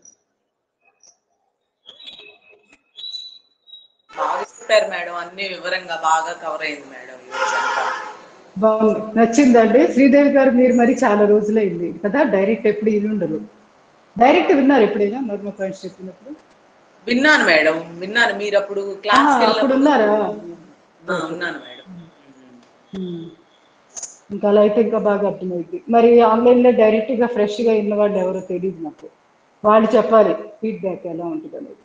బాగా చెప్పారు మేడం అన్ని వివరంగా బాగా కవర్ అయింది మేడం ఈ రోజంతా బాగుంది నచ్చిందండి శ్రీదేవి గారు మీరు మరి చాలా రోజులైంది కదా డైరెక్ట్ ఎప్పుడు ఇది ఉండదు డైరెక్ట్ విన్నారు ఎప్పుడైనా మర్మ పాయింట్స్ చెప్పినప్పుడు విన్నాను మేడం విన్నాను మీరు అప్పుడు క్లాస్ ఆహా, అప్పుడు ఉన్నారా ఉన్నాను మేడం ఉమ్. ఇంకా అలా అయితే ఇంకా బాగా అర్థమైంది మరి ఆన్లైన్ లో డైరెక్ట్ గా ఫ్రెష్ గా ఇన్న వాళ్ళు ఎవరో తెలియదు నాకు వాళ్ళు చెప్పాలి ఫీడ్బ్యాక్ ఎలా ఉంటుంది అనేది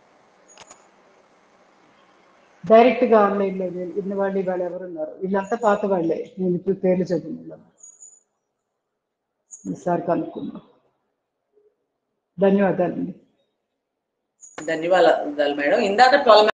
డైరెక్ట్ గా ఆన్లైన్ లో ఇన్న వాళ్ళు వాళ్ళు ఎవరు ఉన్నారు వీళ్ళంతా పాత వాళ్ళే నేను ఇప్పుడు పేర్లు చదివిన వాళ్ళం ఈసారి కనుక్కున్నాం ధన్యవాదాలండి ధన్యవాదాలు మేడం ఇందాక ట్వెల్వ్